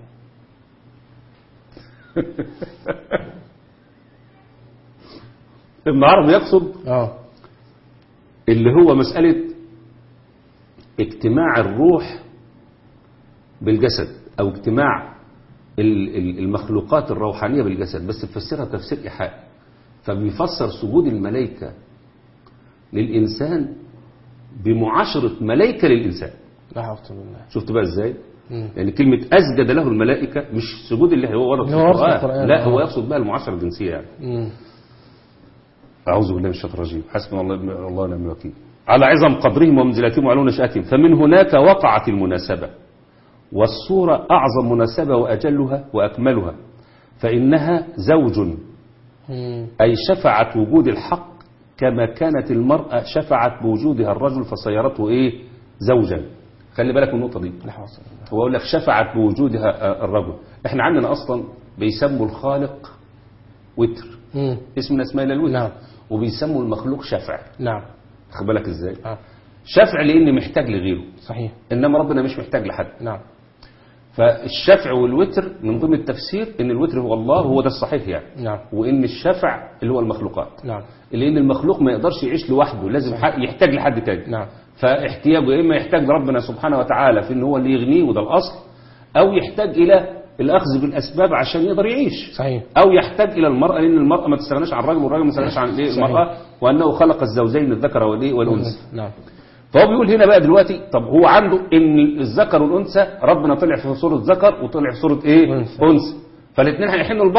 ابن عربي يقصد اه اللي هو مسألة اجتماع الروح بالجسد أو اجتماع ال- ال- المخلوقات الروحانية بالجسد بس بفسرها تفسير إيحاء فبيفسر سجود الملائكة للإنسان بمعاشرة ملائكة للإنسان لا حول ولا بالله شفت بقى إزاي؟ مم. يعني كلمة أسجد له الملائكة مش سجود اللي هو ورد في اللي هو ورد في القرآن القرآن، لا هو آه. يقصد بقى المعاشرة الجنسية يعني مم. أعوذ بالله من الشيطان الرجيم حسبنا الله الله ونعم الوكيل على عظم قدرهم ومنزلتهم وعلو نشأتهم فمن هناك وقعت المناسبة والصورة أعظم مناسبة وأجلها وأكملها فإنها زوج مم. أي شفعت وجود الحق كما كانت المرأة شفعت بوجودها الرجل فصيرته إيه زوجا خلي بالك من النقطة دي لا حول ولا بالله هو يقول لك شفعت بوجودها آه، الرجل احنا عندنا أصلا بيسموا الخالق وتر مم. اسم من اسماء الله الوتر نعم. وبيسموا المخلوق شفع نعم خد بالك ازاي اه شفع لاني محتاج لغيره صحيح انما ربنا مش محتاج لحد نعم فالشفع والوتر من ضمن التفسير ان الوتر هو الله هو ده الصحيح يعني نعم وان الشفع اللي هو المخلوقات نعم لان المخلوق ما يقدرش يعيش لوحده لازم ح- يحتاج لحد تاني نعم فاحتياجه يا اما يحتاج لربنا سبحانه وتعالى في ان هو اللي يغنيه وده الاصل او يحتاج الى الاخذ بالاسباب عشان يقدر يعيش صحيح او يحتاج الى المراه لان المراه ما تستغناش عن الرجل والرجل ما يستغناش عن الايه صحيح. المراه وانه خلق الزوجين الذكر والايه والانثى نعم فهو بيقول هنا بقى دلوقتي طب هو عنده ان الذكر والانثى ربنا طلع في صوره ذكر وطلع في صوره ايه أنثى. انثى فالاثنين هيحنوا لبعض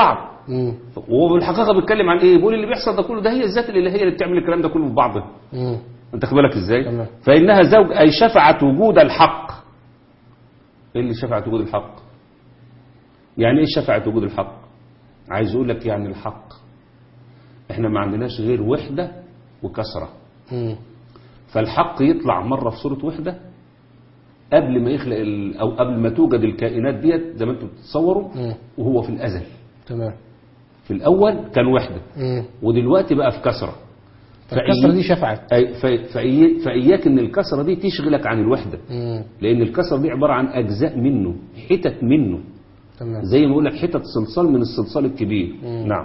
مم. وبالحقيقه بيتكلم عن ايه بيقول اللي بيحصل ده كله ده هي الذات الالهيه اللي بتعمل الكلام ده كله في بعضها مم. انت خد بالك ازاي تمام. فانها زوج اي شفعت وجود الحق ايه اللي شفعت وجود الحق يعني ايه شفعت وجود الحق عايز اقول لك يعني الحق احنا ما عندناش غير وحده وكسره مم. فالحق يطلع مره في صوره وحده قبل ما يخلق ال... او قبل ما توجد الكائنات ديت زي ما انتم بتتصوروا مم. وهو في الازل تمام في الاول كان وحده مم. ودلوقتي بقى في كسره فالكسرة دي شفعت أي- في- فإي- فإياك إن الكسرة دي تشغلك عن الوحدة مم. لأن الكسرة دي عبارة عن أجزاء منه حتت منه تمام زي ما يقول لك حتت صلصال من الصلصال الكبير مم. نعم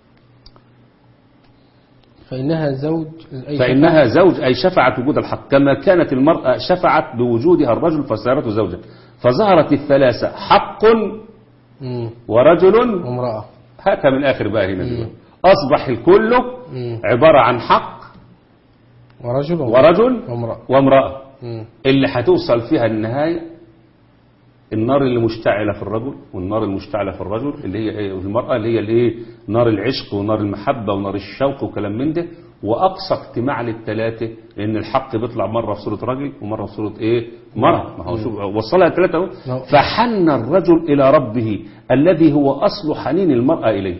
فإنها زوج أي فإنها زوج أي شفعت وجود الحق كما كانت المرأة شفعت بوجودها الرجل فصارته زوجا فظهرت الثلاثة حق مم. ورجل وامرأة هاتها من الآخر بقى هنا دلوقتي. أصبح الكل مم. عبارة عن حق ورجل وامرأة ورجل وامرأة وامرأة مم. اللي هتوصل فيها النهاية النار اللي مشتعلة في الرجل والنار المشتعلة في الرجل اللي هي ايه في المرأة اللي هي الايه نار العشق ونار المحبة ونار الشوق وكلام من ده وأقصى اجتماع للثلاثة لأن الحق بيطلع مرة في صورة رجل ومرة في صورة ايه مرأة ما هو شوف وصلها الثلاثة اهو نعم. فحن الرجل إلى ربه الذي هو أصل حنين المرأة إليه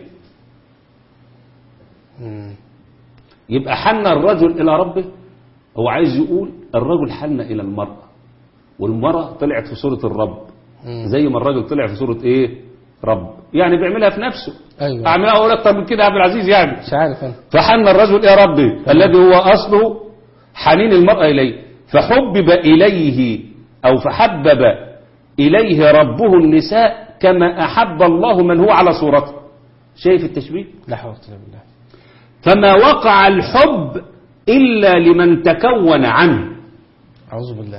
مم. يبقى حن الرجل إلى ربه هو عايز يقول الرجل حن إلى المرأة والمرأة طلعت في صورة الرب مم. زي ما الراجل طلع في صورة ايه رب يعني بيعملها في نفسه أيوة اعملها اقول اكتر من كده يا عبد العزيز يعني مش عارف أنا فحن الرجل الى ربه الذي هو اصله حنين المرأة اليه فحبب اليه او فحبب اليه ربه النساء كما احب الله من هو على صورته شايف التشبيه لا حول ولا قوة إلا بالله فما وقع الحب الا لمن تكون عنه أعوذ بالله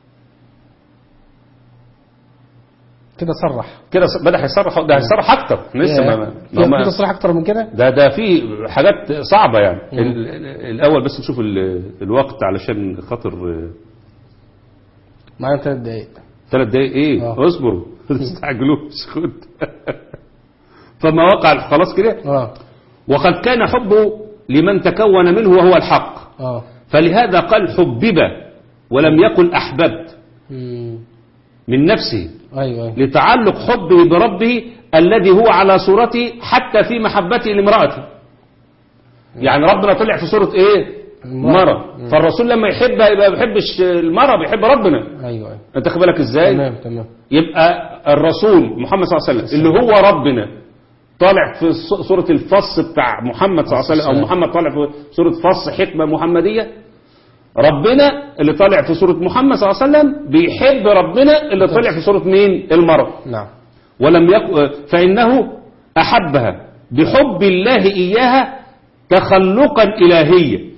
كده صرح كده بدا هيصرح ده هيصرح اكتر لسه ما ما- في ما- في تصريح أكتر من كده ده ده في حاجات صعبة يعني ال- ال- الأول بس نشوف ال- الوقت علشان خاطر آه، معانا ثلاث دقايق ثلاث دقايق ايه آه. اصبروا ما تستعجلوش خد فما وقع خلاص كده اه وقد كان حبه لمن تكون منه وهو الحق اه فلهذا قال حبب ولم يقل أحببت مم. من نفسه أيوه أيوه لتعلق حبه بربه الذي هو على صورته حتى في محبته لامرأته يعني ربنا طلع في صورة ايه المرأة. مرة فالرسول لما يحبها يبقى ما بيحبش المرأة بيحب ربنا أيوه أيوه انت خد بالك ازاي تمام تمام يبقى الرسول محمد صلى الله عليه وسلم اللي هو ربنا طالع في ص- صورة الفص بتاع محمد صلى الله عليه وسلم او محمد طالع في صورة فص حكمة محمدية ربنا اللي طالع في صورة محمد صلى الله عليه وسلم بيحب ربنا اللي طالع في صورة مين المرأة نعم ولم يك... فإنه أحبها بحب الله إياها تخلقا إلهيا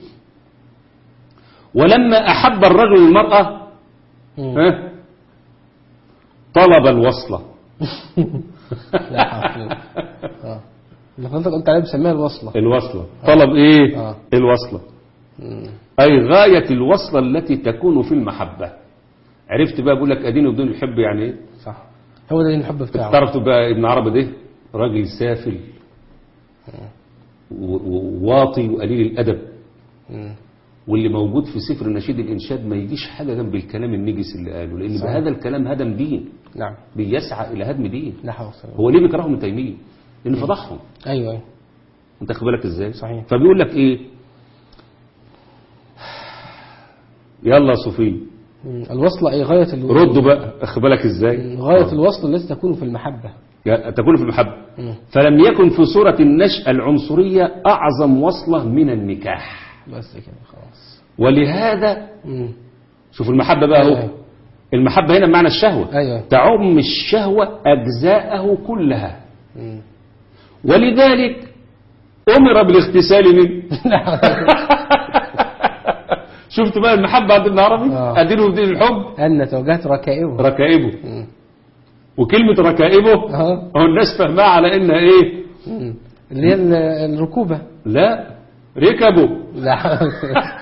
ولما أحب الرجل المرأة مم. ها، طلب الوصلة لا حول ولا قوة. اه اللي حضرتك قلت عليه بسميها الوصلة الوصلة طلب إيه آه. الوصلة مم. أي غاية الوصلة التي تكون في المحبة عرفت بقى بقول لك أدين وبدون الحب يعني إيه صح هو ده الحب بتاعه تعرف بقى ابن عربي ده راجل سافل و- و- وواطي وقليل الأدب مم. واللي موجود في سفر نشيد الإنشاد ما يجيش حاجة جنب الكلام النجس اللي قاله لأن صحيح. بهذا الكلام هدم دين نعم بيسعى إلى هدم دين لا حول ولا قوة. هو ليه بيكرههم تيمية لأن فضحهم أيوه أيوه أنت خد بالك إزاي صحيح. فبيقول لك إيه يلا يا صوفي مم. الوصلة أي غاية ال... ردوا بقى أخد بالك إزاي غاية الوصل التي تكون في المحبة يعني تكون في المحبة مم. فلم يكن في صورة النشأة العنصرية أعظم وصلة من النكاح بس كده خلاص ولهذا مم. شوف المحبة بقى أيوة. اهو المحبة هنا بمعنى الشهوة أيوه تعم الشهوة أجزاءه كلها مم. ولذلك أمر بالاغتسال منه شفت بقى المحبة عند ابن عربي آه. أدينه بدين الحب أن توجهت ركائبه ركائبه مم. وكلمة ركائبه أها. هو الناس فهمها على إنها إيه مم. اللي هي ال- الركوبة لا ركبوا لا حول ولا قوة.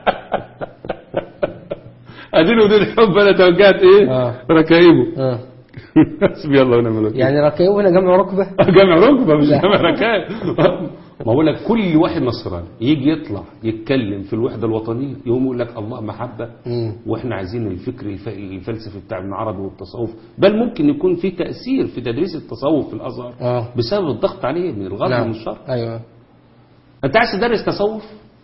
اديله دين الحب انا توجهت ايه آه. ركائبه آه. حسبي الله ونعم الوكيل يعني ركائب هنا جمع ركبة جامع ركبه مش لا. جامع ركاب ما بقول لك كل واحد نصراني يجي يطلع يتكلم في الوحده الوطنيه يقوم يقول لك الله محبه مم. واحنا عايزين الفكر الف- الفلسفي بتاع ابن عربي والتصوف بل ممكن يكون في تاثير في تدريس التصوف في الازهر اه بسبب الضغط عليه من الغرب ومن الشرق ايوه انت عايز تدرس تصوف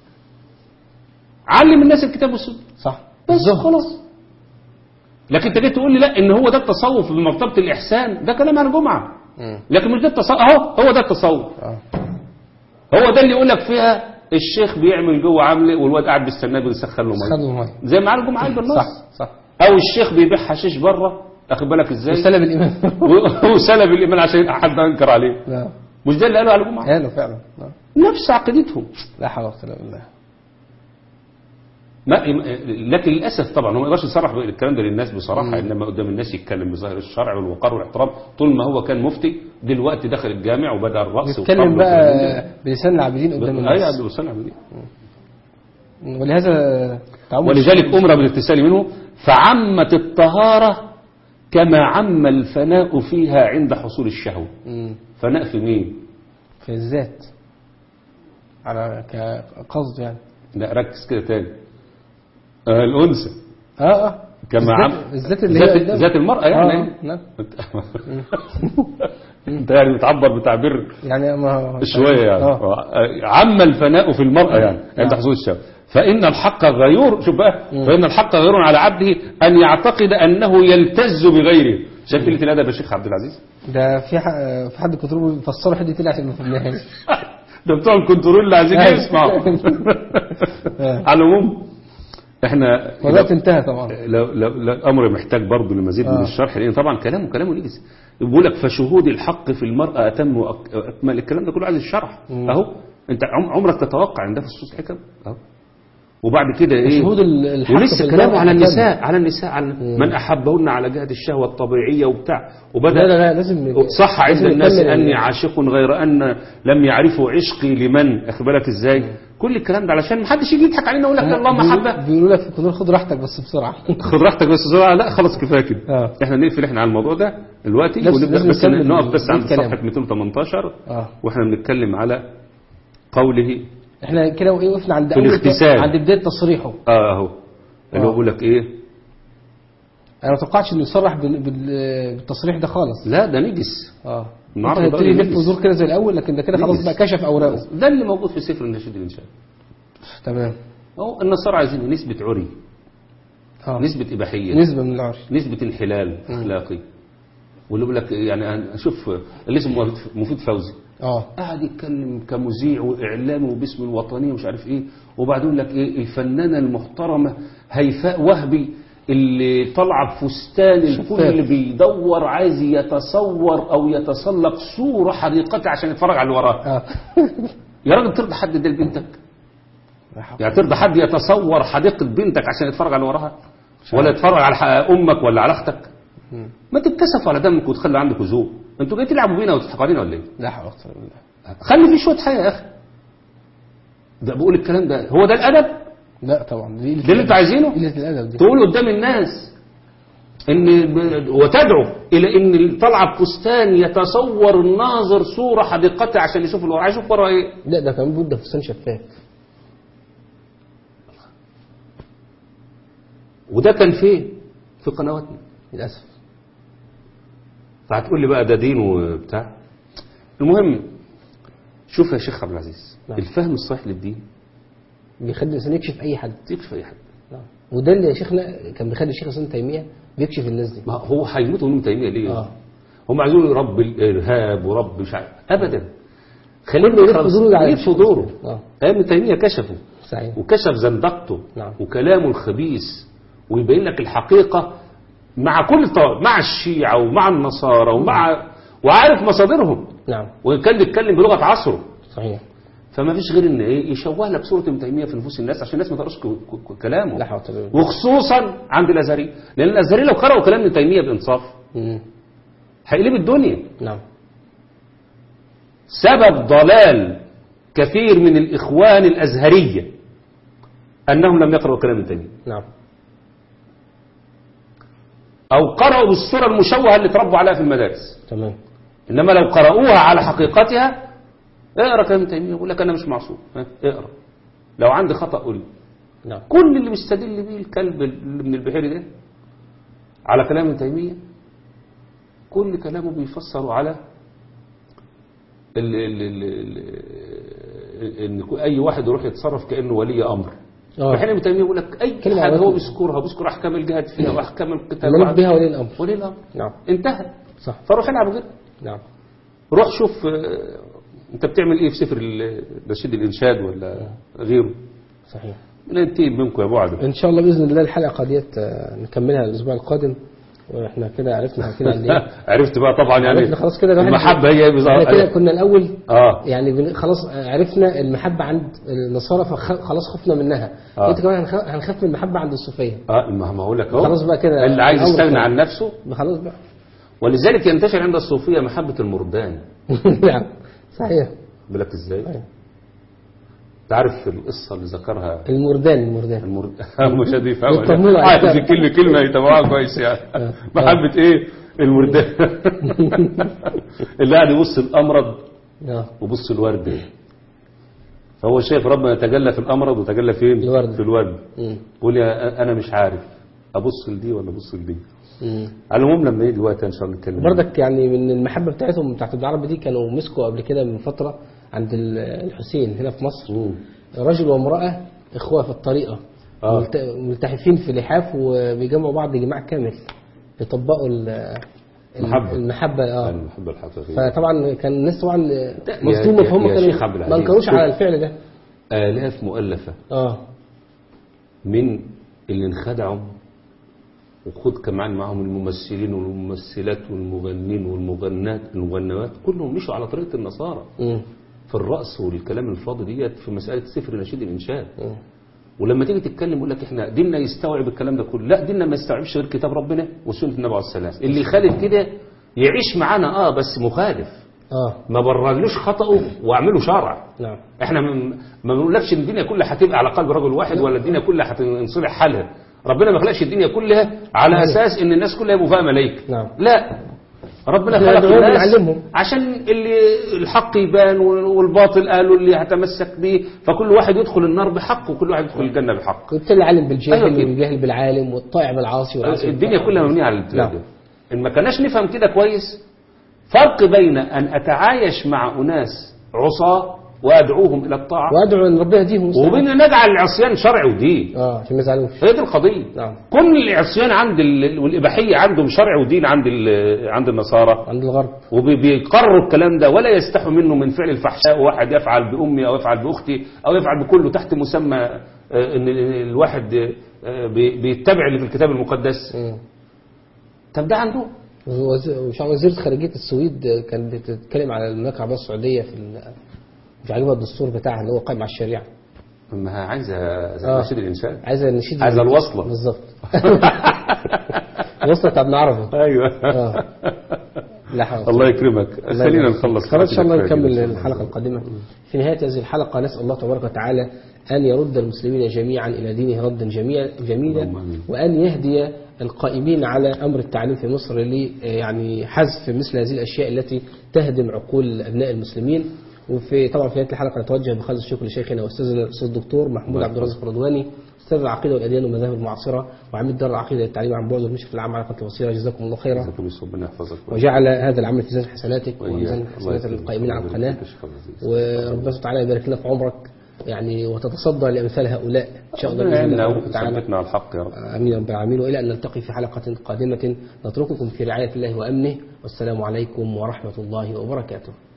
علم الناس الكتاب والسنه صح بس بالظبط. خلاص لكن انت جاي تقول لي لا ان هو ده التصوف بمرتبه الاحسان ده كلام عن جمعه مم. لكن مش ده التصوف اهو هو ده التصوف اه هو ده اللي يقول لك فيها الشيخ بيعمل جوه عمله والواد قاعد بالسناه بيسخن له ميه خدوا ميه زي ما قال جمعه بالنص صح صح او الشيخ بيبيع حشيش بره اخد بالك ازاي وسلب الإيمان و- وسلب الايمان عشان حد انكر عليه لا مش ده اللي قاله على جمعه قالوا فعلا لا. نفس عقيدتهم لا حول ولا قوة إلا بالله ما لكن للاسف طبعا هو ما يقدرش يصرح الكلام ده للناس بصراحه انما قدام الناس يتكلم بظاهر الشرع والوقار والاحترام طول ما هو كان مفتي دلوقتي دخل الجامع وبدا الرقص يتكلم والطبل بقى والكلام بلسان العابدين قدام ده. ايوه الناس عبد الوهاب عبد ولهذا تعود ولذلك امر بالاغتسال منه فعمت الطهاره كما عم الفناء فيها عند حصول الشهوه مم. فناء في مين في الذات على كقصد يعني لا ركز كده تاني آه الانثى اه اه كما الذات- عم الذات اللي هي ذات, قدام. ذات المراه يعني آه، نعم. انت يعني بتعبر بتعبير يعني ما شويه يعني اه عم الفناء في المرأة يعني عند حصول الشهوة فإن الحق غيور شوف بقى فإن الحق غيور على عبده أن يعتقد أنه يلتز بغيره شايف قلة الأدب يا شيخ عبد العزيز ده في ح- في حد كنترول بيفسروا حد طلع عشان ما فهمناهاش ده بتوع الكنترول اللي عايزين أيوة. يسمعوا على العموم احنا والوقت انتهى طبعا لو لو لو الامر محتاج برضه لمزيد من آه. الشرح لان طبعا كلامه كلامه ليس بيقول لك فشهود الحق في المراه اتم وأك- واكمل الكلام ده كله عايز الشرح مم. اهو انت عم- عمرك تتوقع ان ده في الصوص حكم اهو وبعد كده ايه شهود ال- الحق ولسه في كلام المرأة على أتم. النساء على النساء على من احبهن على جهه الشهوه الطبيعيه وبتاع وبدا لا لا لا لازم صح عند لازم الناس نكمل اني ال- عاشق غير ان لم يعرفوا عشقي لمن اخد بالك ازاي كل الكلام ده علشان ما حدش يجي يضحك علينا ويقول لك الله محبه بيقولوا لك في الكنترول خد راحتك بس بسرعه خد راحتك بس بسرعه لا خلاص كفايه كده آه. احنا نقفل احنا على الموضوع ده دلوقتي لازم- ونبدا لازم بس نكمل نقف بس عند الكلام. صفحه 218 اه واحنا بنتكلم على قوله احنا كده وايه وقفنا عند في أول- الاغتسال. عند بدايه تصريحه اه اهو اللي هو آه. بيقول لك ايه انا ما توقعتش انه يصرح بال- بال- بالتصريح ده خالص لا ده نجس اه النهارده ممكن بقى يبتدي يلف يلبس. وزور كده زي الاول لكن ده كده خلاص يلبس. بقى كشف اوراقه ده اللي موجود في سفر النشيد الانشاء تمام اهو النصارى عايزين نسبه عري اه نسبه اباحيه نسبه من العرش نسبة انحلال أخلاقي واللي بيقول لك يعني أنا شوف اللي اسمه مفيد فوزي اه قاعد يتكلم كمذيع واعلامي وباسم الوطنيه ومش عارف ايه وبعدين يقول لك ايه الفنانه المحترمه هيفاء وهبي اللي طالعه بفستان الكل بيدور عايز يتصور او يتسلق صوره حديقتها عشان يتفرج على اللي وراه اه يا راجل ترضى حد ده لبنتك يعني ترضى حد يتصور حديقه بنتك عشان يتفرج على اللي وراها ولا يتفرج على ح- امك ولا على اختك ما تتكسفوا على دمك وتخلي عندك ذوق انتوا جايين تلعبوا بينا وتضحكوا علينا ولا ايه لا حول ولا قوه الا بالله خلي فيه شويه حياه يا اخي ده بقول الكلام ده هو ده الادب لا طبعا دي ده اللي انتوا عايزينه قله الادب دي تقول قدام الناس ان ب- وتدعو الى ان اللي طالعه بفستان يتصور الناظر صوره حديقتها عشان يشوف اللي وراه عايز يشوف وراه ايه لا ده كمان بيقول ده فستان شفاف وده كان فين في قنواتنا للاسف فهتقول لي بقى ده دين وبتاع المهم شوف يا شيخ عبد العزيز نعم. الفهم الصحيح للدين بيخلي الانسان يكشف اي حد يكشف اي حد وده اللي يا شيخنا كان بيخلي الشيخ حسين تيميه بيكشف الناس دي ما هو هيموتوا من تيميه ليه؟ اه هم عايزين يقولوا رب الارهاب ورب مش عارف ابدا خلينا كله يلف نخلص- دوره على يلف دوره اه ابن تيميه كشفه صحيح وكشف زندقته نعم. وكلامه الخبيث ويبين لك الحقيقه مع كل طرف مع الشيعه ومع النصارى ومع وعارف مصادرهم نعم وكان بيتكلم بلغه عصره صحيح فما فيش غير ان ايه يشوه لك صوره ابن تيميه في نفوس الناس عشان الناس ما تقراش ك- ك- كلامه لا حول ولا قوه وخصوصا عند الازهري لان الازهري لو قرأوا كلام ابن تيميه بانصاف مم. هيقلب الدنيا نعم سبب ضلال كثير من الإخوان الأزهرية أنهم لم يقرأوا كلام ابن تيمية نعم أو قرأوا بالصورة المشوهة اللي تربوا عليها في المدارس تمام إنما لو قرأوها على حقيقتها اقرأ كلام تيمية يقول لك أنا مش معصوم ها، اقرأ لو عندي خطأ قول لي. نعم كل اللي بيستدل بيه الكلب اللي من البحيري ده على كلام ابن تيمية كل كلامه بيفسر على ال ال ال ال ان كو- اي واحد يروح يتصرف كانه ولي امر آه. بحين ابن تيميه يقول لك اي كلمة حاجه هو عربية. بيذكرها بيذكر احكام الجهاد فيها واحكام القتال المنوط وعلى- بها ولي الأمر ولي الامر نعم انتهى صح فروح العب غير نعم روح شوف آه، انت بتعمل ايه في سفر ال- نشيد الانشاد ولا غيره صحيح ننتهي منكم يا ابو عدم ان شاء الله باذن الله الحلقه ديت آه، نكملها الاسبوع القادم واحنا كده عرفنا كده قد ايه عرفت بقى طبعا يعني عرفنا خلاص كده الواحد- المحبه هي احنا كده بظهر كنا الاول اه يعني بن- خلاص عرفنا المحبه عند النصارى فخلاص خفنا منها آه. انت كمان هنخ- هنخاف من المحبه عند الصوفيه اه ما ما اقول لك اهو خلاص بقى كده اللي عايز الأمر يستغنى خلاص. عن نفسه خلاص بقى ولذلك ينتشر عند الصوفيه محبه المردان نعم صحيح بالك ازاي أيوة. تعرف القصه اللي ذكرها المردان المردان المرد... مش هدي يطمنوا على عايز الكلام. كلمه كلمه يتابعوها كويس يعني محبه ايه المردان اللي قاعد يبص الامرض اه وبص الورد فهو شايف ربنا يتجلى في الامرض وتجلى فين الورد. في الورد مم. يقول يا انا مش عارف ابص لدي ولا ابص لدي مم. على العموم لما يجي وقت ان شاء الله نتكلم برضك يعني من المحبه بتاعتهم بتاعت ابن عربي دي كانوا مسكوا قبل كده من فتره عند ال- الحسين هنا في مصر مم. رجل وامراه اخوه في الطريقه آه. ملت- ملتحفين في لحاف وبيجمعوا بعض جماع كامل يطبقوا ال- المحبة. المحبه اه المحبه الحقيقيه فطبعا كان الناس طبعا يا- مصدومه يا- فهم يا شيخ عبد كانوا العزيز. ما انكروش شوف. على الفعل ده آلاف مؤلفة اه من اللي انخدعوا وخد كمان معهم الممثلين والممثلات والمغنين والمغنات المغنوات كلهم مشوا على طريقة النصارى مم. في الرأس والكلام الفاضي ديت في مسألة سفر نشيد الإنشاد مم. ولما تيجي تتكلم يقول لك احنا ديننا يستوعب الكلام ده كله لا ديننا ما يستوعبش غير كتاب ربنا وسنة النبي عليه السلام اللي يخالف كده يعيش معانا اه بس مخالف اه ما بررلوش خطأه واعمله شرع نعم احنا من- ما بنقولكش ان الدنيا كلها هتبقى على قلب رجل واحد ولا الدنيا كلها هتنصلح حالها ربنا ما خلقش الدنيا كلها على نعم. اساس ان الناس كلها يبقوا فيها ملائكه نعم. لا ربنا احنا خلق ندعوهم الناس ونعلمهم. عشان اللي الحق يبان والباطل قالوا اللي هتمسك به فكل واحد يدخل النار بحق وكل واحد يدخل الجنه بحق ويبتلي العالم بالجاهل أيوة كده. والجاهل بالعالم والطائع بالعاصي والعاصي الدنيا بالطائع. كلها مبنيه على الابتلاء نعم. ده ان ما كناش نفهم كده كويس فرق بين ان اتعايش مع اناس عصاه وادعوهم الى الطاعه وادعو ان ربنا يهديهم ويصلح وبين أن نجعل العصيان شرع ودين اه عشان ما يزعلوش هي دي القضية نعم. كل العصيان عند ال... والإباحية عندهم شرع ودين عند ال... عند النصارى عند الغرب وبيقرروا الكلام ده ولا يستحوا منه من فعل الفحشاء وواحد يفعل بأمي أو يفعل بأختي أو يفعل بكله تحت مسمى آه، إن الواحد آه، بي- بيتبع اللي في الكتاب المقدس مم. طب ده عندهم وز- وش- وزيرة خارجية السويد كانت بتتكلم على المملكة العربية السعودية في ال- مش عاجبها الدستور بتاعها اللي هو قائم على الشريعة ما هي عايزة آه. نشيد الإنسان عايزة النشيد عايزة الوصلة. بالظبط الوصلة بتاع ابن عربي أيوه آه. لا حول ولا الله يكرمك الله خلينا يبارك نخلص خلاص ان شاء الله حلقتنا نكمل كده. الحلقه القادمه في نهايه هذه الحلقه نسال الله تبارك وتعالى ان يرد المسلمين جميعا الى دينه ردا جميلا جميلا اللهم آمين. وان يهدي القائمين على امر التعليم في مصر ل يعني حذف مثل هذه الاشياء التي تهدم عقول ابناء المسلمين وفي طبعا في نهايه الحلقه نتوجه بخالص الشكر لشيخنا واستاذنا الاستاذ الدكتور محمود الله عبد الرازق رضواني استاذ العقيده والاديان والمذاهب المعاصره وعميد دار العقيده للتعليم عن بعد والمشرف العام على قناه البصيره جزاكم الله خيرا جزاكم الله ربنا يحفظك وجعل هذا العمل في ميزان حسناتك وإياك. وميزان الله حسنات يكرمك. القائمين على الله القناة يبارك فيك يا شيخ عبد العزيز. وربنا سبحانه وتعالى يبارك لنا في عمرك يعني وتتصدى لأمثال هؤلاء إن شاء الله ربنا بإذن الله يعيننا تبارك وتعالى ويثبتنا على الحق يا رب آمين يا رب العالمين وإلى أن نلتقي في حلقة قادمة نترككم في رعاية الله وأمنه والسلام عليكم ورحمة الله وبركاته